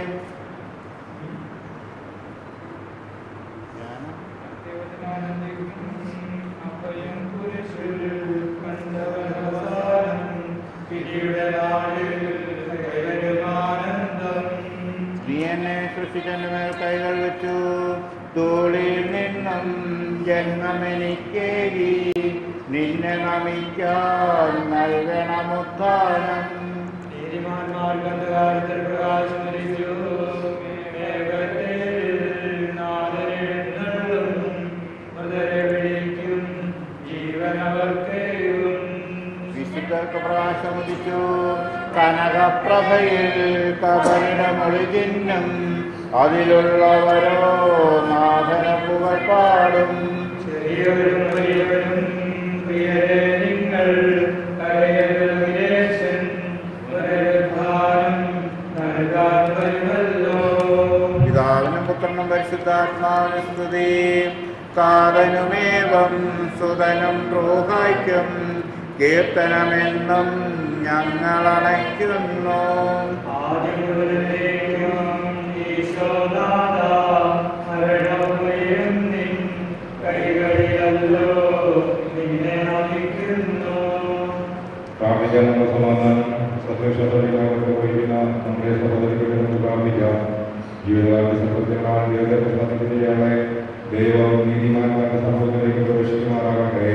അഭയം കുരിശിൽ കണ്ടവനവസാനം വിധിയുടെ നാളിൽ കൈവരുമാനന്ദം നീ എന്നെ സൃഷ്ടിച്ചെന്റെ മേൽ കൈകൾ വെച്ചു ധൂളിയിൽ നിന്നും ജന്മമെനിക്കേകി നിന്നെ നമിക്കാൻ നൽകണമുത്ഥാനം നീതിമാന്മാർ കണ്ടുകാലത്തിൽ പ്രകാശമരിച്ചു മേഘത്തിൽ നാദരെഴുന്നള്ളും മൃതരെ വിളിക്കും ജീവനവർക്കേകും വിശുദ്ധർക്ക് പ്രകാശമുദിച്ചു കനകപ്രഭയിൽ കബറിട മൊഴിചിഹ്നം അതിലുള്ളവരോ നാഥന പുകൾ പാടും ചെറിയവരും വലിയവരും പ്രിയരെ നിങ്ങൾ കരയരുവിദേശൻ പുനരുദ്ധാനം നൽകാൻ വരുമല്ലോ പിതാവിനും പുത്രനും പരിശുദ്ധാത്മാവിനും സ്തുതി കാതനുമേവം സുതനും റോഹായ്ക്കും കീർത്തനമെന്നും ഞങ്ങൾ അണയ്ക്കുന്നു ആദ്യം മുതലേക്കും ഈശോനാഥ മരണമയം നിൻ കൈകളിലല്ലോ നിന്നെ നമിക്കുന്നു പ്രാർത്ഥിക്കാൻ നമ്മൾ സമാധാനം സന്തോഷത്തോടെ ഞങ്ങൾക്ക് വഹിക്കുന്ന നമ്മുടെ സഹോദരികളെ നമുക്ക് പ്രാർത്ഥിക്കാം ജീവിതകാല സത്യങ്ങളാണ് ദൈവത്തെ പ്രസാദിക്കുന്നയാളെ ദൈവം നീതിമാന്മാരുടെ സമൂഹത്തിലേക്ക് പ്രവേശിക്കുമാറാകട്ടെ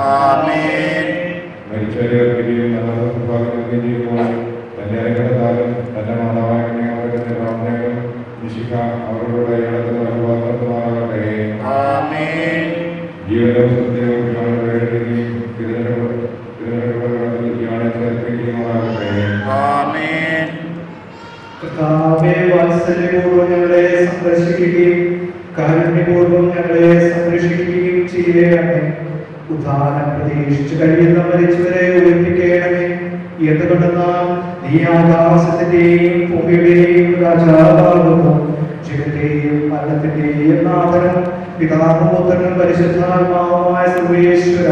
മരിച്ചവരെ അർപ്പിക്കുകയും നല്ല ഭാഗ്യം ചെയ്യുമ്പോൾ തന്റെ അനുഗ്രഹത്താലും തന്റെ മാതാവായ കന്യാമൃഗത്തിന്റെ പ്രാർത്ഥനകളും നിശിക്ക അവരുടെ ഇടത്തിൽ അനുവാദമാകട്ടെ ജീവനും സത്യവും ഞങ്ങളുടെ വേണ്ടിയും തിരഞ്ഞെടുപ്പ് തിരഞ്ഞെടുപ്പുകളിൽ ഇയാളെ ചേർപ്പിക്കുമാറാകട്ടെ കർത്താവേ വാത്സല്യപൂർവ്വം ഞങ്ങളെ സന്ദർശിക്കുകയും കാരുണ്യപൂർവ്വം ഞങ്ങളെ സംരക്ഷിക്കുകയും ചെയ്യണമേ ഉദാഹരണം പ്രതീക്ഷിച്ചു കഴിയുന്ന മരിച്ചവരെ ഉയർപ്പിക്കണമേ എന്തുകൊണ്ടെന്നാൽ നീ ആകാശത്തിന്റെയും ഭൂമിയുടെയും രാജാവാകുന്നു ജീവന്റെയും മരണത്തിന്റെയും നാഥനും പിതാവും പുത്രനും പരിശുദ്ധാത്മാവുമായ സർവേശ്വര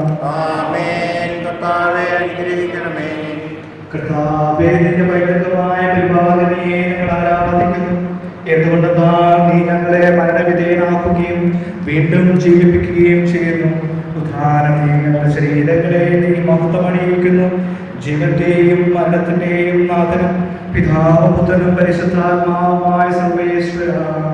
കർത്താവേ നിന്റെ വൈദ്യുതമായ പരിപാലനയെ ഞങ്ങൾ ആരാധിക്കുന്നു എന്തുകൊണ്ടെന്നാൽ നീ ഞങ്ങളെ മരണവിധേയനാക്കുകയും വീണ്ടും ജീവിപ്പിക്കുകയും ചെയ്യുന്നു ഉദാഹരണം നീ ഞങ്ങളുടെ ശരീരങ്ങളെ നീ മഹത്വമണിയിക്കുന്നു ജീവന്റെയും മരണത്തിന്റെയും നാഥനും പിതാവും പുത്രനും പരിശുദ്ധാത്മാവുമായ സർവേശ്വര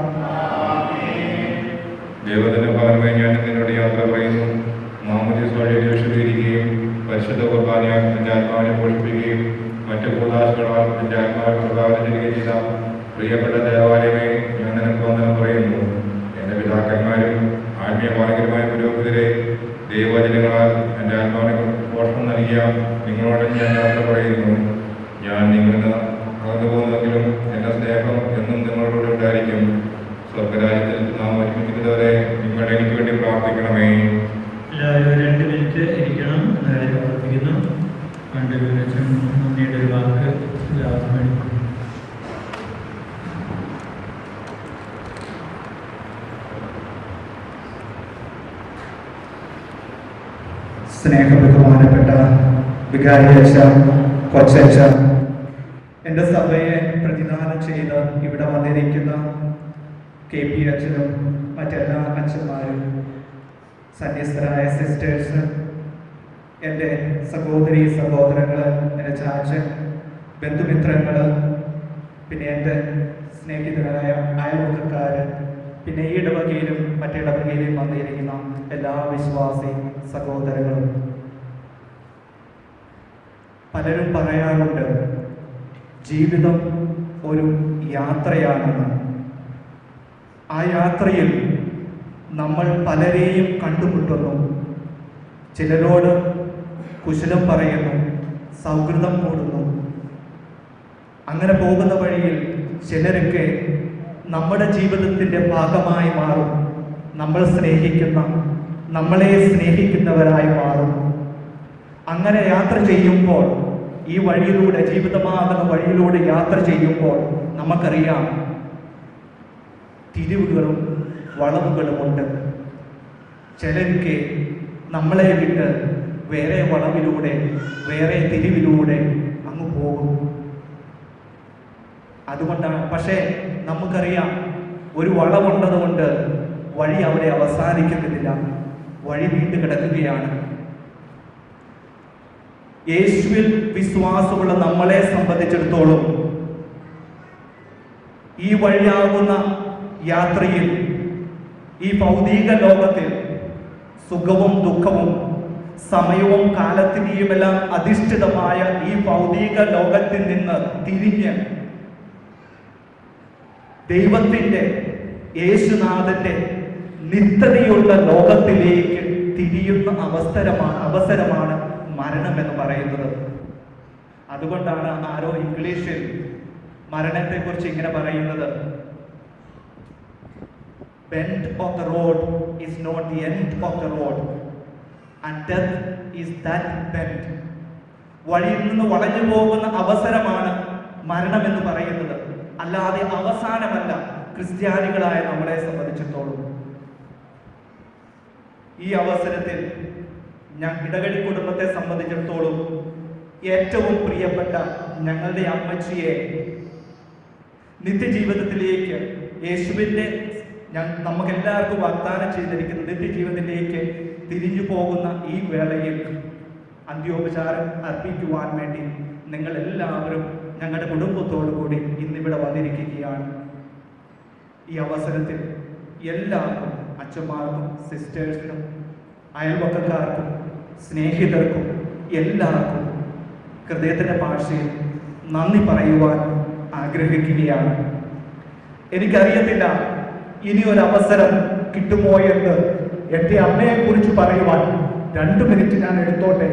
ദൈവത്തിന്റെ ഫലമായി ഞാൻ നിന്നോട് യാത്ര പറയുന്നു മാമുദീസ് വഴി വിശദീകരിക്കുകയും പരിശുദ്ധ കുർബാനയാൽ എന്റെ ആത്മാവിനെ പോഷിപ്പിക്കുകയും മറ്റു കൂതാശകളാൽ എന്റെ ആത്മാവിനെ പ്രഭാവനം ചെയ്യുകയും ചെയ്ത പ്രിയപ്പെട്ട ദേവാലയമേ ഞാൻ നിനക്ക് വന്ദനം പറയുന്നു എന്റെ പിതാക്കന്മാരും ആത്മീയ മാർഗികമായ പുരോഗതിരെ ദൈവവചനങ്ങളാൽ എന്റെ ആത്മാവിനെ പോഷണം നൽകിയ നിങ്ങളോട് ഞാൻ യാത്ര പറയുന്നു ഞാൻ നിങ്ങളിൽ നിന്ന് അകന്നു പോകുന്നെങ്കിലും എന്റെ സ്നേഹം എന്നും നിങ്ങളോട് ഉണ്ടായിരിക്കും സ്വർഗരാജ്യത്തിൽ നാം ഒരുമിക്കുന്നവരെ നിങ്ങളുടെ എനിക്ക് വേണ്ടി പ്രാർത്ഥിക്കണമേ എല്ലാവരും രണ്ട് മിനിറ്റ് ഇരിക്കണം എന്ന കാര്യം ഓർമ്മിക്കുന്നു പണ്ട് വിളിച്ചും നന്ദിയുടെ ഒരു വാക്ക് എല്ലാവർക്കും വേണ്ടി സ്നേഹബഹുമാനപ്പെട്ട വികാരി അച്ഛ കൊച്ചച്ഛ എൻ്റെ സഭയെ പ്രതിദാനം ചെയ്ത് ഇവിടെ വന്നിരിക്കുന്ന കെ പി അച്ഛനും മറ്റെല്ലാ അച്ഛന്മാരും സന്യസ്തരായ സിസ്റ്റേഴ്സ് എൻ്റെ സഹോദരി സഹോദരങ്ങൾ എൻ്റെ ചാച്ചൻ ബന്ധുമിത്രങ്ങൾ പിന്നെ എൻ്റെ സ്നേഹിതരായ അയൽവക്കക്കാർ പിന്നെ ഈ ഇടവകയിലും മറ്റിടവകയിലും വന്നിരിക്കുന്ന എല്ലാ വിശ്വാസി സഹോദരങ്ങളും പലരും പറയാറുണ്ട് ജീവിതം ഒരു യാത്രയാണെന്ന് ആ യാത്രയിൽ നമ്മൾ പലരെയും കണ്ടുമുട്ടുന്നു ചിലരോട് കുശലം പറയുന്നു സൗഹൃദം കൂടുന്നു അങ്ങനെ പോകുന്ന വഴിയിൽ ചിലരൊക്കെ നമ്മുടെ ജീവിതത്തിൻ്റെ ഭാഗമായി മാറും നമ്മൾ സ്നേഹിക്കുന്ന നമ്മളെ സ്നേഹിക്കുന്നവരായി മാറും അങ്ങനെ യാത്ര ചെയ്യുമ്പോൾ ഈ വഴിയിലൂടെ ജീവിതമാകുന്ന വഴിയിലൂടെ യാത്ര ചെയ്യുമ്പോൾ നമുക്കറിയാം തിരിവുകളും വളവുകളുമുണ്ട് ചിലർക്ക് നമ്മളെ വിട്ട് വേറെ വളവിലൂടെ വേറെ തിരിവിലൂടെ അങ്ങ് പോകും അതുകൊണ്ടാണ് പക്ഷേ നമുക്കറിയാം ഒരു വളവുണ്ടതുകൊണ്ട് വഴി അവിടെ അവസാനിക്കുന്നില്ല വഴി വീണ്ടും കിടക്കുകയാണ് യേശുവിൽ വിശ്വാസമുള്ള നമ്മളെ സംബന്ധിച്ചിടത്തോളം ഈ വഴിയാകുന്ന യാത്രയിൽ ഈ ഭൗതിക ലോകത്തിൽ സുഖവും ദുഃഖവും സമയവും കാലത്തിനെയുമെല്ലാം അധിഷ്ഠിതമായ ഈ ഭൗതിക ലോകത്തിൽ നിന്ന് തിരിഞ്ഞ് ദൈവത്തിൻ്റെ യേശുനാഥന്റെ നിത്യതയുള്ള ലോകത്തിലേക്ക് തിരിയുന്ന അവസരമാണ് അവസരമാണ് മരണം എന്ന് പറയുന്നത് അതുകൊണ്ടാണ് ആരോ ഇംഗ്ലീഷിൽ മരണത്തെക്കുറിച്ച് ഇങ്ങനെ പറയുന്നത് bend of the road is not the end of the road and death is that bend വഴിയിൽ നിന്ന് വളഞ്ഞു പോകുന്ന അവസരമാണ് മരണം എന്ന് പറയുന്നത് അല്ലാതെ അവസാനമല്ല ക്രിസ്ത്യാനികളായ നമ്മളെ സംബന്ധിച്ചിടത്തോളം ഈ അവസരത്തിൽ ഞാൻ ഇടകഴി കുടുംബത്തെ സംബന്ധിച്ചിടത്തോളം ഏറ്റവും പ്രിയപ്പെട്ട ഞങ്ങളുടെ അമ്മച്ചിയെ നിത്യജീവിതത്തിലേക്ക് യേശുവിൻ്റെ ഞാൻ നമുക്കെല്ലാവർക്കും വാഗ്ദാനം ചെയ്തിരിക്കുന്ന നിത്യജീവിതത്തിലേക്ക് തിരിഞ്ഞു പോകുന്ന ഈ വേളയിൽ അന്ത്യോപചാരം അർപ്പിക്കുവാൻ വേണ്ടി നിങ്ങൾ എല്ലാവരും ഞങ്ങളുടെ കുടുംബത്തോടു കൂടി ഇന്നിവിടെ വന്നിരിക്കുകയാണ് ഈ അവസരത്തിൽ എല്ലാവർക്കും അച്ഛന്മാർക്കും സിസ്റ്റേഴ്സിനും അയൽപക്കക്കാർക്കും സ്നേഹിതർക്കും എല്ലാവർക്കും ഹൃദയത്തിൻ്റെ ഭാഷയിൽ നന്ദി പറയുവാൻ ആഗ്രഹിക്കുകയാണ് എനിക്കറിയത്തില്ല ഇനി ഒരു അവസരം കിട്ടുമോ എന്ന് എൻ്റെ അമ്മയെ കുറിച്ച് പറയുവാൻ രണ്ട് മിനിറ്റ് ഞാൻ എടുത്തോട്ടെ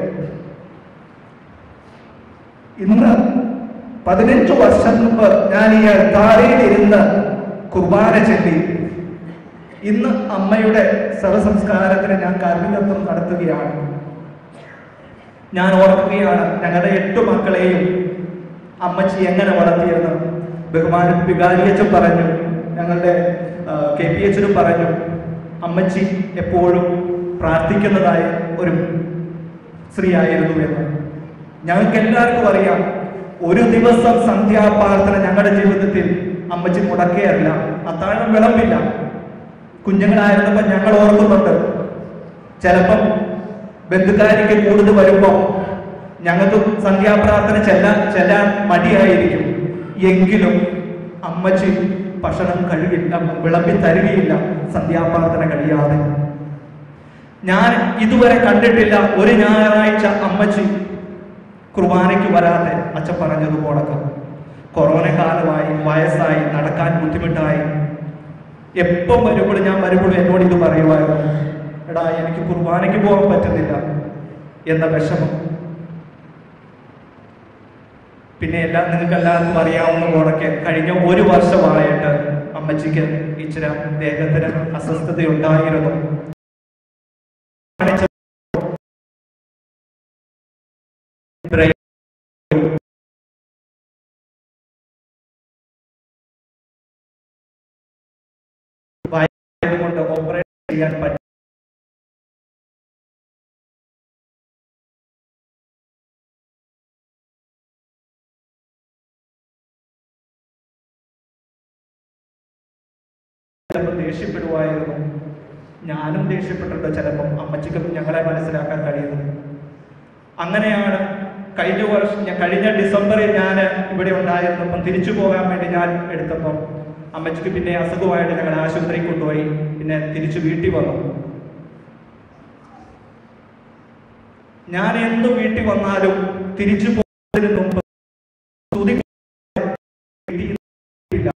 ഇന്ന് പതിനഞ്ച് വർഷം മുമ്പ് ഞാൻ ഈ താരയിൽ ഇരുന്ന് കുർബാന ചൊല്ലി ഇന്ന് അമ്മയുടെ ശവസംസ്കാരത്തിന് ഞാൻ കാർമ്മികത്വം നടത്തുകയാണ് ഞാൻ ഓർക്കുകയാണ് ഞങ്ങളുടെ എട്ട് മക്കളെയും അമ്മച്ചി എങ്ങനെ വളർത്തിയെന്ന് ബഹുമാന വികാരിയച്ചൻ പറഞ്ഞു ഞങ്ങളുടെ കെ പി എച്ചിനും പറഞ്ഞു അമ്മച്ചി എപ്പോഴും പ്രാർത്ഥിക്കുന്നതായ ഒരു സ്ത്രീയായിരുന്നു എന്ന് ഞങ്ങൾക്ക് എല്ലാവർക്കും അറിയാം ഒരു ദിവസം സന്ധ്യാപ്രാർത്ഥന ഞങ്ങളുടെ ജീവിതത്തിൽ അമ്മച്ചി മുടക്കുകയല്ല അത്താഴം വിളമ്പില്ല കുഞ്ഞുങ്ങളായിരുന്നപ്പോൾ ഞങ്ങൾ ഓർക്കുന്നുണ്ട് ചിലപ്പം ബന്ധുക്കാരിക്ക് കൂടുതൽ വരുമ്പോൾ ഞങ്ങൾക്ക് സന്ധ്യാപ്രാർത്ഥന ചെല്ലാൻ ചെല്ലാൻ മടിയായിരിക്കും എങ്കിലും അമ്മച്ചി ഭക്ഷണം കഴിയില്ല വിളമ്പി തരികയില്ല സന്ധ്യാപ്രാർത്ഥന കഴിയാതെ ഞാൻ ഇതുവരെ കണ്ടിട്ടില്ല ഒരു ഞായറാഴ്ച അമ്മച്ചി കുർബാനയ്ക്ക് വരാതെ അച്ഛൻ പറഞ്ഞതുപോലൊക്കെ കൊറോണ കാലമായി വയസ്സായി നടക്കാൻ ബുദ്ധിമുട്ടായി എപ്പം വരുമ്പോഴും ഞാൻ വരുമ്പോഴും എന്നോട് ഇത് പറയുമായിരുന്നു എടാ എനിക്ക് കുർബാനയ്ക്ക് പോകാൻ പറ്റുന്നില്ല എന്ന വിഷമം പിന്നെ എല്ലാം നിങ്ങൾക്ക് എല്ലാവർക്കും അറിയാവുന്ന പോലൊക്കെ കഴിഞ്ഞ ഒരു വർഷമായിട്ട് അമ്മച്ചിക്ക് ഇച്ചിരി ദേഹത്തിന് അസ്വസ്ഥതയുണ്ടായിരുന്നു കൊണ്ട് ഓപ്പറേഷൻ ചെയ്യാൻ പറ്റും ചിലപ്പോൾ ദേഷ്യപ്പെടുമായിരുന്നു ഞാനും ദേഷ്യപ്പെട്ടിട്ടുണ്ട് ചിലപ്പം അമ്മച്ചിക്കും ഞങ്ങളെ മനസ്സിലാക്കാൻ കഴിയുന്നത് അങ്ങനെയാണ് കഴിഞ്ഞ വർഷം ഞാൻ കഴിഞ്ഞ ഡിസംബറിൽ ഞാൻ ഇവിടെ ഉണ്ടായിരുന്നപ്പം തിരിച്ചു പോകാൻ വേണ്ടി ഞാൻ എടുത്തപ്പം അമ്മച്ചിക്ക് പിന്നെ അസുഖമായിട്ട് ഞങ്ങൾ ആശുപത്രിയിൽ കൊണ്ടുപോയി പിന്നെ തിരിച്ചു വീട്ടിൽ വന്നു ഞാൻ എന്ത് വീട്ടിൽ വന്നാലും തിരിച്ചു പോകുന്നതിന് മുമ്പ് സ്തുതി ഇല്ല.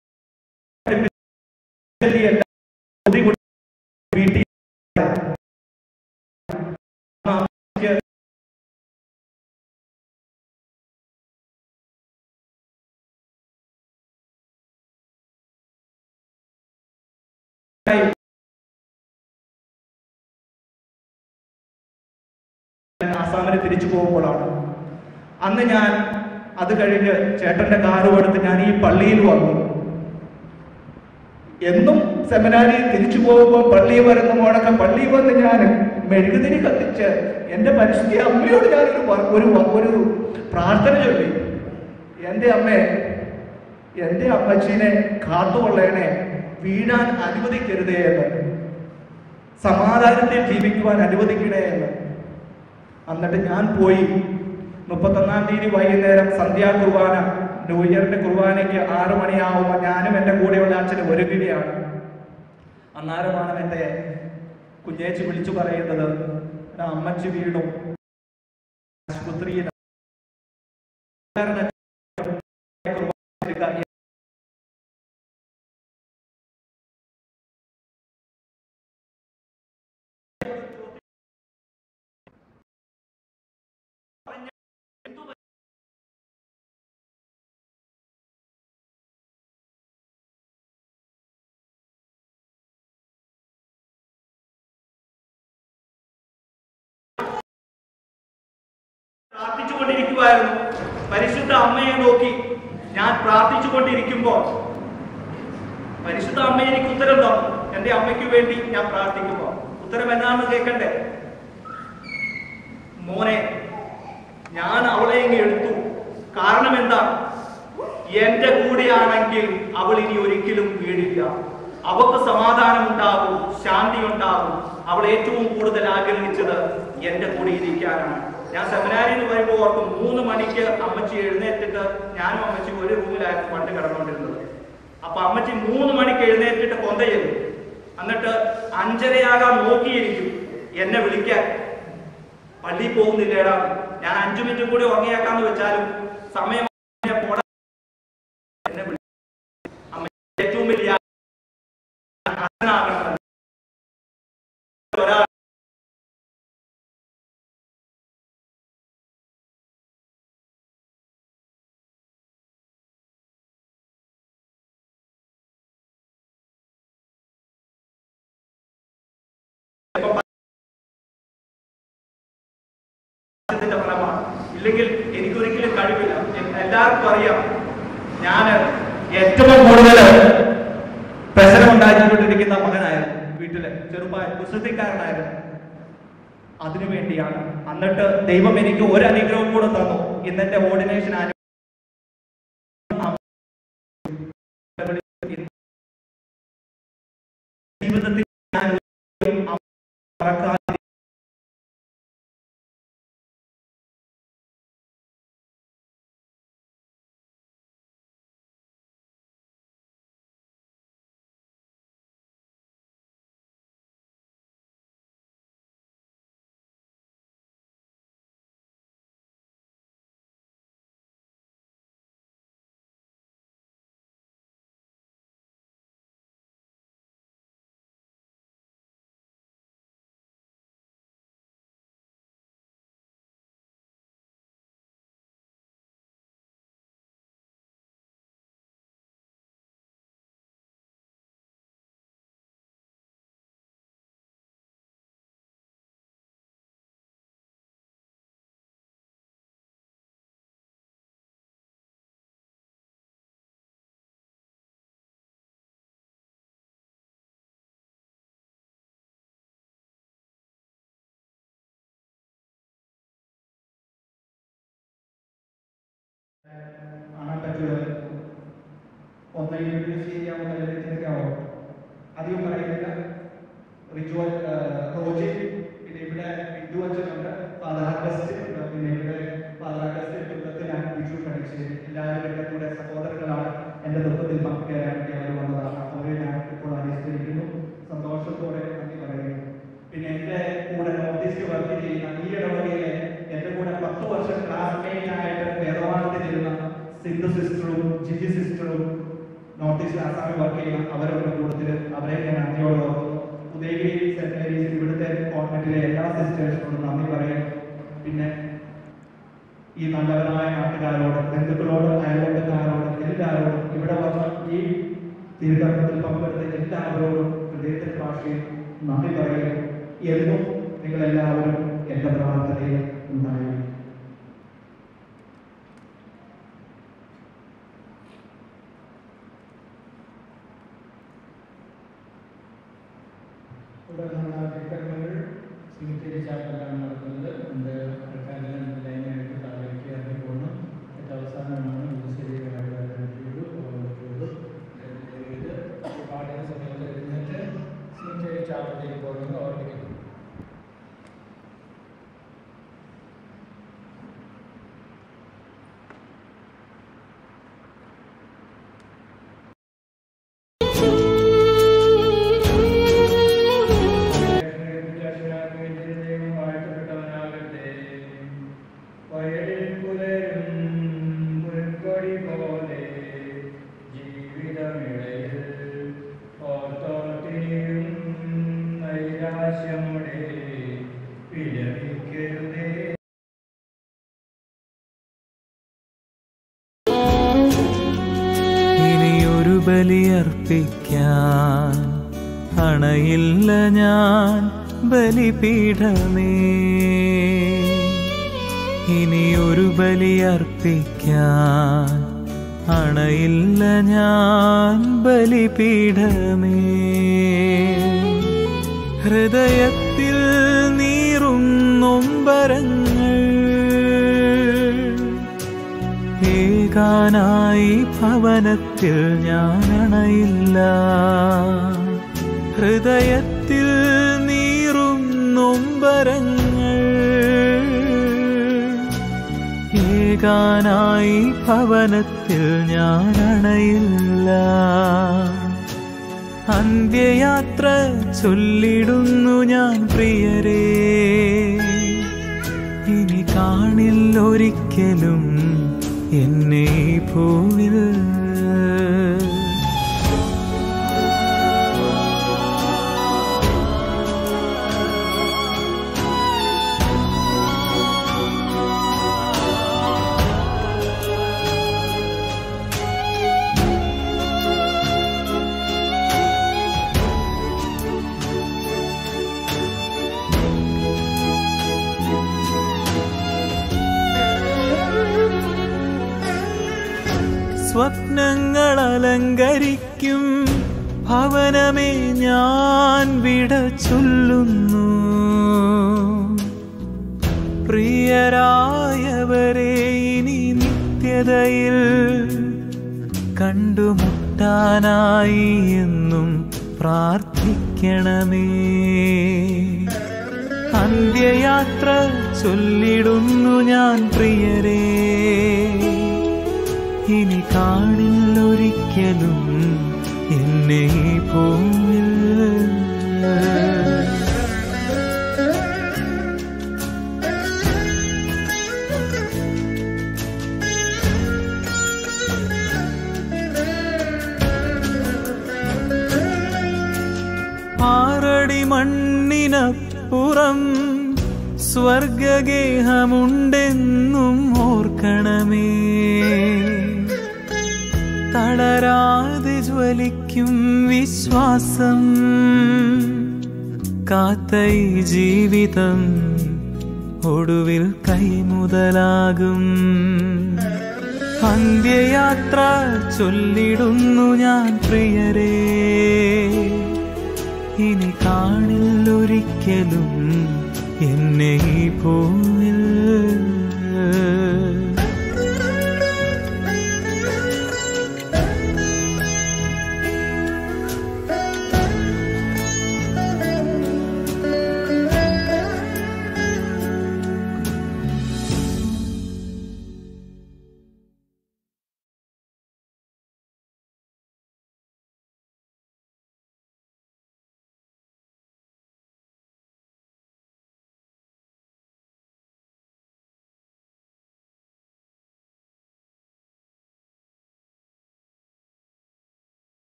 ചൊല്ലിയല്ല, സ്തുതി കൊണ്ട് വീട്ടിൽ അമ്മച്ചിക്ക് ആസാമിന് തിരിച്ചു പോകുമ്പോഴാണ് അന്ന് ഞാൻ അത് കഴിഞ്ഞ് ചേട്ടന്റെ കാറ് എടുത്ത് ഞാൻ ഈ പള്ളിയിൽ വന്നു എന്നും സെമിനാരിൽ തിരിച്ചു പോകുമ്പോൾ പള്ളിയിൽ വരുന്ന മോടൊക്കെ പള്ളിയിൽ വന്ന് ഞാൻ മെഴുകുതിരി കത്തിച്ച് എൻ്റെ പരിസ്ഥിതി അമ്മയോട് ഞാനൊരു വ- ഒരു വ- ഒരു പ്രാർത്ഥന ചൊല്ലി എൻ്റെ അമ്മേ എൻ്റെ അമ്മച്ചീനെ കാത്തുകൊള്ളേണേ വീഴാൻ അനുവദിക്കരുതേ എന്ന് സമാധാനത്തിൽ ജീവിക്കുവാൻ അനുവദിക്കണേ എന്ന് എന്നിട്ട് ഞാൻ പോയി മുപ്പത്തൊന്നാം തീയതി വൈകുന്നേരം സന്ധ്യാ കുർബാന ന്യൂ ഇയറിന്റെ കുർബാനയ്ക്ക് ആറു മണിയാവുമ്പോൾ ഞാനും എൻ്റെ കൂടെയുള്ള അച്ഛനും ഒരുങ്ങുകയാണ് അന്നേരമാണ് എൻ്റെ കുഞ്ഞേച്ചി വിളിച്ചു പറയുന്നത് "എടാ, അമ്മച്ചി വീണു ആശുപത്രിയിൽ പ്രാർത്ഥിച്ചുകൊണ്ടിരിക്കുവായിരുന്നു പരിശുദ്ധ അമ്മയെ നോക്കി ഞാൻ പ്രാർത്ഥിച്ചുകൊണ്ടിരിക്കുമ്പോൾ പരിശുദ്ധ അമ്മ എനിക്ക് ഉത്തരം തന്നു എൻ്റെ അമ്മയ്ക്ക് വേണ്ടി ഞാൻ പ്രാർത്ഥിക്കുമ്പോൾ ഉത്തരം എന്നാന്ന് കേൾക്കണ്ടേ മോനെ ഞാൻ അവളെ ഇങ്ങ് എടുത്തു കാരണം എന്താ എന്റെ കൂടെയാണെങ്കിൽ അവൾ ഇനി ഒരിക്കലും വീടില്ല അവൾക്ക് സമാധാനം ഉണ്ടാകും ശാന്തി ഉണ്ടാകും അവൾ ഏറ്റവും കൂടുതൽ ആഗ്രഹിച്ചത് എന്റെ കൂടെ ഇരിക്കാനാണ് ഞാൻ സെമിനാരിയിൽ നിന്ന് വരുമ്പോൾ ഓർക്കും മൂന്ന് മണിക്ക് അമ്മച്ചി എഴുന്നേറ്റിട്ട് ഞാനും അമ്മച്ചി ഒരു റൂമിലായിരുന്നു പണ്ട് കിടന്നുകൊണ്ടിരുന്നത് അപ്പൊ അമ്മച്ചി മൂന്ന് മണിക്ക് എഴുന്നേറ്റിട്ട് കൊന്തയിലും എന്നിട്ട് അഞ്ചരയാകാൻ നോക്കിയിരിക്കും എന്നെ വിളിക്കാൻ പള്ളിയിൽ പോകുന്നില്ലേടാ ഞാൻ അഞ്ചു മിനിറ്റ് കൂടി ഉറങ്ങിയേക്കാന്ന് വെച്ചാലും സമയം പോടാ. എന്നെ വിളി- അമ്മ ഏറ്റവും വലിയ അച്ഛനാകണം ഒരാൾ ഇതിന്റെ ഫലമാണ് ഇല്ലെങ്കിൽ എനിക്കൊരിക്കലും കഴിവില്ല എ- എല്ലാവർക്കും അറിയാം ഞാൻ ഏറ്റവും കൂടുതൽ പ്രശ്നം ഉണ്ടാക്കിക്കൊണ്ടിരിക്കുന്ന മകനായിരുന്നു വീട്ടില് ചെറുപ്പായ കുസൃതിക്കാരനായിരുന്നു അതിനു വേണ്ടിയാണ് എന്നിട്ട് ദൈവം എനിക്ക് ഒരു അനുഗ്രഹവും കൂടെ തന്നു ഇന്നെന്റെ ഓർഡിനേഷൻ ആനു ജീവിതത്തിൽ ഞാൻ ഒരിക്കലും മറക്കാതെ കാണാൻ പറ്റുന്നത് ഒന്ന് ഇൻട്രൊഡ്യൂസ് ചെയ്യാമോ അല്ലെങ്കിൽ തിരക്കാമോ അധികം പറയുന്നില്ല റിച്വൽ റോജി പിന്നെ ഇവിടെ ബിന്ദു അച്ഛനുണ്ട് ഫാദർ അഗസ്റ്റ് ഉണ്ട് പിന്നെ ഇവിടെ ഫാദർ അഗസ്റ്റ് കുടുംബത്തിൽ ഞാൻ ബിജു കണിച്ച് എല്ലാവരും എൻ്റെ കൂടെ സഹോദരങ്ങളാണ് എൻ്റെ ദുഃഖത്തിൽ പങ്കുചേരാൻ വേണ്ടി അവർ വന്നതാണ് അവരെ ഞാൻ ഇപ്പോൾ അനുസ്മരിക്കുന്നു സന്തോഷത്തോടെ നന്ദി പറയുന്നു പിന്നെ എൻ്റെ കൂടെ നോർത്ത് ഈസ്റ്റ് വർക്ക് ചെയ്യുന്ന ഈ ഇടവകയിലെ എൻ്റെ കൂടെ പത്ത് വർഷം ക്ലാസ്മേറ്റ് ആയിട്ട് വേദവാനത്തിലിരുന്ന സിന്ധു സിസ്റ്ററും ജിജി സിസ്റ്ററും നോർത്ത് ഈസ്റ്റ് ആസാമിൽ വർക്ക് ചെയ്യുന്ന അവരുടെ കൂട്ടത്തിൽ അവരെ ഞാൻ നന്ദിയോട് ഓർക്കുന്നു ഉദയഗിരി സെന്റ് മേരീസ് ഇവിടുത്തെ കോൺവെന്റിലെ എല്ലാ സിസ്റ്റേഴ്സിനോടും നന്ദി പറയുന്നു പിന്നെ ഈ നല്ലവരായ നാട്ടുകാരോട് ബന്ധുക്കളോട് അയൽവക്കക്കാരോട് എല്ലാവരോടും ഇവിടെ വന്ന ഈ തിരുക്കർമ്മത്തിൽ പങ്കെടുത്ത എല്ലാവരോടും ഹൃദയത്തിന്റെ ഭാഷയിൽ നന്ദി പറയുന്നു എന്നും നിങ്ങളെല്ലാവരും എൻ്റെ പ്രാർത്ഥനയിൽ ഉണ്ടായിരുന്നു ഇവിടെ നമ്മുടെ തിരുക്കർമ്മങ്ങൾ സിമിത്തേരി ചാപ്പലാണ് നടക്കുന്നത് നമ്മുടെ സർക്കാരിനെ ലൈനായിട്ട് താഴേക്ക് ഇറങ്ങി പോകുന്നു ഏറ്റവും അവസാനമാണ് ശരീരമായിട്ട് ചെയ്തു ചെയ്തു ഇത് പാടിയ സമയത്ത് എഴുന്നേറ്റ് സിമിത്തേരി ചാപ്പത്തേക്ക് പോകുന്നത് ഓർമ്മിക്കുന്നു ഇനിയൊരു ബലിയർപ്പിക്കാൻ അണയില്ല ഞാൻ ബലിപീഠമേ ഇനിയൊരു ബലിയർപ്പിക്കാൻ അണയില്ല ഞാൻ ബലിപീഠമേ ഹൃദയത്തിൽ നീറും നൊമ്പരങ്ങൾ ഏകാനായി ഭവനത്തിൽ ഞാൻ അണയില്ല ഹൃദയത്തിൽ നീറും നൊമ്പരങ്ങൾ ഏകാനായി ഭവനത്തിൽ ഞാൻ അണയില്ല അന്ത്യയാത്ര ചൊല്ലിടുന്നു ഞാൻ പ്രിയരേ ഇനി കാണില്ലൊരിക്കലും എന്നെ ഈ ഭൂവിൽ സ്വപ്നങ്ങൾ അലങ്കരിക്കും ഭവനമേ ഞാൻ വിട ചൊല്ലുന്നു പ്രിയരായവരെ ഇനി നിത്യതയിൽ കണ്ടുമുട്ടാനായി എന്നും പ്രാർത്ഥിക്കണമേ അന്ത്യയാത്ര ചൊല്ലിടുന്നു ഞാൻ പ്രിയരേ ഇനി കാണില്ലൊരിക്കലും എന്നെ ഈ ഭൂമിൽ ആറടി മണ്ണിനപ്പുറം സ്വർഗഗേഹമുണ്ടെന്നും ഓർക്കണമേ തളരാതെ ജ്വലിക്കും വിശ്വാസം കാത്ത ഈ ജീവിതം ഒടുവിൽ കൈമുതലാകും അന്ത്യയാത്ര ചൊല്ലിടുന്നു ഞാൻ പ്രിയരേ ഇനി കാണില്ലൊരിക്കലും എന്നെ ഈ ഭൂമിൽ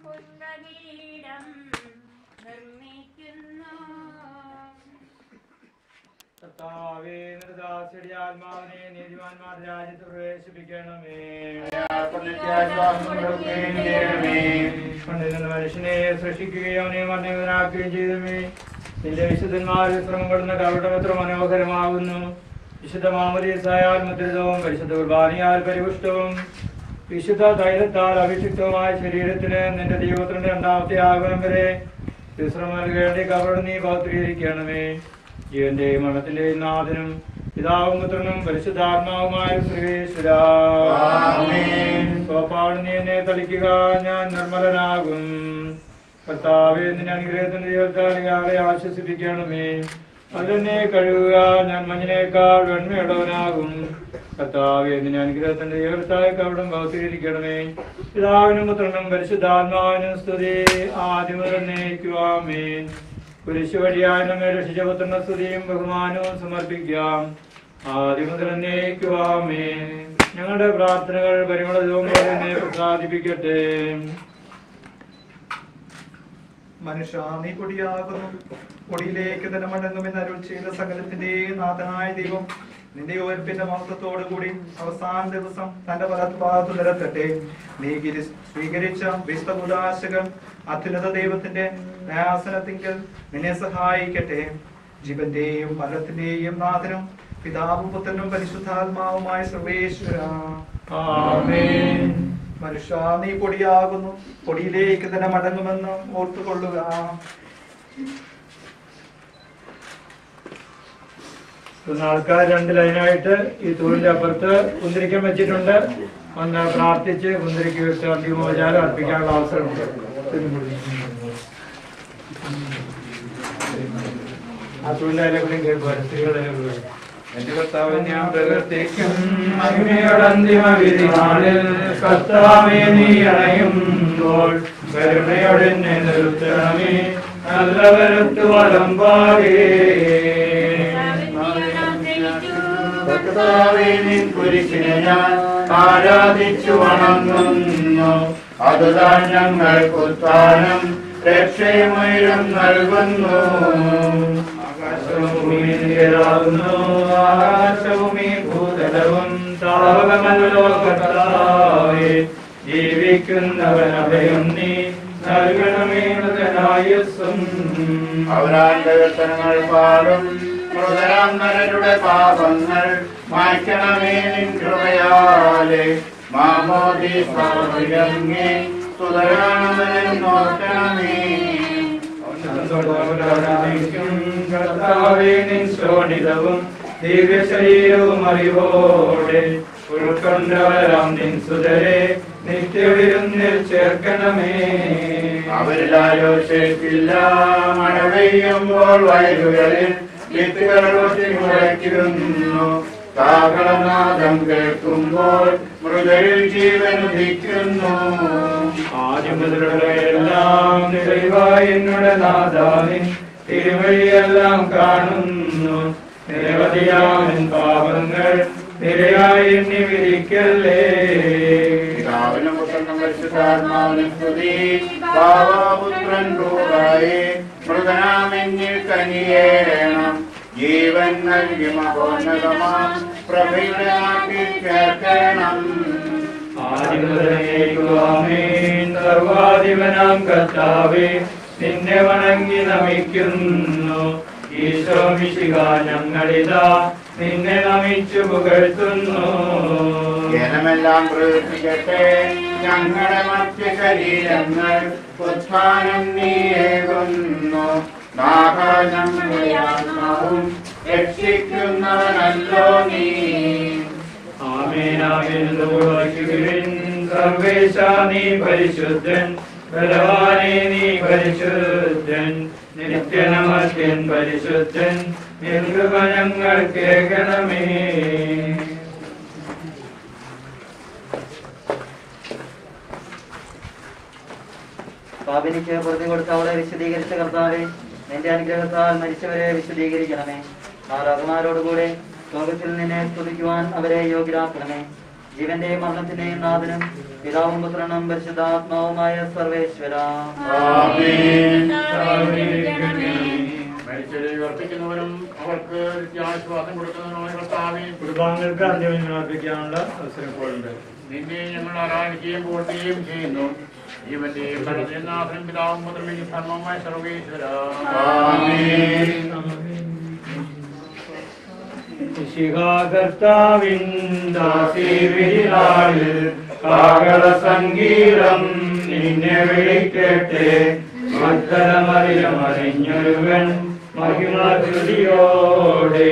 പുഷ്പകിരീടം നിർമ്മിക്കുന്നു കർത്താവേ നിർദാസിയുടെ ആത്മാവിനെ നീതിമാന്മാരുടെ രാജ്യത്ത് പ്രവേശിപ്പിക്കണമേ മണ്ണിൽ നിന്ന് മനുഷ്യനെ സൃഷ്ടിക്കുകയും അവനെ മണ്ണിനാക്കുകയും ചെയ്തമേ നിന്റെ വിശുദ്ധന്മാർ ശ്രമം കൊടുന്ന കവിടം എത്ര മനോഹരമാകുന്നു വിശുദ്ധ മാമരീസായാൽ മുദ്രിതവും പരിശുദ്ധ കുർബാനയാൽ പരിപുഷ്ടവും വിശുദ്ധ തൈലത്താൽ അഭിഷിക്തവുമായ ശരീരത്തിന് നിന്റെ ദൈവത്തിന്റെ രണ്ടാമത്തെ ആഗമനം വരെ വിശ്രമം നൽകേണ്ടി കവട് നീ പൗത്രീകരിക്കണമേ ജീവന്റെയും മരണത്തിന്റെയും നാഥനും പിതാവും പുത്രനും പരിശുദ്ധാത്മാവുമായ ശ്രീശ്വര സോപ്പാട് നീ എന്നെ തളിക്കുക ഞാൻ നിർമ്മലനാകും കർത്താവെ നിന്റെ അനുഗ്രഹത്തിന്റെ ദൈവത്താൽ ഇയാളെ ആശ്വസിപ്പിക്കണമേ അതിനെ കഴുകുക ഞാൻ മഞ്ഞിനേക്കാൾ വെണ്മയുള്ളവനാകും കർത്താവെ നിന്റെ അനുഗ്രഹത്തിന്റെ ദൈവത്തായ കവിടം ഭൗത്തികരിക്കണമേ പിതാവിനും പുത്രനും പരിശുദ്ധാത്മാവിനും സ്തുതി ആദ്യം മുതൽ നയിക്കുവാമേ കുരിശു വഴിയായി നമ്മെ രക്ഷിച്ച പുത്രന്റെ സ്തുതിയും ബഹുമാനവും സമർപ്പിക്കാം ആദ്യം മുതൽ നയിക്കുവാമേ ഞങ്ങളുടെ പ്രാർത്ഥനകൾ പരിമളവും പോലെ എന്നെ പ്രസാദിപ്പിക്കട്ടെ മനുഷ്യ നീ പൊടിയാകുന്നു പൊടിയിലേക്ക് തന്നെ മടങ്ങുമെന്ന് അരുൾ ചെയ്ത സകലത്തിന്റെ നാഥനായ ദൈവം നിന്റെ ഉയർപ്പിന്റെ മഹത്വത്തോടു കൂടി അവസാന ദിവസം തന്റെ വലത്തുഭാഗത്ത് നിരത്തട്ടെ നീ ഗിരി- സ്വീകരിച്ച വിസ്തകുദാശകൾ അത്യുന്നത ദൈവത്തിന്റെ ന്യാസനത്തിങ്കൽ നിന്നെ സഹായിക്കട്ടെ ജീവന്റെയും മരണത്തിന്റെയും നാഥനും പിതാവും പുത്രനും പരിശുദ്ധാത്മാവുമായ സർവേശ്വര ആമേൻ. മനുഷ്യ നീ പൊടിയാകുന്നു പൊടിയിലേക്ക് തന്നെ മടങ്ങുമെന്ന് ഓർത്തുകൊള്ളുക ഇന്ന് ആൾക്കാർ രണ്ട് ലൈനായിട്ട് ഈ തൂണിന്റെ അപ്പുറത്ത് കുന്തിരിക്കം വെച്ചിട്ടുണ്ട് ഒന്ന് പ്രാർത്ഥിച്ച് കുന്തിരിക്ക് വെച്ച് അന്തിമോചാരം അർപ്പിക്കാനുള്ള അവസരമുണ്ട് ആ തൂണിന്റെ അതിലെ കൂടി കേൾക്കുക സ്ത്രീകളുടെ അതിലെ കൂടി എന്റെ കർത്താവ് ഞാൻ പ്രവർത്തിക്കും മഹിമയുടെ അന്തിമ വിധി നാളിൽ കർത്താവെ നീ അണയുമ്പോൾ കരുണയോടെ എന്നെ നിർത്തണമേ നല്ലവരത്ത് വലമ്പാകേ കർത്താവേ നിൻ കുരിശിനെ ഞാൻ ആരാധിച്ചു വണങ്ങുന്നു അതുതാൻ ഞങ്ങൾക്ക് ഉത്ഥാനം രക്ഷയുമയം നൽകുന്നു ഭൂമിയിലാകുന്നു ആകാശവും ഈ ഭൂതലവും താവകമല്ലോ കർത്താവേ ജീവിക്കുന്നവൻ അഭയം നീ നൽകണമേ മൃഗനായുസ്സും അവരാന്റെ വ്യസനങ്ങൾ പാടും മൃതരാം നരരുടെ പാപങ്ങൾ മായ്ക്കണമേ നിൻ കൃപയാലെ മാമോദി സ്വാമിരങ്ങേ സുതരാണവനെ നോക്കണമേ കർത്താവേ നിൻ ശോണിതവും ദിവ്യ ശരീരവും അറിവോടെ ഉൾക്കൊണ്ടവരാം നിൻ സുതരെ നിത്യവിരുന്നിൽ ചേർക്കണമേ അവരിലാരോ ശേഷില്ല മഴ പെയ്യുമ്പോൾ വയലുകളിൽ വിത്തുകൾ പൊട്ടി മുളയ്ക്കുന്നു കാകളനാദം കേൾക്കുമ്പോൾ മൃഗരിൽ ജീവൻ ഉദിക്കുന്നു ആദ്യം മുതലുള്ള എല്ലാം നിറവായി എന്നോട് നാദാനിൻ തിരുവഴിയെല്ലാം കാണുന്നു നിരവധിയാമൻ പാപങ്ങൾ നിരയായി എണ്ണി വിരിക്കല്ലേ പിതാവിനും പുത്രനും പരിശുദ്ധാത്മാവിനും സ്തുതി ഭാവപുത്രൻ രൂപായി മൃതനാമെന്നിൽ കനിയേണം ജീവൻ നൽകി മഹോന്നതമാം പ്രഭയുടെ നാട്ടിൽ ചേർക്കണം ആദിമുതലേക്കുവാമേൻ സർവാധിപനാം കർത്താവേ നിന്നെ വണങ്ങി നമിക്കുന്നു ഈശോ മിശിക ഞങ്ങളിതാ നിന്നെ നമിച്ചു പുകഴ്ത്തുന്നു ജനമെല്ലാം പ്രവർത്തിക്കട്ടെ ഞങ്ങളുടെ മറ്റ് ശരീരങ്ങൾ ഉത്ഥാനം നീയേകുന്നു നാഥ ഞങ്ങളുടെ ആത്മാവും രക്ഷിക്കുന്നവനല്ലോ നീ ആമേനാമേൻ സർവേശ നീ പരിശുദ്ധൻ ബലവാനെ നീ പരിശുദ്ധൻ നിത്യനമസ്യൻ പരിശുദ്ധൻ നിർകൃപ ഞങ്ങൾ കേൾക്കണമേ പാപിനിക്ക് പൊറുതി കൊടുത്ത് അവളെ വിശദീകരിച്ച കർത്താവെ നിന്റെ അനുഗ്രഹത്താൽ മരിച്ചവരെ വിശദീകരിക്കണമേ ആ റഹ്മാരോടുകൂടെ ലോകത്തിൽ നിന്നെ സ്തുതിക്കുവാൻ അവരെ യോഗ്യരാക്കണമേ ജീവന്റെയും മരണത്തിന്റെയും നാഥനും പിതാവും പുത്രനും പരിശുദ്ധാത്മാവുമായ സർവേശ്വര മരിച്ചവരെ ഉയർപ്പിക്കുന്നവനും അവർക്ക് നിത്യാശ്വാസം കൊടുക്കുന്നവനുമായ കർത്താവേ കുടുംബാംഗങ്ങൾക്ക് അന്ത്യവിന്ദനം അർപ്പിക്കാനുള്ള അവസരം ഇപ്പോഴുണ്ട് നിന്നെ ഞങ്ങൾ ആരാധിക്കുകയും പൂർത്തിയും ചെയ്യുന്നു ജീവന്റെയും മരണത്തിന്റെയും നാഥനും പിതാവും പുത്രനും ധർമ്മമായ സർവേശ്വര കർത്താവിൻ ദാസീവിനാളിൽ കാകള സംഗീതം നിന്നെ വിളിക്കട്ടെ മത്തരമറിയമറിഞ്ഞൊരുവൻ മഹിമാതുടിയോടെ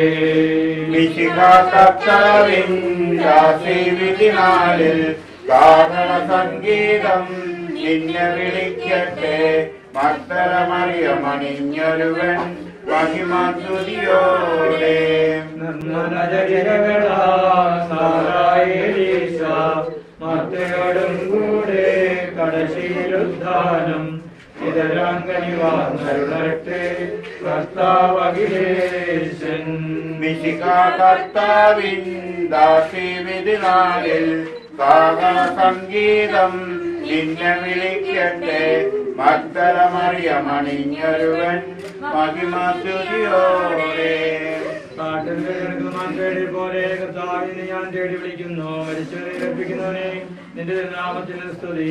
കർത്താവിൻ വിധിനാളിൽ കാതള സംഗീതം നിന്നെ വിളിക്കട്ടെ മക്തരമറിയമണിഞ്ഞൊരുവൻ മഹിമതുതിയോടെ മത്തയോടും കൂടെ കടശീലുദ്ധാനം ഇതരാങ്കനിവാർന്നരുളട്ടെ കർത്താവകിലേശൻ കർത്താവിൻ ദാസി വിധിനാളിൽ കാതള സംഗീതം നിന്നെ വിളിക്കട്ടെ മക്തരമറിയമണിഞ്ഞൊരുവൻ മഹിമതുതിയോടെ കാട്ടിൽ കിടക്കുമാൻ തേടി പോലെ കർത്താവിനെ ഞാൻ തേടി വിളിക്കുന്നു മരിച്ചവരെ ഏൽപ്പിക്കുന്നവനെ നിന്റെ നാമത്തിന് സ്തുതി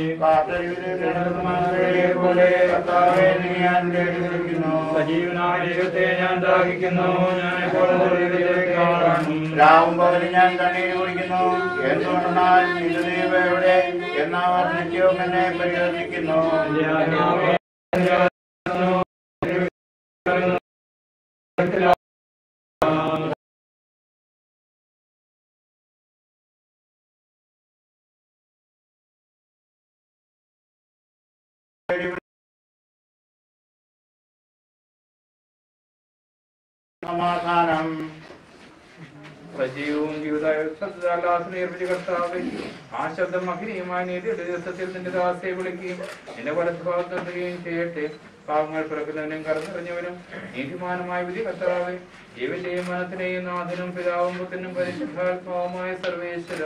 സജീവനായ ദൈവത്തെ ഞാൻ ദാഹിക്കുന്നു ഞാൻ എപ്പോഴും ദൈവത്തിലേക്ക് കാണും രാവും പകലും ഞാൻ കണ്ണീര് കുടിക്കുന്നു എന്തുകൊണ്ടെന്നാൽ ഇത് ദൈവം എവിടെ എന്നവർ നിത്യവും എന്നെ പരിഹസിക്കുന്നു സമാധാനം സജീവവും ജീവിതായുധാലാസന ഏർപ്പിച്ച കർത്താവ് ആ ശബ്ദം അഗ്നിയുമായ നീതിയുടെ ദിവസത്തിൽ നിന്റെ ദാസയെ വിളിക്കുകയും നിന്റെ വലത്തുഭാഗത്ത് നിർത്തുകയും ചെയ്യട്ടെ പാവങ്ങൾ പിറക്കുന്നവനും കറന്നിറഞ്ഞവനും നീതിമാനുമായ വിധി കർത്താവ് ജീവന്റെയും മനത്തിനെയും നാഥനും പിതാവും പുത്രനും പരിശുദ്ധാത്മാവുമായ സർവേശ്വര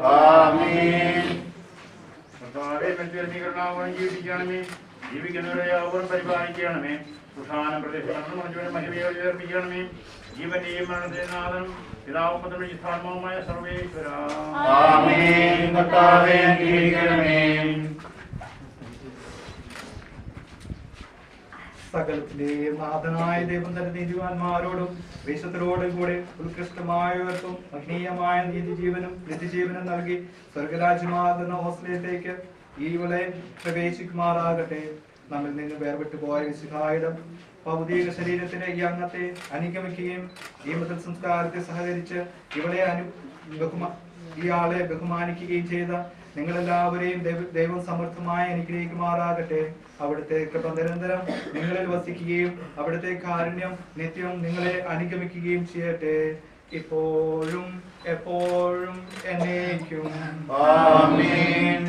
കർത്താവേ മനുഷ്യരണീകരണമാവണം ജീവിപ്പിക്കണമേ ജീവിക്കുന്നവരെ യാവരും പരിപാലിക്കണമേ സുധാനം പ്രദേശം മഹിമയെ ഉയർപ്പിക്കണമേ ജീവന്റെയും മരണത്തിന്റെയും നാഥനും പിതാവും പുത്രനും യുദ്ധാത്മാവുമായ സർവേശ്വര ആമേൻ കർത്താവേ അംഗീകരിക്കണമേ സകലത്തിന്റെയും നാഥനായ ദൈവം തന്റെ നീതിവാന്മാരോടും വിശുദ്ധരോടും കൂടെ ഉത്കൃഷ്ടമായവർക്കും മഹനീയമായ നീതിജീവനും നിത്യജീവനും നൽകി സ്വർഗരാജ്യമാകുന്ന ഹോസ്റ്റലിലേക്ക് ഈ വിളയെ പ്രവേശിക്കുമാറാകട്ടെ നമ്മിൽ നിന്ന് വേർപെട്ടു പോയ വിശുഖായിടം ഭൗതിക ശരീരത്തിന്റെ ഈ അംഗത്തെ അനുഗമിക്കുകയും ഈ മുതൽ സംസ്കാരത്തെ സഹകരിച്ച് ഇവളെ അനു ബഹുമാ ഇയാളെ ബഹുമാനിക്കുകയും ചെയ്ത നിങ്ങളെല്ലാവരെയും ദൈവ- ദൈവം സമർത്ഥമായി അനുഗ്രഹിക്കുമാറാകട്ടെ അവിടുത്തെ കൃപ നിരന്തരം നിങ്ങളിൽ വസിക്കുകയും അവിടുത്തെ കാരുണ്യം നിത്യം നിങ്ങളെ അനുഗമിക്കുകയും ചെയ്യട്ടെ ഇപ്പോഴും എപ്പോഴും എന്നേക്കും ആമേൻ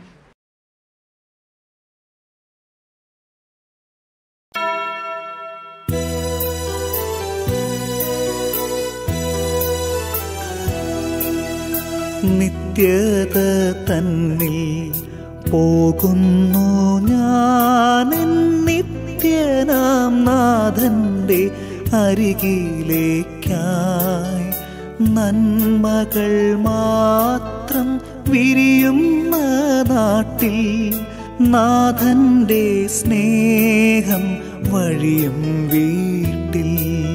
നിത്യത തന്നിൽ പോകുന്നു ഞാൻ നിത്യനാം നാഥന്റെ അരികിലേക്കായി നന്മകൾ മാത്രം വിരിയുന്ന നാട്ടിൽ നാഥന്റെ സ്നേഹം വഴിയും വീട്ടിൽ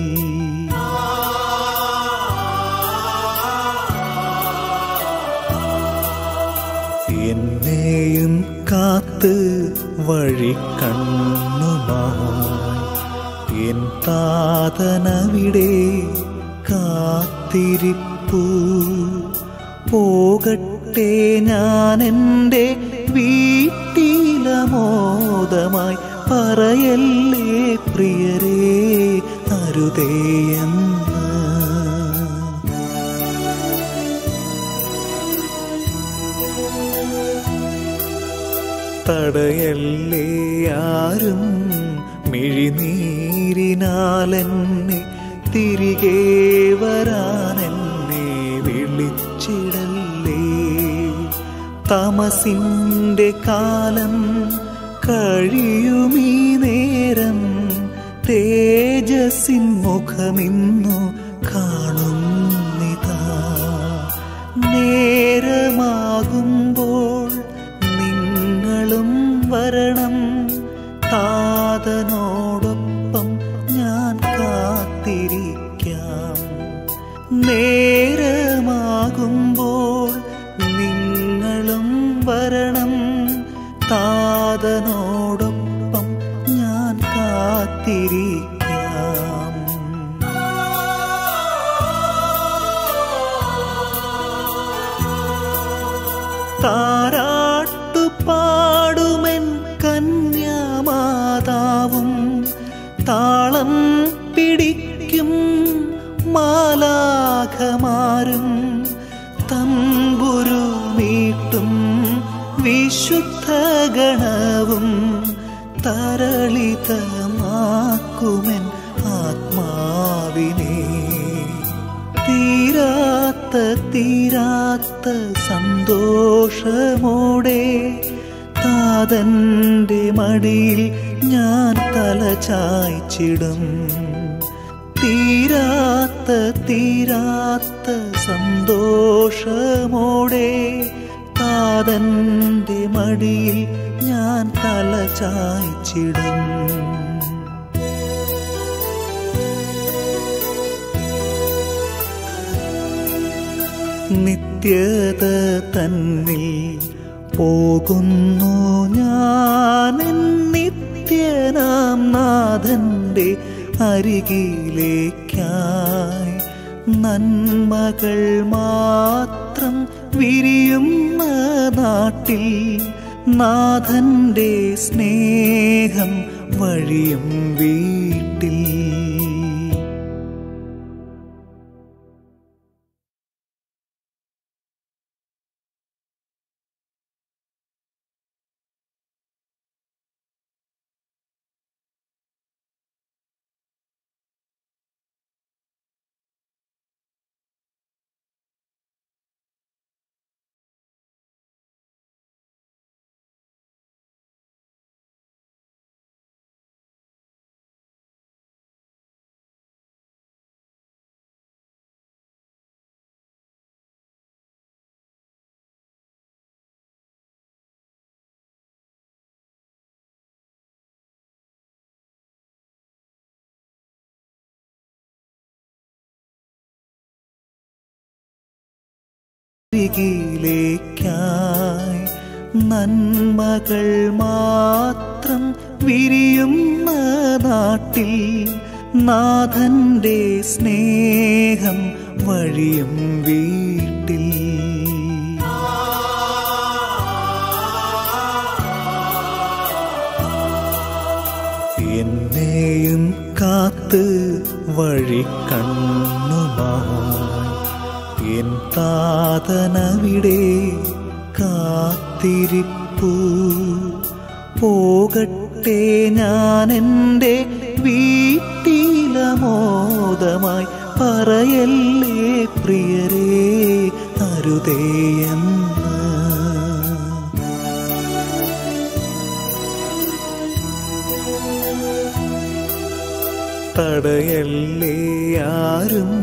എന്നെയും കാത്ത് വഴി കണ്ണുമായി എൻ താതനവിടെ കാത്തിരിപ്പു പോകട്ടെ ഞാൻ എൻ്റെ വീട്ടിലമോദമായി പറയല്ലേ പ്രിയരേ അരുതേയെന്ന് തടയല്ലേ ആരും മിഴിനീരിനാലെന്നെ തിരികെ വരാനെന്നെ വിളിച്ചിടല്ലേ തമസിൻ്റെ കാലം കഴിയുമീ നേരം തേജസ്സിൻ മുഖമിന്നു കാണുന്നിതാ നേരമാകുമ്പോൾ നിങ്ങളും വരണം താതനോടൊപ്പം ഞാൻ കാത്തിരിക്കാം നേരമാകുമ്പോൾ നിങ്ങളും വരണം താതനോടൊപ്പം ഞാൻ കാത്തിരിക്കാം താരാട്ടുപാടുമെൻ കന്യാമാതാവും താളം പിടിക്കും മാലാഖമാരും തമ്പുരു മീട്ടും വിശുദ്ധ ഗണവും തരളിതമാക്കുമെൻ ആത്മാവിനെ തീരാത്ത തീരാത്ത സന്തോഷമോടെ താതന്റെ മടിയിൽ ഞാൻ തല ചായ്ച്ചിടും തീരാത്ത തീരാത്ത സന്തോഷമോടെ താതന്റെ മടിയിൽ ഞാൻ തല ചായ്ച്ചിടും നിത്യത തന്നിൽ പോകുന്നു ഞാൻ നിത്യനാം നാഥന്റെ അരികിലേക്കായി നന്മകൾ മാത്രം വിരിയുന്ന നാട്ടിൽ നാഥന്റെ സ്നേഹം വഴിയും വീട്ടിൽ അരികിലേക്കായി നന്മകൾ മാത്രം വിരിയുന്ന നാട്ടിൽ നാഥന്റെ സ്നേഹം വഴിയും വീട്ടിൽ എന്നെയും കാത്ത് വഴി കണ്ണുമായി എൻ താതനവിടെ കാത്തിരിപ്പു പോകട്ടെ ഞാൻ എൻ്റെ വീട്ടിലമോദമായി പറയല്ലേ പ്രിയരേ അരുതേയെന്ന് തടയല്ലേ ആരും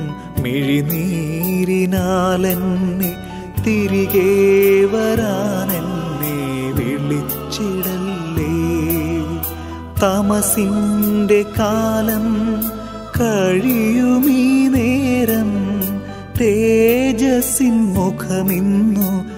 മിഴിനീരിനാലെന്നെ തിരികെ വരാനെന്നെ വിളിച്ചിടല്ലേ തമസിൻ്റെ കാലം കഴിയുമീ നേരം തേജസ്സിൻ മുഖമിന്നു